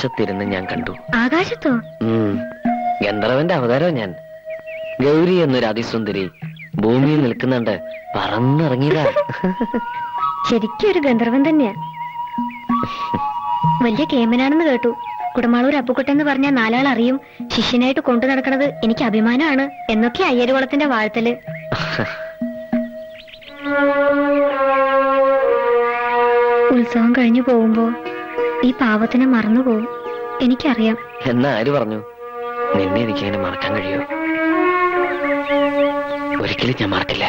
ആകാശത്തിരുന്ന് ഞാൻ കണ്ടു ആകാശത്തോ ഉം. ഗന്ധർവന്റെ അവതാരം ഞാൻ ഗൗരി എന്നൊരു അതിസുന്ദരി ഭൂമിയിൽ നിൽക്കുന്നുണ്ട് പറന്നിറങ്ങിയതാ ശരിക്കും ഒരു ഗന്ധർവൻ തന്നെയാ വലിയ കേമനാണെന്ന് കേട്ടു കുടമാളൂർ അപ്പുക്കുട്ടെന്ന് പറഞ്ഞ നാലാൾ അറിയും ശിഷ്യനായിട്ട് കൊണ്ടു നടക്കണത് എനിക്ക് അഭിമാനമാണ് എന്നൊക്കെ അയ്യരുകുളത്തിന്റെ വാഴ്ത്തല് ഉത്സവം കഴിഞ്ഞു പോകുമ്പോ ഈ പാവത്തിനെ മറന്നുപോകും എനിക്കറിയാം എന്നാ ആര് പറഞ്ഞു നിന്നെ എനിക്കങ്ങനെ മറക്കാൻ കഴിയോ ഒരിക്കലും ഞാൻ മറക്കില്ല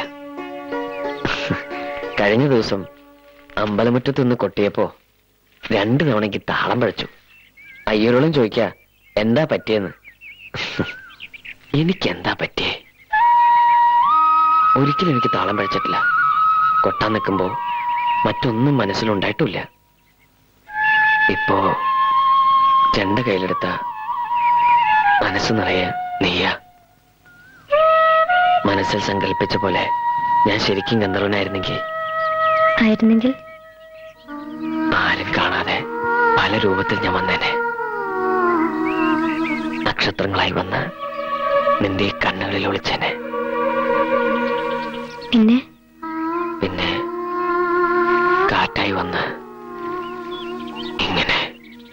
കഴിഞ്ഞ ദിവസം അമ്പലമുറ്റത്ത് നിന്ന് കൊട്ടിയപ്പോ രണ്ടു തവണ എനിക്ക് താളം പഴച്ചു അയ്യരോളം ചോദിക്കാ എന്താ പറ്റിയെന്ന് എനിക്കെന്താ പറ്റിയേ ഒരിക്കലും എനിക്ക് താളം പഴച്ചിട്ടില്ല കൊട്ടാൻ നിൽക്കുമ്പോ മറ്റൊന്നും മനസ്സിലുണ്ടായിട്ടില്ല ഇപ്പോ ചെണ്ട കയ്യിലെടുത്ത മനസ്സ് നിറയെ നെയ്യ മനസ്സിൽ സങ്കല്പിച്ച പോലെ ഞാൻ ശരിക്കും ഗന്ധർവനായിരുന്നെങ്കിൽ ആയിരുന്നെങ്കിൽ ആരും കാണാതെ പല രൂപത്തിൽ ഞാൻ വന്നേനെ നക്ഷത്രങ്ങളായി വന്ന് നിന്റെ ഈ കണ്ണുകളിൽ ഒളിച്ചേനെ പിന്നെ പിന്നെ കാറ്റായി വന്ന് ഇങ്ങനെ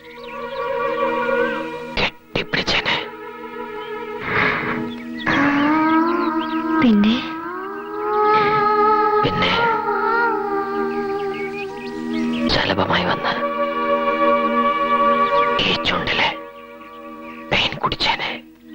കെട്ടിപ്പിടിച്ചേനെ പിന്നെ പിന്നെ ശലഭമായി വന്ന് ഈ ചുണ്ടിലെ പെയിൻ കുടിച്ചേനെ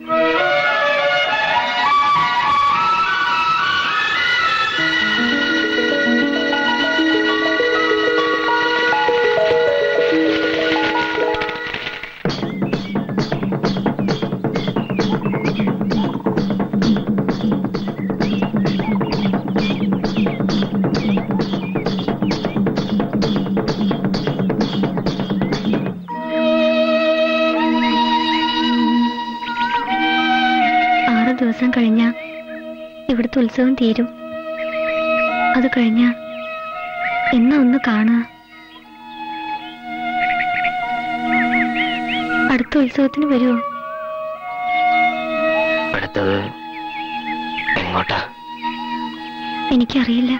ആറ് ദിവസം കഴിഞ്ഞ ഇവിടുത്തെ ഉത്സവം തീരും അത് കഴിഞ്ഞ എന്നാ ഒന്ന് കാണുക അടുത്ത ഉത്സവത്തിന് വരുമോ അടുത്തത് എങ്ങോട്ടാ എനിക്കറിയില്ല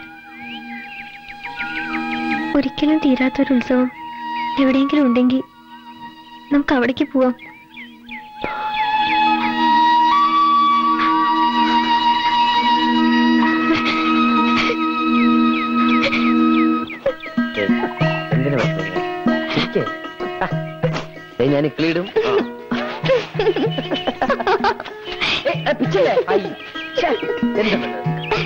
ഒരിക്കലും തീരാത്തൊരു ഉത്സവം എവിടെയെങ്കിലും ഉണ്ടെങ്കിൽ നമുക്ക് അവിടേക്ക് പോവാം എന്തിനു ഞാൻ ഇക്ലിടും പിച്ചല്ലേ ഐ ഛെ, എന്താ പെണ്ണ്?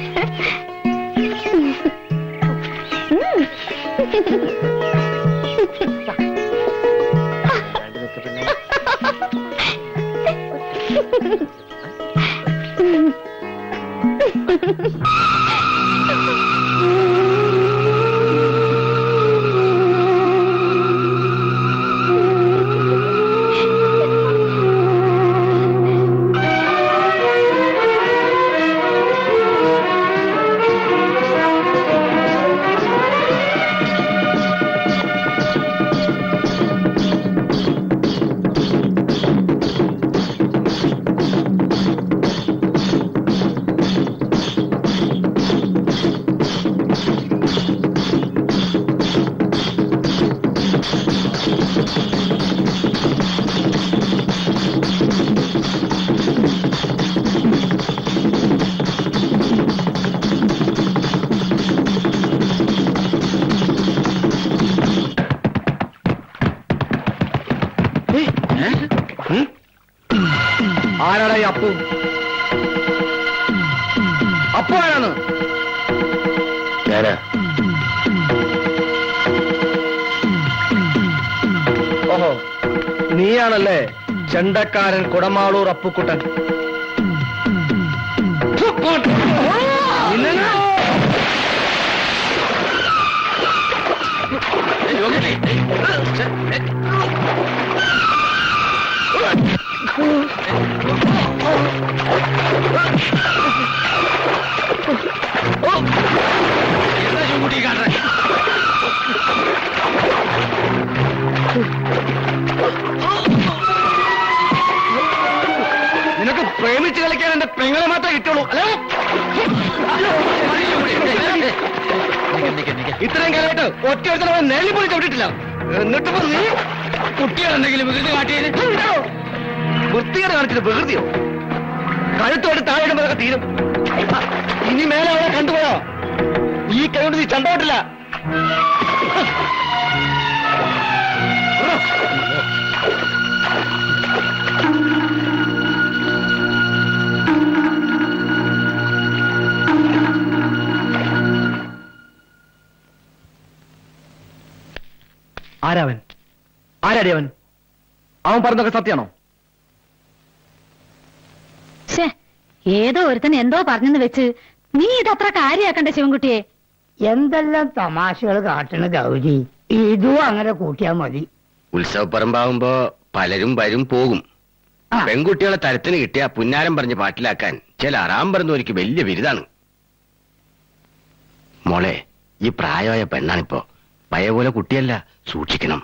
രണ്ട് നിക്ക് പെണ്ണെ. ആരാടാ ഈ അപ്പു അപ്പു ആരാണ് ഞാനാ ഓഹോ നീയാണല്ലേ ചെണ്ടക്കാരൻ കുടമാളൂർ അപ്പുക്കുട്ടൻ നിന്നെ ഞാൻ- ഓ ഇത്രയും കാലമായിട്ട് ഒറ്റ ഒരുത്തരം നേടി പോയി ചവിട്ടിട്ടില്ല എന്നിട്ട് ഇപ്പൊ നീ കുട്ടികളുണ്ടെങ്കിലും വികൃതി കാട്ടിയത് വൃത്തികേട് കാണിച്ചത് വികൃതിയോ കഴുത്തോട്ട് താഴെ ഇടുമ്പോഴൊക്കെ തീരും ഇനി മേലെ അവളെ കണ്ടുപോയോ ഈ കൈ കൊണ്ട് നീ ചണ്ടോട്ടില്ല ആരാവൻ ആരാടി അവൻ അവൻ പറഞ്ഞതൊക്കെ സത്യാണോ ശ്ശേ, ഏതോ ഒരുത്തൻ എന്തോ പറഞ്ഞെന്ന് വെച്ച് നീ ഇതത്ര കാര്യാക്കണ്ട ശിവൻകുട്ടിയെ എന്തെല്ലാം തമാശകൾ കാട്ടണ ഗൗരി ഇതും അങ്ങനെ കൂട്ടിയാ മതി ഉത്സവപ്പറമ്പാവുമ്പോ പലരും വരും പോകും പെൺകുട്ടികളെ തരത്തിന് കിട്ടിയ പുന്നാരം പറഞ്ഞ് പാട്ടിലാക്കാൻ ചില അറാം പറഞ്ഞവർക്ക് വലിയ ബിരുദാണ് മോളെ ഈ പ്രായമായ പെണ്ണാണിപ്പോ പഴയ പോലെ കുട്ടിയല്ല സൂക്ഷിക്കണം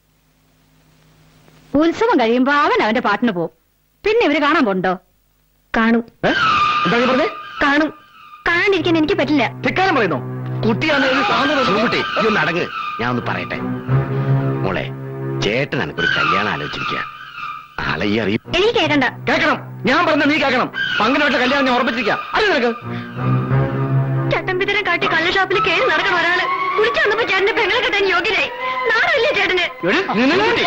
ഉത്സവം കഴിയുമ്പോ അവൻ അവന്റെ പാട്ടിന് പോവും പിന്നെ ഇവര് കാണാൻ പോണ്ടോ കാണും എന്താ നീ പറഞ്ഞേ കാണും കാണാണ്ടിരിക്കാൻ എനിക്ക് പറ്റില്ല ധിക്കാരം പറയുന്നോ കുട്ടിയാണ് ഈ സാധനം ശിവൻകുട്ടി ഈ ഒന്ന് അടങ്ങ് ഞാൻ ഒന്ന് പറയട്ടെ മോളെ ചേട്ടൻ എനിക്കൊരു കല്യാണം ആലോചിച്ചിരിക്കുക നാളെ ഈ അറിയും എനിക്ക് കേൾക്കണ്ട കേൾക്കണം ഞാൻ പറഞ്ഞ നീ കേൾക്കണം പങ്കിനായിട്ട് കല്യാണം ഞാൻ ഉറപ്പിച്ചിരിക്കാം അല്ല നിനക്ക് ചട്ടമ്പിതരം കാട്ടി കള്ള ഷാപ്പിൽ കയറി നടക്കണം ഒരാള് കുളിച്ചു വന്നപ്പോ ചേട്ടന്റെ പെങ്ങളെ കെട്ടാൻ യോഗ്യനായി നാണമില്ലേ ചേട്ടന് എടി, നിന്നെ-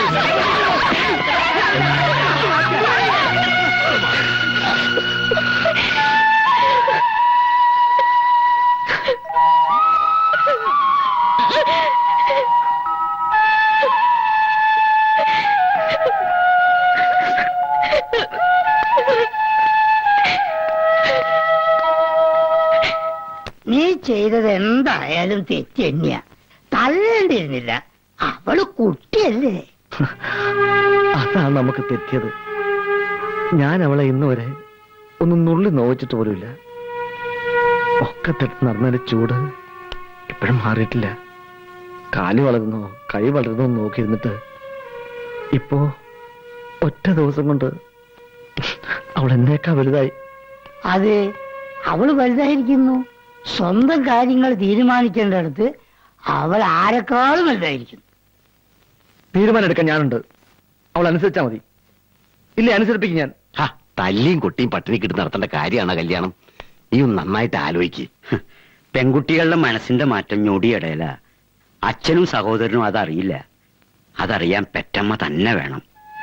നീ ചെയ്തത് എന്തായാലും തെറ്റ് തന്നെയാ തള്ളേണ്ടിരുന്നില്ല അവള് കുട്ടിയല്ലേ അതാണ് നമുക്ക് തെറ്റിയത് ഞാൻ അവളെ ഇന്ന് വരെ ഒന്ന് നുള്ളി നോവിച്ചിട്ട് പോലുമില്ല ഒക്കെ തെറ്റ് നടന്നതിന്റെ ചൂട് ഇപ്പോഴും മാറിയിട്ടില്ല കാല് വളരുന്നോ കൈ വളരുന്നോ എന്ന് നോക്കിയിരുന്നിട്ട് ഇപ്പോ ഒറ്റ ദിവസം കൊണ്ട് അവൾ എന്നേക്കാ വലുതായി അതെ അവള് വലുതായിരിക്കുന്നു സ്വന്തം കാര്യങ്ങൾ തീരുമാനിക്കേണ്ടടുത്ത് അവൾ ആരെക്കാളും വലുതായിരിക്കുന്നു തീരുമാനം എടുക്കാൻ ഞാനുണ്ട് അവൾ അനുസരിച്ചാ മതി ഇല്ലേ അനുസരിപ്പിക്കും ഞാൻ ഹാ, തല്ലിയും കുട്ടിയും പട്ടിണി കിട്ടി നടത്തേണ്ട കാര്യമാണ് കല്യാണം നീ ഒന്ന് നന്നായിട്ട് ആലോചിക്ക് പെൺകുട്ടികളുടെ മനസ്സിന്റെ മാറ്റം ഞൊടിയിടയില അച്ഛനും സഹോദരനും അതറിയില്ല അതറിയാൻ പെറ്റമ്മ തന്നെ വേണം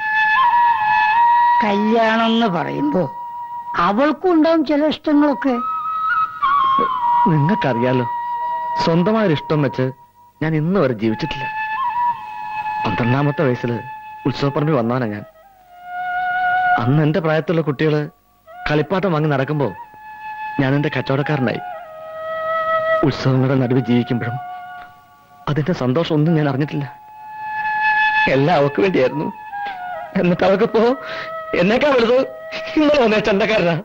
കല്യാണം എന്ന് പറയുമ്പോ അവൾക്കും ഉണ്ടാവും ചില ഇഷ്ടങ്ങളൊക്കെ നിങ്ങൾക്കറിയാലോ സ്വന്തമായൊരു ഇഷ്ടം വെച്ച് ഞാൻ ഇന്ന് വരെ ജീവിച്ചിട്ടില്ല പന്ത്രണ്ടാമത്തെ വയസ്സിൽ ഉത്സവപ്പറമ്പിൽ വന്നവനാ ഞാൻ അന്ന് എന്റെ പ്രായത്തിലുള്ള കുട്ടികള് കളിപ്പാട്ടം വാങ്ങി നടക്കുമ്പോ ഞാൻ എന്റെ കച്ചവടക്കാരനായി ഉത്സവങ്ങളുടെ നടുവ് ജീവിക്കുമ്പോഴും അതിന്റെ സന്തോഷം ഒന്നും ഞാൻ അറിഞ്ഞിട്ടില്ല എല്ലാം അവക്ക് വേണ്ടിയായിരുന്നു എന്നിട്ട് അവൾക്കിപ്പോ എന്നേക്കാ വലുത് ഇന്നലെ വന്നേ ചന്തക്കാരനാ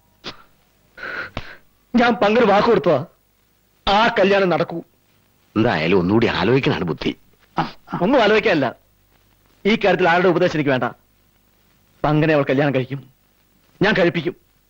ഞാൻ പങ്കൊരു വാക്ക് കൊടുത്തതാ ആ കല്യാണം നടക്കൂ എന്തായാലും ഒന്നുകൂടി ആലോചിക്കണാണ് ബുദ്ധി ഒന്നും ആലോചിക്കാനല്ല ഈ കാര്യത്തിൽ ആരുടെ ഉപദേശം എനിക്ക് വേണ്ട പങ്കനെ അവൾ കല്യാണം കഴിക്കും ഞാൻ കഴിപ്പിക്കും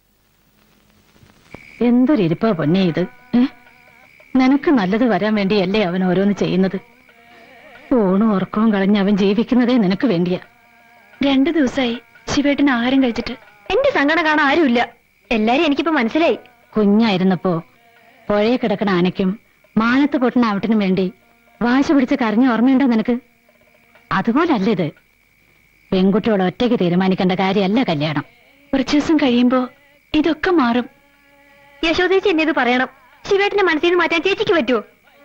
എന്തൊരു ഇരിപ്പാ പൊന്നെ ഇത് ഏ? നിനക്ക് നല്ലത് വരാൻ വേണ്ടിയല്ലേ അവൻ ഓരോന്ന് ചെയ്യുന്നത് ഊണും ഉറക്കവും കളഞ്ഞ് അവൻ ജീവിക്കുന്നതേ നിനക്ക് വേണ്ടിയാ രണ്ടു ദിവസമായി ശിവേട്ടൻ ആഹാരം കഴിച്ചിട്ട് എന്റെ സങ്കടം കാണാൻ ആരുമില്ല എല്ലാരും എനിക്കിപ്പോ മനസ്സിലായി കുഞ്ഞായിരുന്നപ്പോ പുഴയെ കിടക്കണ ആനയ്ക്കും മാനത്ത് പൊട്ടണ ആവട്ടിനും വേണ്ടി വാശ പിടിച്ച് കരഞ്ഞ ഓർമ്മയുണ്ടോ നിനക്ക് അതുപോലല്ല ഇത് പെൺകുട്ടിയോട് ഒറ്റയ്ക്ക് തീരുമാനിക്കേണ്ട കാര്യമല്ല കല്യാണം കുറച്ചു ദിവസം കഴിയുമ്പോ ഇതൊക്കെ മാറും യശോദേച്ചി എന്നെ ഇത് പറയണം ശിവേട്ടന്റെ മനസ്സിൽ നിന്ന് മാറ്റാൻ ചേച്ചിക്ക് പറ്റുമോ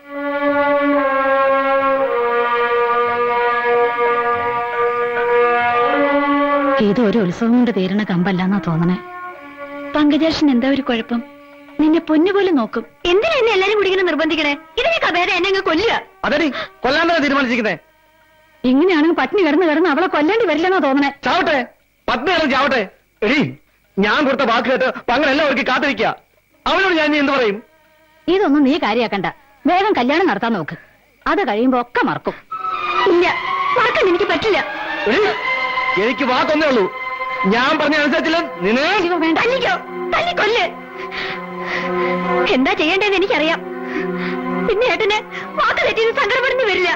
ഇത് ഒരു ഉത്സവം കൊണ്ട് തീരണ കമ്പല്ലെന്നാ തോന്നണേ പങ്കജാക്ഷൻ എന്താ ഒരു കുഴപ്പം നിന്നെ പൊന്നുപോലെ നോക്കും എന്തിനാ എന്നെ എല്ലാരും കൂടി ഇങ്ങനെ നിർബന്ധിക്കണേ ഇതിനേക്കാ ഭേദം എന്നെ അങ്ങ് കൊല്ലുക അതെടി കൊല്ലാൻ തീരുമാനിച്ചിരിക്കുന്നേ ഇങ്ങനെയാണെങ്കിൽ പട്ടിണി കിടന്ന് കിടന്ന് അവളെ കൊല്ലേണ്ടി വരില്ലെന്നാ തോന്നണേ ചാവട്ടെ പത്നി കിടന്ന് ചാവട്ടെ എടി ഞാൻ കൊടുത്ത വാക്ക് കേട്ട് പങ്കൻ എല്ലാവർക്കും കാത്തിരിക്കുക അവനോട് ഞാൻ ഇനി എന്ത് പറയും ഇതൊന്നും നീ കാര്യാക്കണ്ട വേഗം കല്യാണം നടത്താൻ നോക്ക് അത് കഴിയുമ്പോ ഒക്കെ മറക്കും ഇല്ല മറക്കാൻ എനിക്ക് പറ്റില്ല എടി, എനിക്ക് വാക്കൊന്നേ ഉള്ളൂ ഞാൻ പറഞ്ഞ അനുസരിച്ചില്ല നിന്നെ തല്ലിക്കോ തല്ലിക്കൊല്ല് എന്താ ചെയ്യേണ്ടതെന്ന് എനിക്കറിയാം പിന്നെ ഏട്ടന് വാക്ക് തെറ്റിയത് സങ്കടപ്പെടുന്നു വരില്ല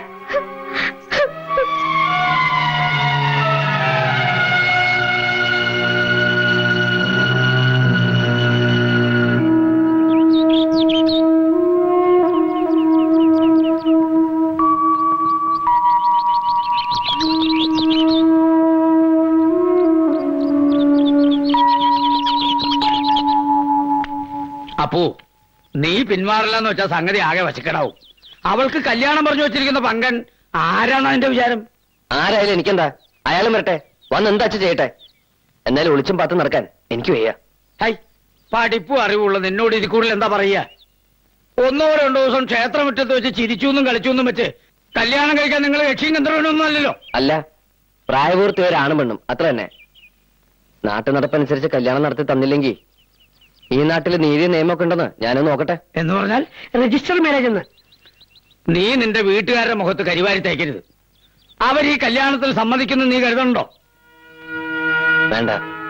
അപ്പോ നീ പിന്മാറില്ലെന്ന് വെച്ചാൽ സംഗതി ആകെ വശക്കടാവും അവൾക്ക് കല്യാണം പറഞ്ഞു വെച്ചിരിക്കുന്ന പങ്കൻ ആരാണ് അതിന്റെ വിചാരം ആരായാലും എനിക്കെന്താ അയാളും വരട്ടെ വന്ന് എന്താ അച്ഛൻ ചെയ്യട്ടെ എന്നാലും ഒളിച്ചും പാത്തും നടക്കാൻ എനിക്ക് വയ്യ ഹൈ പഠിപ്പും അറിവുള്ള നിന്നോട് ഇതിൽ കൂടുതൽ എന്താ പറയുക ഒന്നോ രണ്ടോ ദിവസം ക്ഷേത്രമുറ്റത്ത് വെച്ച് ചിരിച്ചു എന്നും കളിച്ചു എന്നും വെച്ച് കല്യാണം കഴിക്കാൻ നിങ്ങൾ യക്ഷിയും ഗന്ധർവനൊന്നും അല്ലല്ലോ അല്ല പ്രായപൂർത്തി ഒരാണും പെണ്ണും അത്ര തന്നെ നാട്ടു നടപ്പനുസരിച്ച് കല്യാണം നടത്തി തന്നില്ലെങ്കിൽ ഈ നാട്ടിൽ നീതി നിയമമൊക്കെ ഉണ്ടെന്ന് ഞാനൊന്ന് നോക്കട്ടെ എന്ന് പറഞ്ഞാൽ രജിസ്റ്റർ മാരേജ് എന്ന് നീ നിന്റെ വീട്ടുകാരുടെ മുഖത്ത് കരിവാരി തേക്കരുത് അവർ ഈ കല്യാണത്തിൽ സമ്മതിക്കുന്നു നീ കരുതണ്ടോ വേണ്ട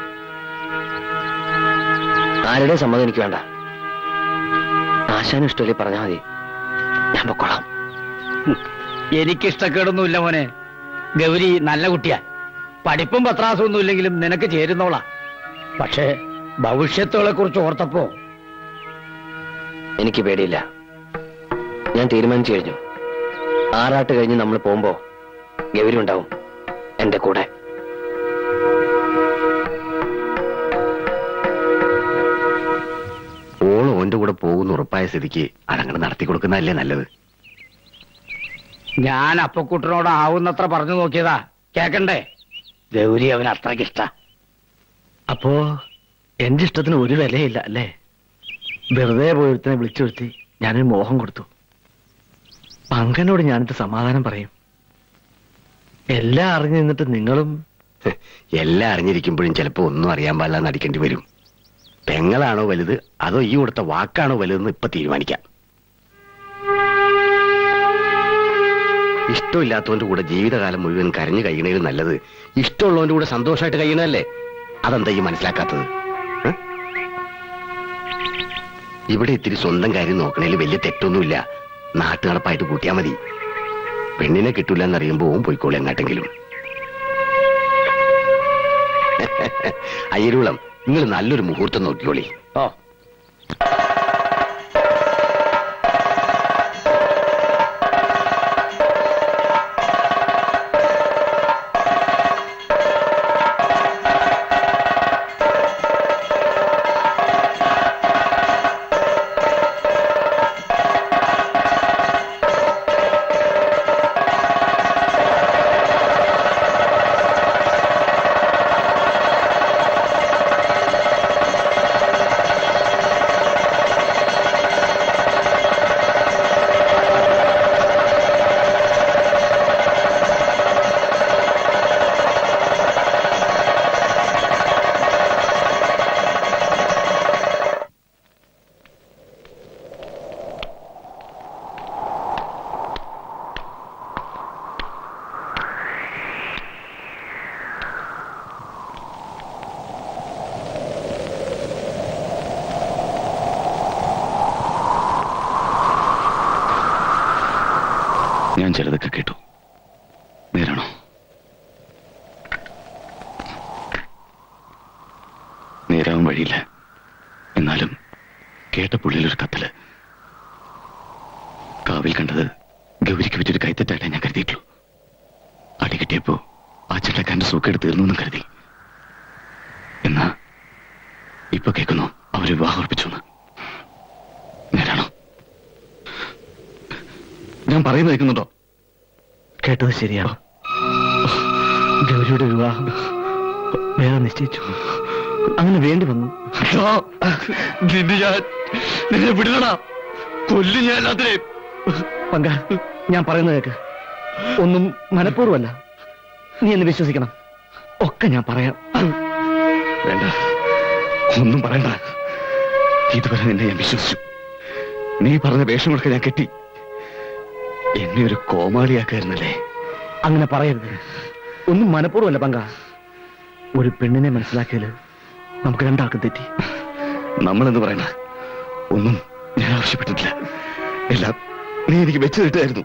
ആരുടെയും സമ്മതം എനിക്ക് വേണ്ട ആശാനും ഇഷ്ടമല്ലേ പറഞ്ഞാൽ മതി ഞാൻ പൊക്കോളാം എനിക്ക് ഇഷ്ടക്കേടൊന്നുമില്ല മോനെ ഗൗരി നല്ല കുട്ടിയാ പഠിപ്പും പത്രാസും ഒന്നും ഇല്ലെങ്കിലും നിനക്ക് ചേരുന്നോളാ പക്ഷേ ഭവിഷ്യത്തുകളെ കുറിച്ച് ഓർത്തപ്പോ എനിക്ക് പേടിയില്ല ഞാൻ തീരുമാനിച്ചു കഴിഞ്ഞു ആറാട്ട് കഴിഞ്ഞ് നമ്മൾ പോകുമ്പോ ഗൗരി ഉണ്ടാവും എന്റെ കൂടെ ഓൾ ഓന്റെ കൂടെ പോകുന്ന ഉറപ്പായ സ്ഥിതിക്ക് അതങ്ങനെ നടത്തി കൊടുക്കുന്നതല്ലേ നല്ലത് ഞാൻ അപ്പക്കുട്ടനോട് ആവുന്നത്ര പറഞ്ഞു നോക്കിയതാ കേക്കണ്ടേ ഗൗരി അവൻ അത്രയ്ക്ക് ഇഷ്ട അപ്പോ എന്റെ ഇഷ്ടത്തിന് ഒരു വിലയില്ല അല്ലേ വെറുതെ പോയൊരുത്തനെ വിളിച്ചു വരുത്തി ഞാനൊരു മോഹം കൊടുത്തു പങ്കനോട് ഞാനിത് സമാധാനം പറയും എല്ലാം അറിഞ്ഞു നിന്നിട്ട് നിങ്ങളും എല്ലാം അറിഞ്ഞിരിക്കുമ്പോഴും ചിലപ്പോ ഒന്നും അറിയാൻ പാടില്ല നടിക്കേണ്ടി വരും പെങ്ങളാണോ വലുത് അതോ ഈ കൊടുത്ത വാക്കാണോ വലുതെന്ന് ഇപ്പൊ തീരുമാനിക്കാം ഇഷ്ടമില്ലാത്തവന്റെ കൂടെ ജീവിതകാലം മുഴുവൻ കരഞ്ഞു കഴിയണേൽ നല്ലത് ഇഷ്ടമുള്ളവന്റെ കൂടെ സന്തോഷമായിട്ട് കഴിയണല്ലേ അതെന്താ ഈ മനസ്സിലാക്കാത്തത് ഏ? ഇവിടെ ഇത്തിരി സ്വന്തം കാര്യം നോക്കണേൽ വലിയ തെറ്റൊന്നുമില്ല നാട്ടു നടപ്പായിട്ട് കൂട്ടിയാ മതി പെണ്ണിനെ കിട്ടൂല എന്നറിയുമ്പോ ഓൻ പോയിക്കോളി എങ്ങാട്ടെങ്കിലും അയ്യരുളം നിങ്ങൾ നല്ലൊരു മുഹൂർത്തം നോക്കിക്കോളി ഓ ഞാൻ ചിലതൊക്കെ കേട്ടു നേരാണോ നേരാവാൻ വഴിയില്ല എന്നാലും കേട്ട പുള്ളിയിലൊരു കത്തില് കാവിൽ കണ്ടത് ഗൗരിക്ക് പറ്റിയൊരു കൈത്തെറ്റായിട്ടേ ഞാൻ കരുതിയിട്ടുള്ളൂ അടി കിട്ടിയപ്പോ ആ ചെട്ടക്കാരന്റെ സൂക്കേട് തീർന്നു എന്ന് കരുതി എന്നാ ഇപ്പൊ കേൾക്കുന്നു അവര് വിവാഹം ഉറപ്പിച്ചു എന്ന്. നേരാണോ ഞാൻ പറയുന്നത് കേൾക്കുന്നുണ്ടോ കേട്ടത് ശരിയാണ് ഗൗരിയുടെ വിവാഹം വേറെ നിശ്ചയിച്ചു അങ്ങനെ വേണ്ടി വന്നു നിന്നെ ഞാൻ നിന്നെ വിടണ കൊല്ലു ഞാൻ എല്ലാത്തിനെയും പങ്ക ഞാൻ പറയുന്നത് കേക്ക് ഒന്നും മനഃപൂർവ്വമല്ല നീ എന്നെ വിശ്വസിക്കണം ഒക്കെ ഞാൻ പറയാം വേണ്ട ഒന്നും പറയണ്ട ഇതുവരെ നിന്നെ ഞാൻ വിശ്വസിച്ചു നീ പറഞ്ഞ വേഷങ്ങളൊക്കെ ഞാൻ കെട്ടി എന്നെ ഒരു കോമാളിയാക്കായിരുന്നല്ലേ അങ്ങനെ പറയരുത് ഒന്നും മനഃപൂർവ്വമല്ല പങ്ക ഒരു പെണ്ണിനെ മനസ്സിലാക്കിയാല് നമുക്ക് രണ്ടാൾക്കും തെറ്റി നമ്മളെന്ന് പറയണ ഒന്നും ഞാൻ ആവശ്യപ്പെട്ടിട്ടില്ല എല്ലാം നീ എനിക്ക് വെച്ചു കിട്ടായിരുന്നു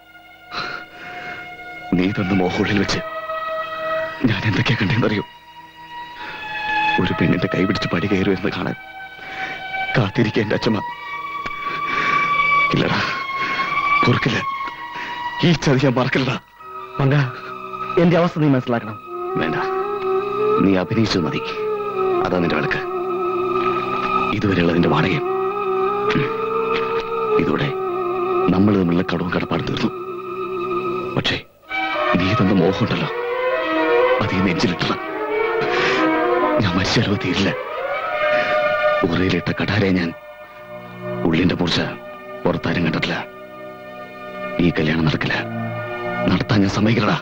നീ തന്ന മോഹുള്ളിൽ വെച്ച് ഞാൻ എന്തൊക്കെയാ കണ്ടെന്നറിയോ ഒരു പെണ്ണിന്റെ കൈ പിടിച്ച് പടി കയറുമെന്ന് കാണാൻ കാത്തിരിക്കുക എന്റെ അച്ഛമ്മ ഇല്ലടാ പൊറുക്കില്ല ഈ ചതി ഞാൻ മറക്കില്ലടാ മങ്ക എന്റെ അവസ്ഥ നീ മനസ്സിലാക്കണം വേണ്ട നീ അഭിനയിച്ചത് മതി അതാ നിന്റെ വിളക്ക് ഇതുവരെയുള്ള നിന്റെ വാടകയും ഉം. ഇതോടെ നമ്മൾ തമ്മിലുള്ള കടവും കടപ്പാട് തീർന്നു പക്ഷേ നീ തന്ന മോഹമുണ്ടല്ലോ അത് ഈ നെഞ്ചിലിട്ടണം ഞാൻ മരിച്ചാലോ തീരില്ല ഉറയിലിട്ട കടാരെ ഞാൻ ഉള്ളിന്റെ മൂർച്ച പുറത്താരും കണ്ടിട്ടില്ല ഈ കല്യാണം നടക്കില്ല നടത്താൻ ഞാൻ സമ്മതിക്കണടാ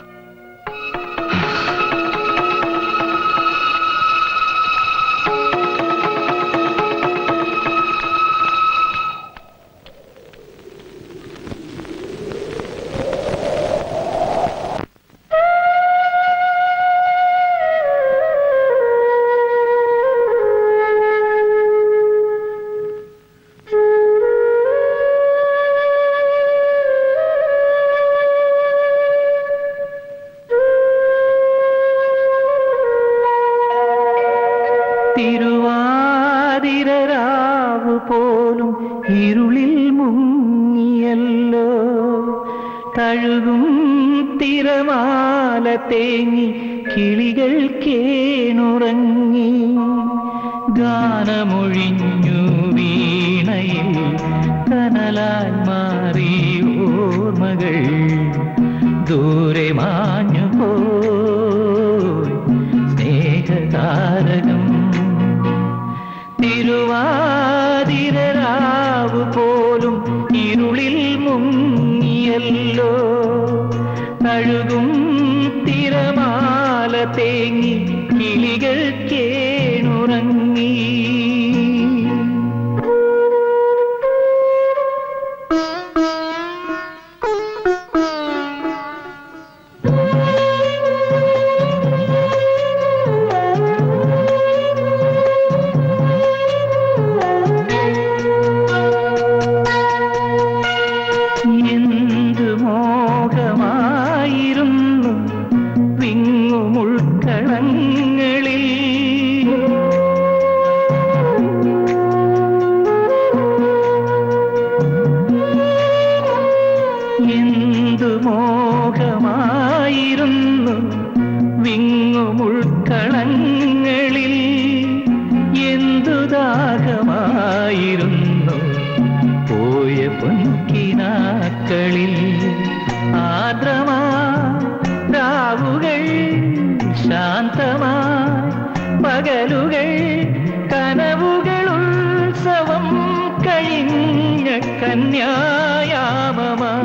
തിരുവാതിരരാവ് പോലും ഇരുളിൽ മുങ്ങിയല്ലോ തഴുകും തിരമാല തേങ്ങി കിളികൾ കേണുറങ്ങി ഗാനമൊഴിഞ്ഞു വീണയിൽ കനലാൽ മാറി ഓർമ്മകൾ ദൂരെ മാഞ്ഞു പോയി സ്നേഹതാരകം തിരുവാതിരരാവ് പോലും ഇരുളിൽ മുങ്ങിയല്ലോ തഴുകും തിരമാല തേങ്ങി കിളികൾ കേണുറങ്ങി എന്ത് മോഹമായിരുന്നു വിങ്ങുമുൾക്കളങ്ങളിൽ എന്തു മോഹമായിരുന്നു വിങ്ങുമുൾക്കളങ്ങളിൽ എന്തു ദാഹമായിരുന്നു പോയ പൊൻകിനാക്കളിൽ ആദ്രമാ രാവുകൾ ശാന്തമായി പകലുകൾ കനവുകൾ ഉത്സവം കഴിഞ്ഞ കന്യായാമമാ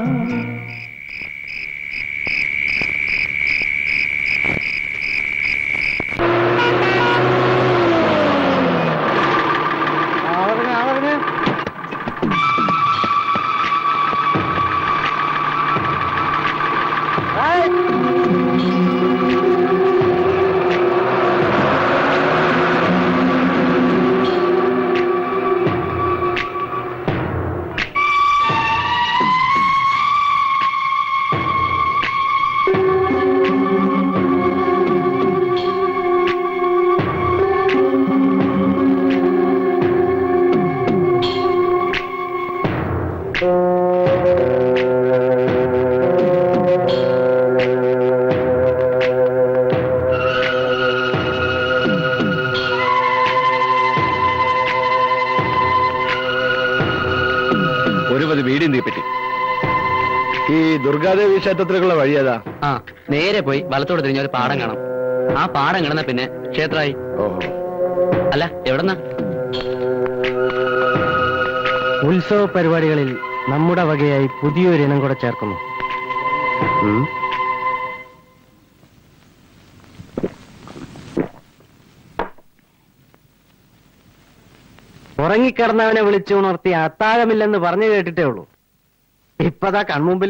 ഒരുപത് വീടും തീപ്പറ്റി ഈ ദുർഗാദേവി ക്ഷേത്രത്തിലേക്കുള്ള വഴി ഏതാ ആ നേരെ പോയി വലത്തോട് തിരിഞ്ഞ ഒരു പാടം കാണാം ആ പാടം കിടന്ന പിന്നെ ക്ഷേത്രമായി ഓഹോ അല്ല എവിടെന്നാ ഉത്സവ പരിപാടികളിൽ നമ്മുടെ വകയായി പുതിയൊരു ഇനം കൂടെ ചേർക്കുന്നു ഉം. ഉറങ്ങിക്കിടന്നവനെ വിളിച്ചുണർത്തി അത്താഴമില്ലെന്ന് പറഞ്ഞു കേട്ടിട്ടേ ഉള്ളൂ ഇപ്പതാ കൺമുമ്പില്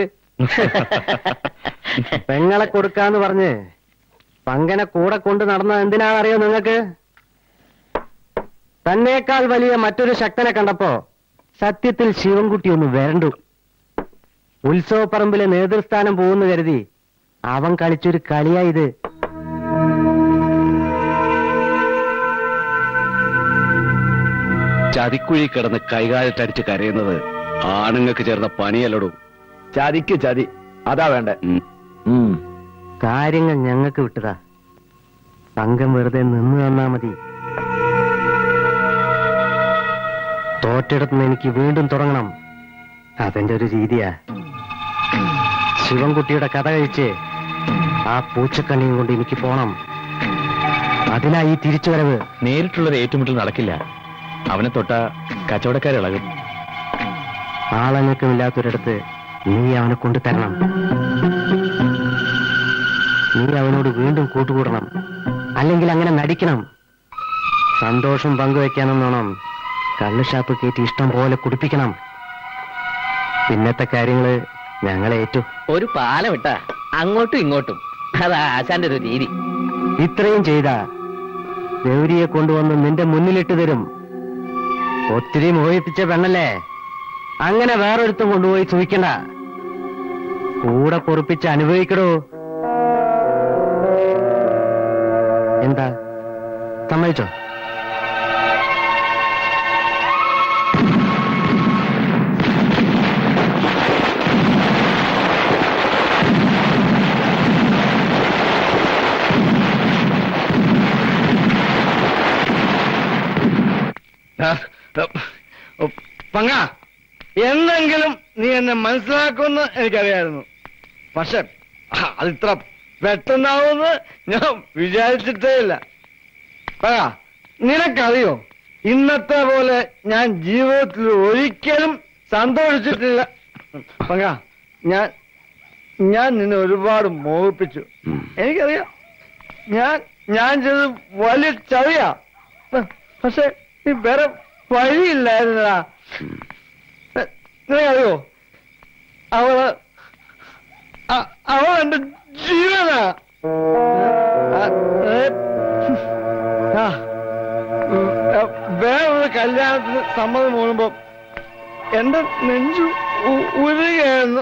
പെങ്ങളെ കൊടുക്കാന്ന് പറഞ്ഞ് പങ്കനെ കൂടെ കൊണ്ട് നടന്നത് എന്തിനാണെന്നറിയോ നിങ്ങക്ക് തന്നേക്കാൾ വലിയ മറ്റൊരു ശക്തനെ കണ്ടപ്പോ സത്യത്തിൽ ശിവൻകുട്ടി ഒന്ന് വരണ്ടു ഉത്സവപ്പറമ്പിലെ നേതൃസ്ഥാനം പോകുന്നു കരുതി അവൻ കളിച്ചൊരു കളിയായത് ചതിക്കുഴി കിടന്ന് കൈകാലിട്ടടിച്ച് കരയുന്നത് ആണുങ്ങൾക്ക് ചേർന്ന പണിയല്ലടൂ ചതിക്ക് ചതി അതാ വേണ്ടേ കാര്യങ്ങൾ ഞങ്ങൾക്ക് വിട്ടതാ തങ്കം വെറുതെ നിന്ന് തന്നാ മതി തോറ്റിടത്തുനിന്ന് എനിക്ക് വീണ്ടും തുടങ്ങണം അതെന്റെ ഒരു രീതിയാ ശിവൻകുട്ടിയുടെ കഥ കഴിച്ച് ആ പൂച്ചക്കണ്ണിയും കൊണ്ട് എനിക്ക് പോണം അതിനാ ഈ തിരിച്ചുവരവ് നേരിട്ടുള്ളൊരു ഏറ്റുമുട്ടൽ നടക്കില്ല അവനെ തൊട്ട കച്ചവടക്കാരിളകും ആളനക്കമില്ലാത്തൊരിടത്ത് നീ അവനെ കൊണ്ടു തരണം നീ അവനോട് വീണ്ടും കൂട്ടുകൂടണം അല്ലെങ്കിൽ അങ്ങനെ നടിക്കണം സന്തോഷം പങ്കുവെക്കാനെന്നോണം കള്ളുഷാപ്പ് കയറ്റി ഇഷ്ടം പോലെ കുടിപ്പിക്കണം പിന്നത്തെ കാര്യങ്ങള് ഞങ്ങളെ ഏറ്റു ഒരു പാലം ഇട്ടാ അങ്ങോട്ടും ഇങ്ങോട്ടും അതാ ആശാന്റെ ഒരു രീതി ഇത്രയും ചെയ്ത ഗൗരിയെ കൊണ്ടുവന്ന് നിന്റെ മുന്നിലിട്ട് തരും ഒത്തിരി മോഹിപ്പിച്ച പെണ്ണല്ലേ അങ്ങനെ വേറൊരുത്തും കൊണ്ടുപോയി സൂഹിക്കണ്ട കൂടെ പൊറുപ്പിച്ച് അനുഭവിക്കടോ എന്താ സമ്മതിച്ചോ പങ്ങ എന്നെങ്കിലും നീ എന്നെ മനസ്സിലാക്കുമെന്ന് എനിക്കറിയായിരുന്നു പക്ഷെ അതിത്ര പെട്ടെന്നാവുമെന്ന് ഞാൻ വിചാരിച്ചിട്ടേ ഇല്ല പങ്ങ നിനക്കറിയോ ഇന്നത്തെ പോലെ ഞാൻ ജീവിതത്തിൽ ഒരിക്കലും സന്തോഷിച്ചിട്ടില്ല പങ്ങ ഞാൻ ഞാൻ നിന്നെ ഒരുപാട് മോഹിപ്പിച്ചു എനിക്കറിയാം ഞാൻ ഞാൻ ചെയ്ത് വലിയ ചതിയാ പക്ഷെ ഈ വേറെ വഴിയില്ലായിരുന്നടാ നിനക്കറിയോ അവള് അ- അവൾ എന്റെ ജീവനാ ആ, ഏ, ആ, ഉം, ആ, വേറൊരു കല്യാണത്തിന് സമ്മതം മൂടുമ്പോ എന്റെ നെഞ്ചു ഉ- ഉരുകയായിരുന്നു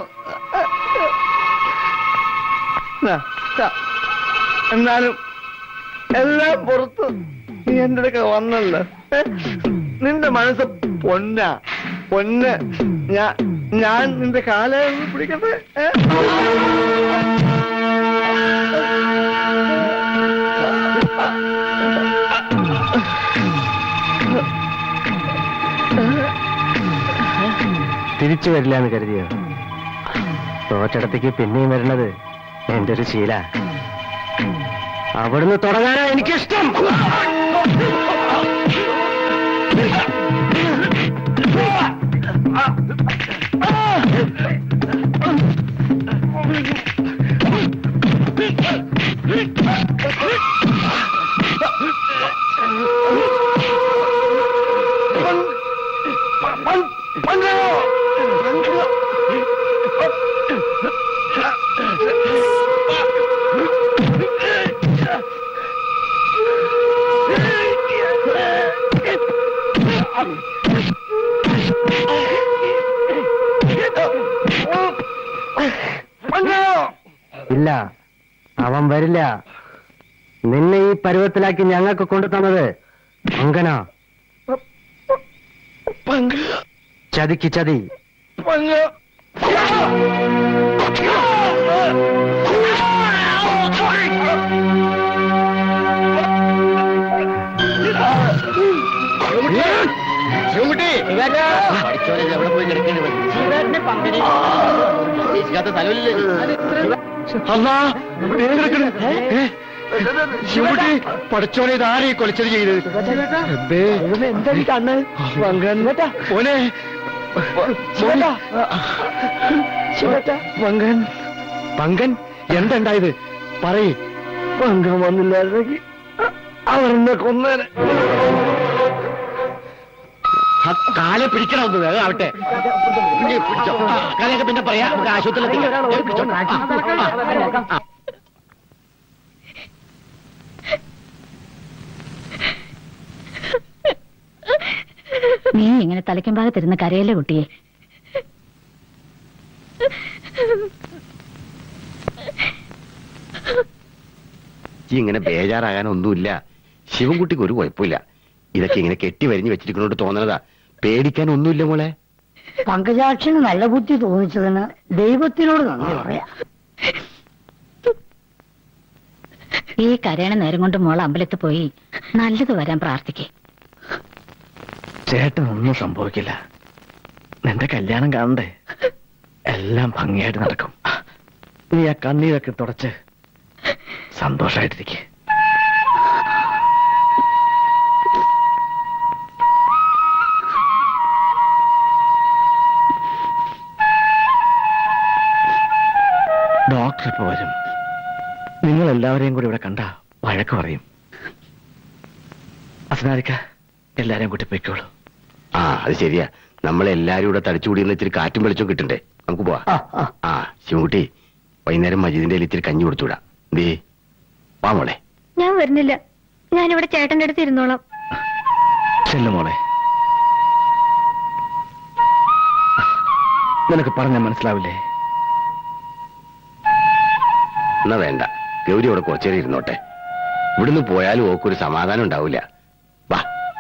ദാ, ദാ. എന്നാലും എല്ലാം പുറത്ത് നീ എന്റെ അടുക്ക വന്നല്ലോ ഏ? നിന്റെ മനസ്സ് പൊന്ന പൊന്ന് ഞാൻ ഞാൻ നിന്റെ കാലേ ഒന്ന് പിടിക്കട്ടെ ഏ? തിരിച്ചു വരില്ല എന്ന് കരുതിയോ തോറ്റടത്തേക്ക് പിന്നെയും വരണത് എന്റെ ഒരു ശീല അവിടുന്ന് തുടങ്ങാനാ എനിക്കിഷ്ടം ഇല്ല അവൻ വരില്ല നിന്നെ ഈ പരുവത്തിലാക്കി ഞങ്ങൾക്ക് കൊണ്ടു തന്നത് അങ്കന ചതിക്ക് ചതി ശിവൻകുട്ടി പഠിച്ചോനെ ഇത് എവിടെ പോയി കിടക്കേണ്ടി ശിവകുട്ടി പഠിച്ചോനെ ഇതാരെ കൊലച്ചത് ചെയ്ത് എന്താ കണ്ണ് മോനെ പങ്കൻ പങ്കൻ എന്തുണ്ടായത് പറയ് പങ്കൻ വന്നില്ലായിരുന്നെങ്കിൽ അവരെന്നെ കൊന്നേനെ ആ കാലെ പിടിക്കണമെന്ന് വേഗം ആവട്ടെ ഇനി പിടിച്ചോ. ആ, കാലയൊക്കെ പിന്നെ പറയാം നമുക്ക് ആശുപത്രിയിൽ എത്തിക്കാം. ഏ, പിടിച്ചോ. ആ, ആ. നീ ഇങ്ങനെ തലയ്ക്കും ഭാഗത്തിരുന്ന് കരയല്ലേ കുട്ടിയെ ഈ ഇങ്ങനെ ബേജാറാകാനൊന്നുമില്ല ശിവൻകുട്ടിക്ക് ഒരു കുഴപ്പമില്ല ഇതൊക്കെ ഇങ്ങനെ കെട്ടി വരിഞ്ഞു വെച്ചിരിക്കുന്നോണ്ട് തോന്നണതാ പേടിക്കാൻ ഒന്നുമില്ല മോളെ പങ്കജാക്ഷന് നല്ല ബുദ്ധി തോന്നിച്ചതിന് ദൈവത്തിനോട് നന്ദി പറയാം ഈ കരയണ നേരം കൊണ്ട് മോൾ അമ്പലത്തിൽ പോയി നല്ലത് വരാൻ പ്രാർത്ഥിക്കേ ചേട്ടനൊന്നും സംഭവിക്കില്ല നിന്റെ കല്യാണം കാണണ്ടേ എല്ലാം ഭംഗിയായിട്ട് നടക്കും നീ ആ കണ്ണീരൊക്കെ തുടച്ച് സന്തോഷായിട്ടിരിക്കെ ഡോക്ടർ ഇപ്പൊ വരും നിങ്ങൾ എല്ലാവരെയും കൂടി ഇവിടെ കണ്ട വഴക്ക് പറയും അസനാരിക്ക എല്ലാരെയും കൂട്ടി പൊയ്ക്കോളൂ ആ അത് ശരിയാ നമ്മളെല്ലാരും ഇവിടെ തടിച്ചുകൂടി നിന്ന് ഇത്തിരി കാറ്റും വെളിച്ചം കിട്ടണ്ടേ നമുക്ക് പോവാ ആ ശിവൻകുട്ടി വൈകുന്നേരം മജീദിന്റെ കയ്യിൽ ഇത്തിരി കഞ്ഞി കൊടുത്തുവിടാം എന്തേ വാ മോളെ ഞാൻ വരുന്നില്ല ഞാനിവിടെ ചേട്ടന്റെ അടുത്ത് ഇരുന്നോളാം ചെല്ലു മോളെ നിനക്ക് പറഞ്ഞ മനസ്സിലാവില്ലേ എന്നാ വേണ്ട ഗൗരി ഇവിടെ കുറച്ചേരം ഇരുന്നോട്ടെ ഇവിടുന്ന് പോയാലും ഓക്കൊരു സമാധാനം ഉണ്ടാവില്ല വാ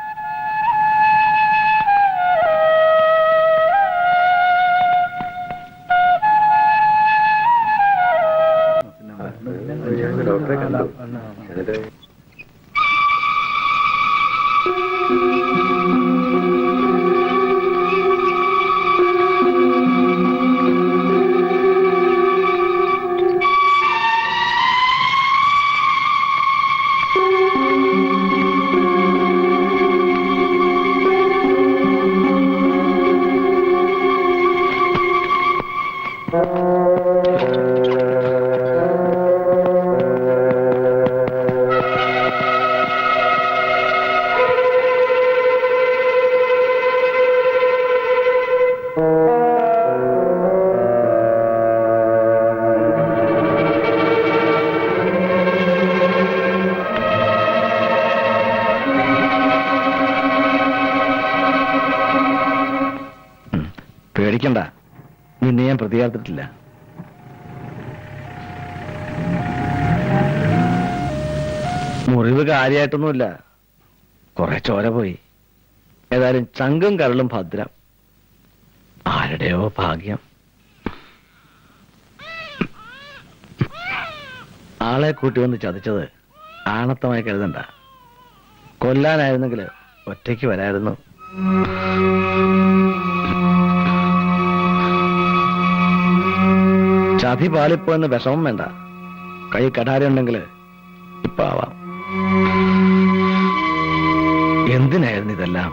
പേടിക്കണ്ട നിന്നെ ഞാൻ പ്രതികാരത്തിട്ടില്ല മുറിവ് കാര്യമായിട്ടൊന്നുമില്ല കുറെ ചോര പോയി ഏതായാലും ചങ്കും കരളും ഭദ്രം ആരുടെയോ ഭാഗ്യം ആളെ കൂട്ടി വന്ന് ചതിച്ചത് ആണത്തമായി കരുതണ്ട കൊല്ലാനായിരുന്നെങ്കിൽ ഒറ്റയ്ക്ക് വരായിരുന്നു ചതി പാലിപ്പോയെന്ന് വിഷമം വേണ്ട കൈ കടാരി ഉണ്ടെങ്കിൽ ഇപ്പൊ ആവാം എന്തിനായിരുന്നു ഇതെല്ലാം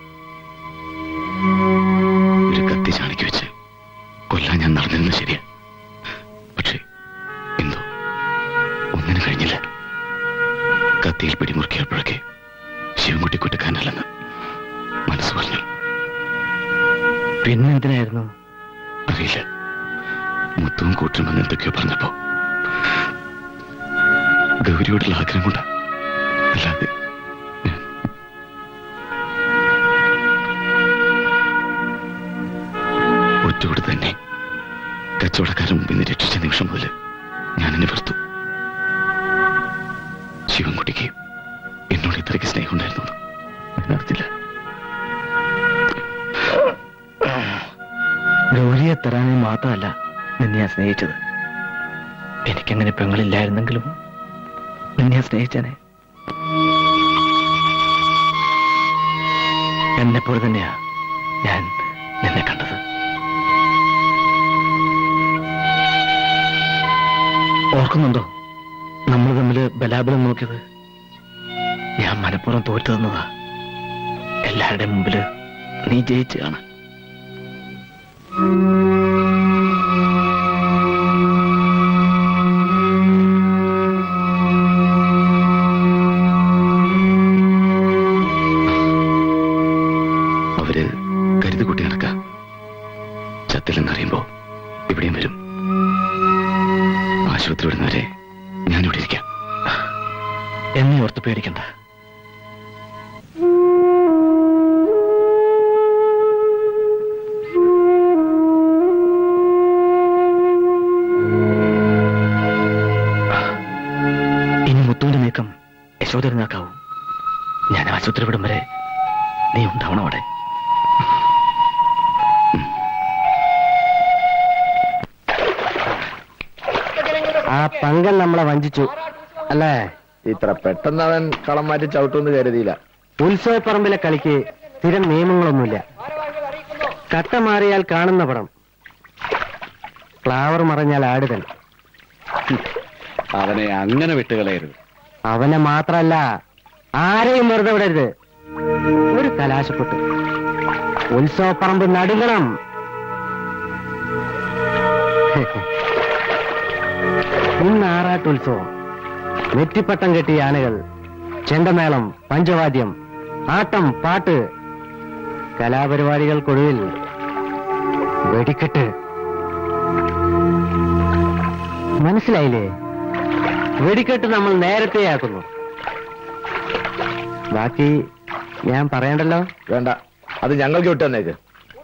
ഒരു കത്തി ചാണിക്ക് വെച്ച് കൊല്ലാൻ ഞാൻ നടന്നിരുന്നത് ശരിയാ പക്ഷേ എന്തോ ഒന്നിനും കഴിഞ്ഞില്ല കത്തിയിൽ പിടിമുറുക്കിയപ്പോഴൊക്കെ ശിവൻകുട്ടി കുറ്റക്കാരനല്ലെന്ന് മനസ്സ് പറഞ്ഞു പിന്നെ എന്തിനായിരുന്നു അറിയില്ല മുത്തവും കൂട്ടുമെന്ന് എന്തൊക്കെയോ പറഞ്ഞപ്പോ ഗൗരിയോടുള്ള ആഗ്രഹം കൊണ്ടാ അല്ലാതെ ഒറ്റയോട് തന്നെ കച്ചവടക്കാരൻ മുമ്പിൽ നിന്ന് രക്ഷിച്ച നിമിഷം മുതൽ ഞാൻ എന്നെ വെറുത്തു ശിവൻകുട്ടിക്ക് എന്നോട് ഇത്രയ്ക്ക് സ്നേഹം ഉണ്ടായിരുന്നു ഞാൻ അറിഞ്ഞില്ല ഗൗരിയെ തരാനേ മാത്രമല്ല നിന്നെ ഞാൻ സ്നേഹിച്ചത് എനിക്കങ്ങനെ പെങ്ങളില്ലായിരുന്നെങ്കിലും നിന്നെ ഞാൻ സ്നേഹിച്ചനെ എന്നെപ്പോലെ തന്നെയാ ഞാൻ നിന്നെ കണ്ടത് ഓർക്കുന്നുണ്ടോ നമ്മൾ തമ്മില് ബലാബലം നോക്കിയത് ഞാൻ മനഃപൂർവ്വം തോറ്റു തന്നതാ എല്ലാവരുടെയും മുമ്പില് നീ ജയിച്ചു കാണാൻ അവര് കരുതി കൂട്ടി നടക്ക ചത്തില്ലെന്നറിയുമ്പോ ഇവിടെയും വരും ആശുപത്രി വിടുന്നവരെ ഞാനിവിടെ ഇരിക്കാം എന്നെ ഓർത്ത് പേടിക്കണ്ട പരിശോധനക്കാവും ഞാൻ ആശുപത്രി വിടും വരെ നീ ഉണ്ടാവണം അവിടെ ആ പങ്കൻ നമ്മളെ വഞ്ചിച്ചു അല്ലേ ഇത്ര പെട്ടെന്ന് അവൻ കളം മാറ്റി ചവിട്ടുമെന്ന് കരുതിയില്ല ഉത്സവപ്പറമ്പിലെ കളിക്ക് സ്ഥിരം നിയമങ്ങളൊന്നുമില്ല കട്ട മാറിയാൽ കാണുന്ന പടം ഫ്ലവർ മറഞ്ഞാൽ ആടുതൽ അവനെ അങ്ങനെ വിട്ടുകളയരുത് അവനെ മാത്രല്ല ആരെയും വെറുതെ വിടരുത് ഒരു കലാശപ്പെട്ടു ഉത്സവപ്പറമ്പ് നടുങ്ങണം ഇന്ന് ആറാട്ടുത്സവം നെറ്റിപ്പട്ടം കെട്ടിയ ആനകൾ ചെണ്ടമേളം പഞ്ചവാദ്യം ആട്ടം പാട്ട് കലാപരിപാടികൾക്കൊടുവിൽ വെടിക്കെട്ട് മനസ്സിലായില്ലേ വെടിക്കെട്ട് നമ്മൾ നേരത്തെ ആക്കുന്നു ബാക്കി ഞാൻ പറയണ്ടല്ലോ വേണ്ട അത് ഞങ്ങൾക്ക് വിട്ടു തന്നേക്ക്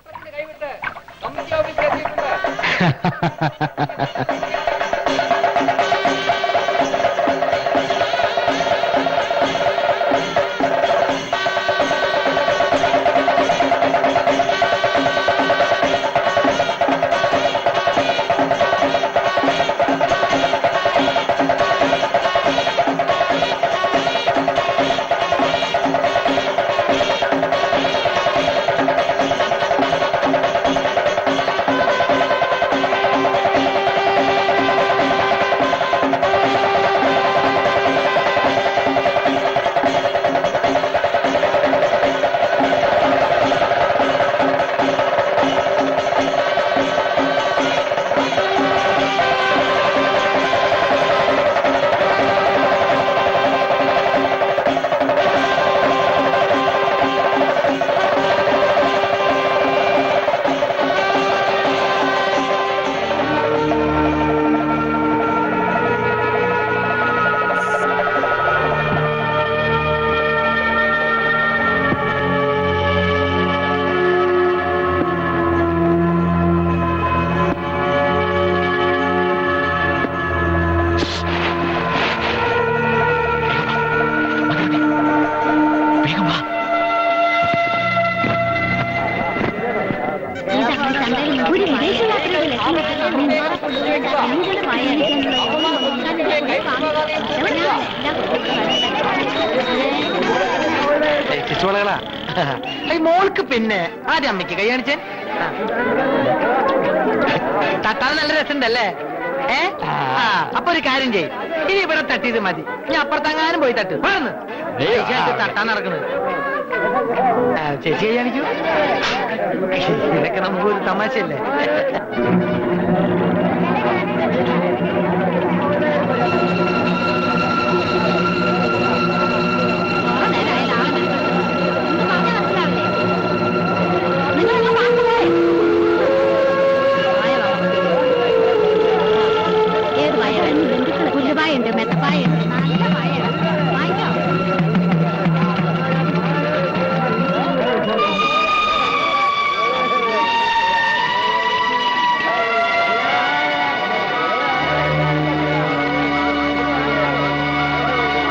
ഒരു വിദേശ യാത്രയുടെ ശിശുവളകളാ ഈ മോൾക്ക് പിന്നെ ആദ്യം അമ്മയ്ക്ക് കൈ കാണിച്ചേ ആ. തട്ടാൻ നല്ല രസമുണ്ടല്ലേ ഏ ആ അപ്പൊ ഒരു കാര്യം ചെയ്യും ഇനി ഇവിടെ തട്ടിയത് മതി ഞാൻ അപ്പുറത്തെങ്ങാനും പോയി തട്ട് വേണമെന്ന് തട്ടാൻ നടക്കുന്നത് ആ, ചേച്ചി കൈ കാണിക്കൂ ഇതൊക്കെ നമുക്കൊരു തമാശയല്ലേ ഏത് പായാണ് പുല്ലുപായുണ്ട് മെത്തപ്പായുണ്ട് നല്ല പായാണ് വാങ്ങിക്കോ ആ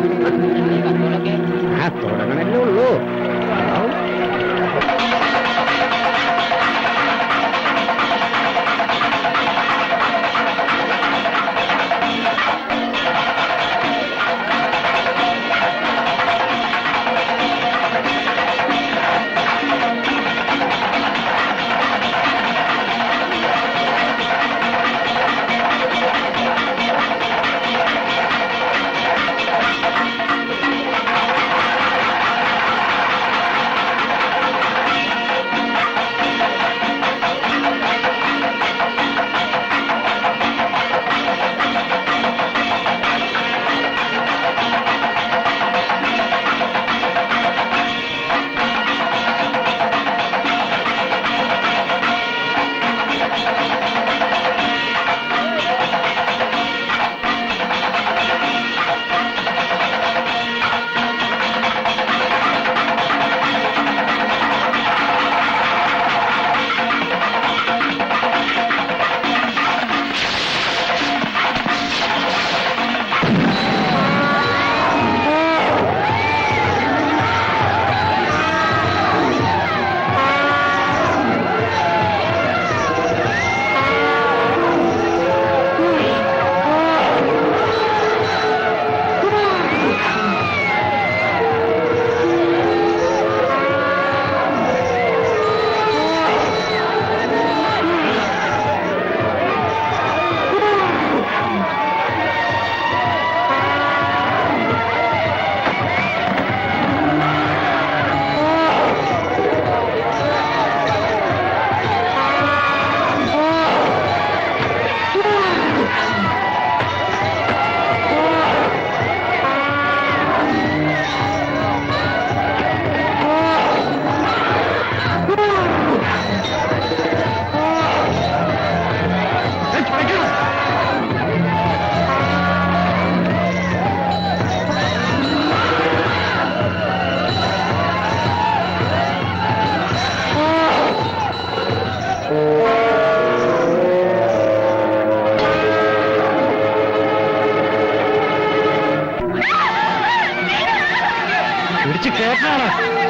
ആ തുടങ്ങണല്ലേ ഉള്ളൂ പിടിച്ച് കേട്ടാണ്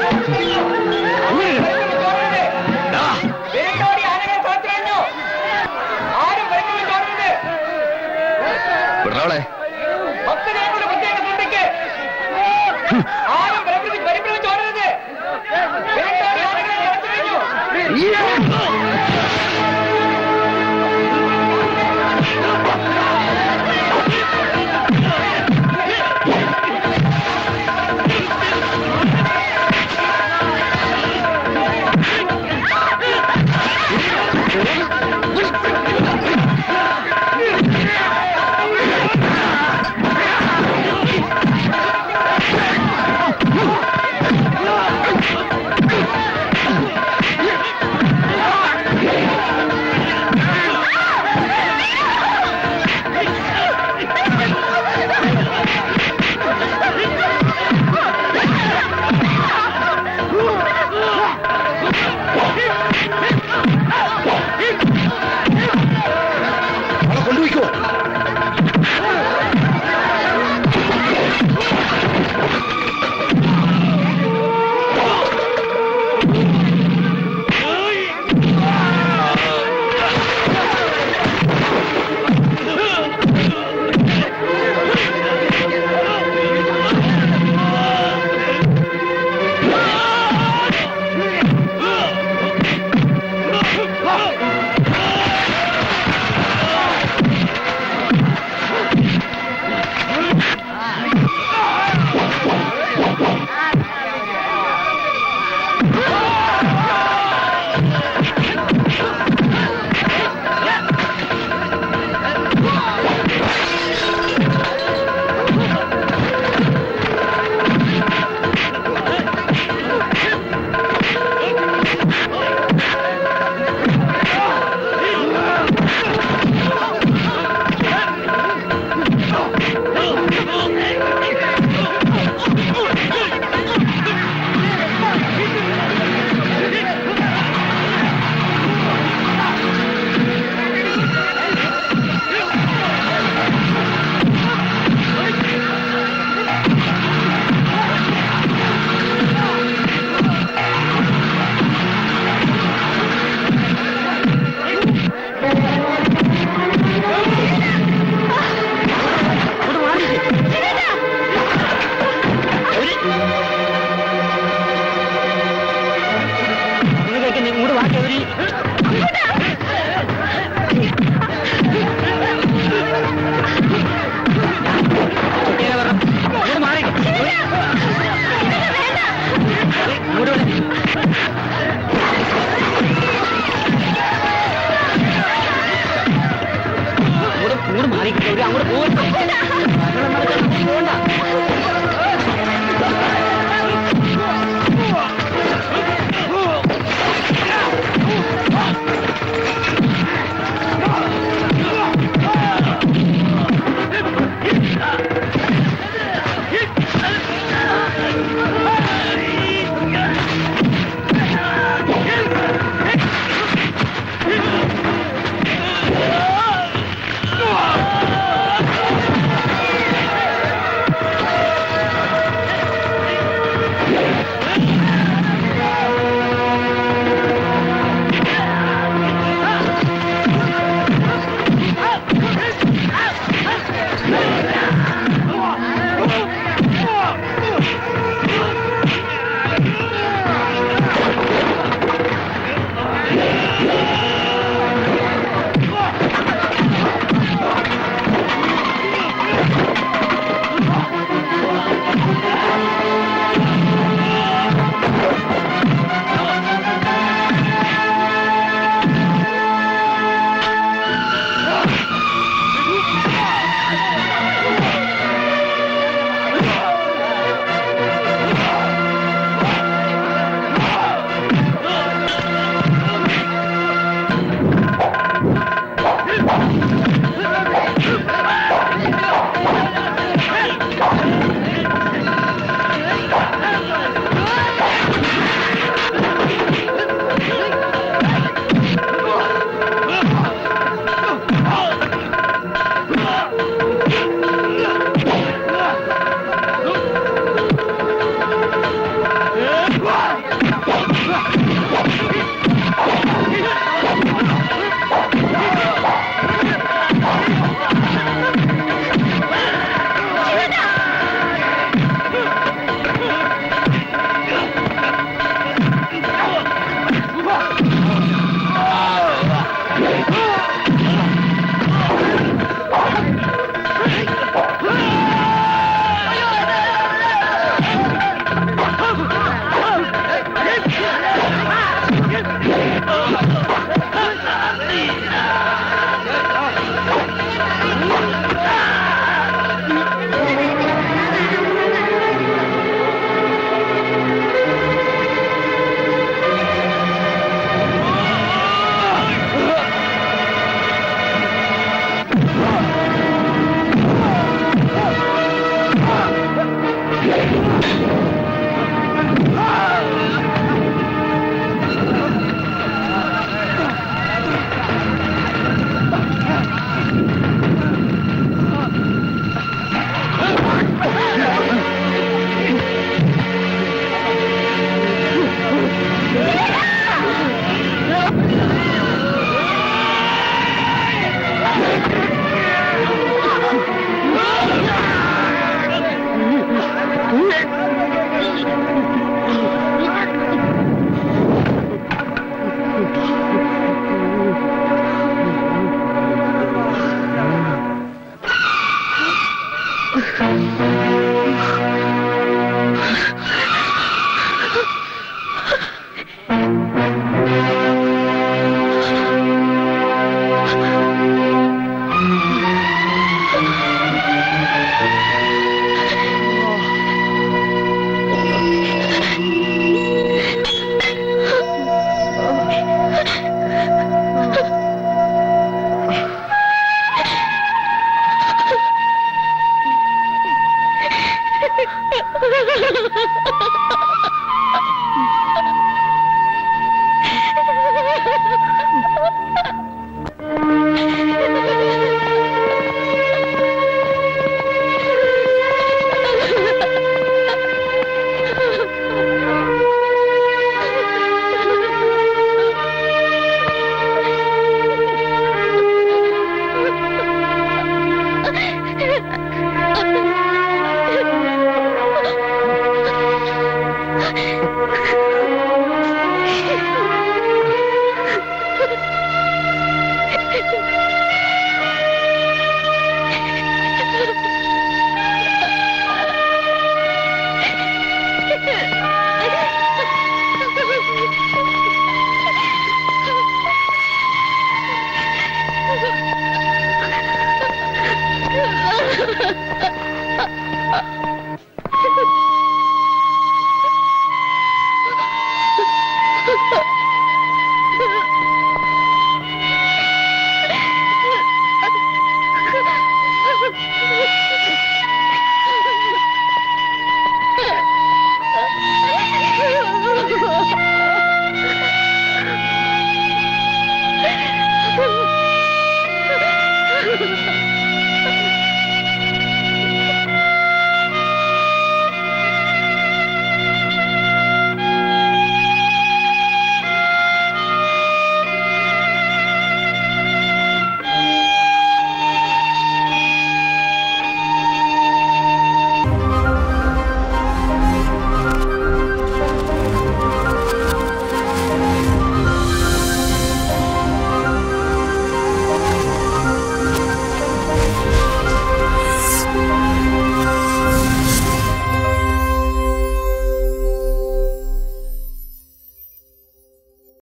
വേണ്ടോടി ആനകൾ കാത്തിരഞ്ഞു ആരും വരുന്നില്ല കാണുന്നത് വിടറോളെ ഭക്തജനങ്ങളുടെ പ്രത്യേക ശ്രദ്ധയ്ക്ക് ആരും പരിഭ്രമിച്ച് പരിഭ്രമിച്ച് ഓടരുത് വേണ്ടോടി ആനകളെ കാത്തിരഞ്ഞു ആ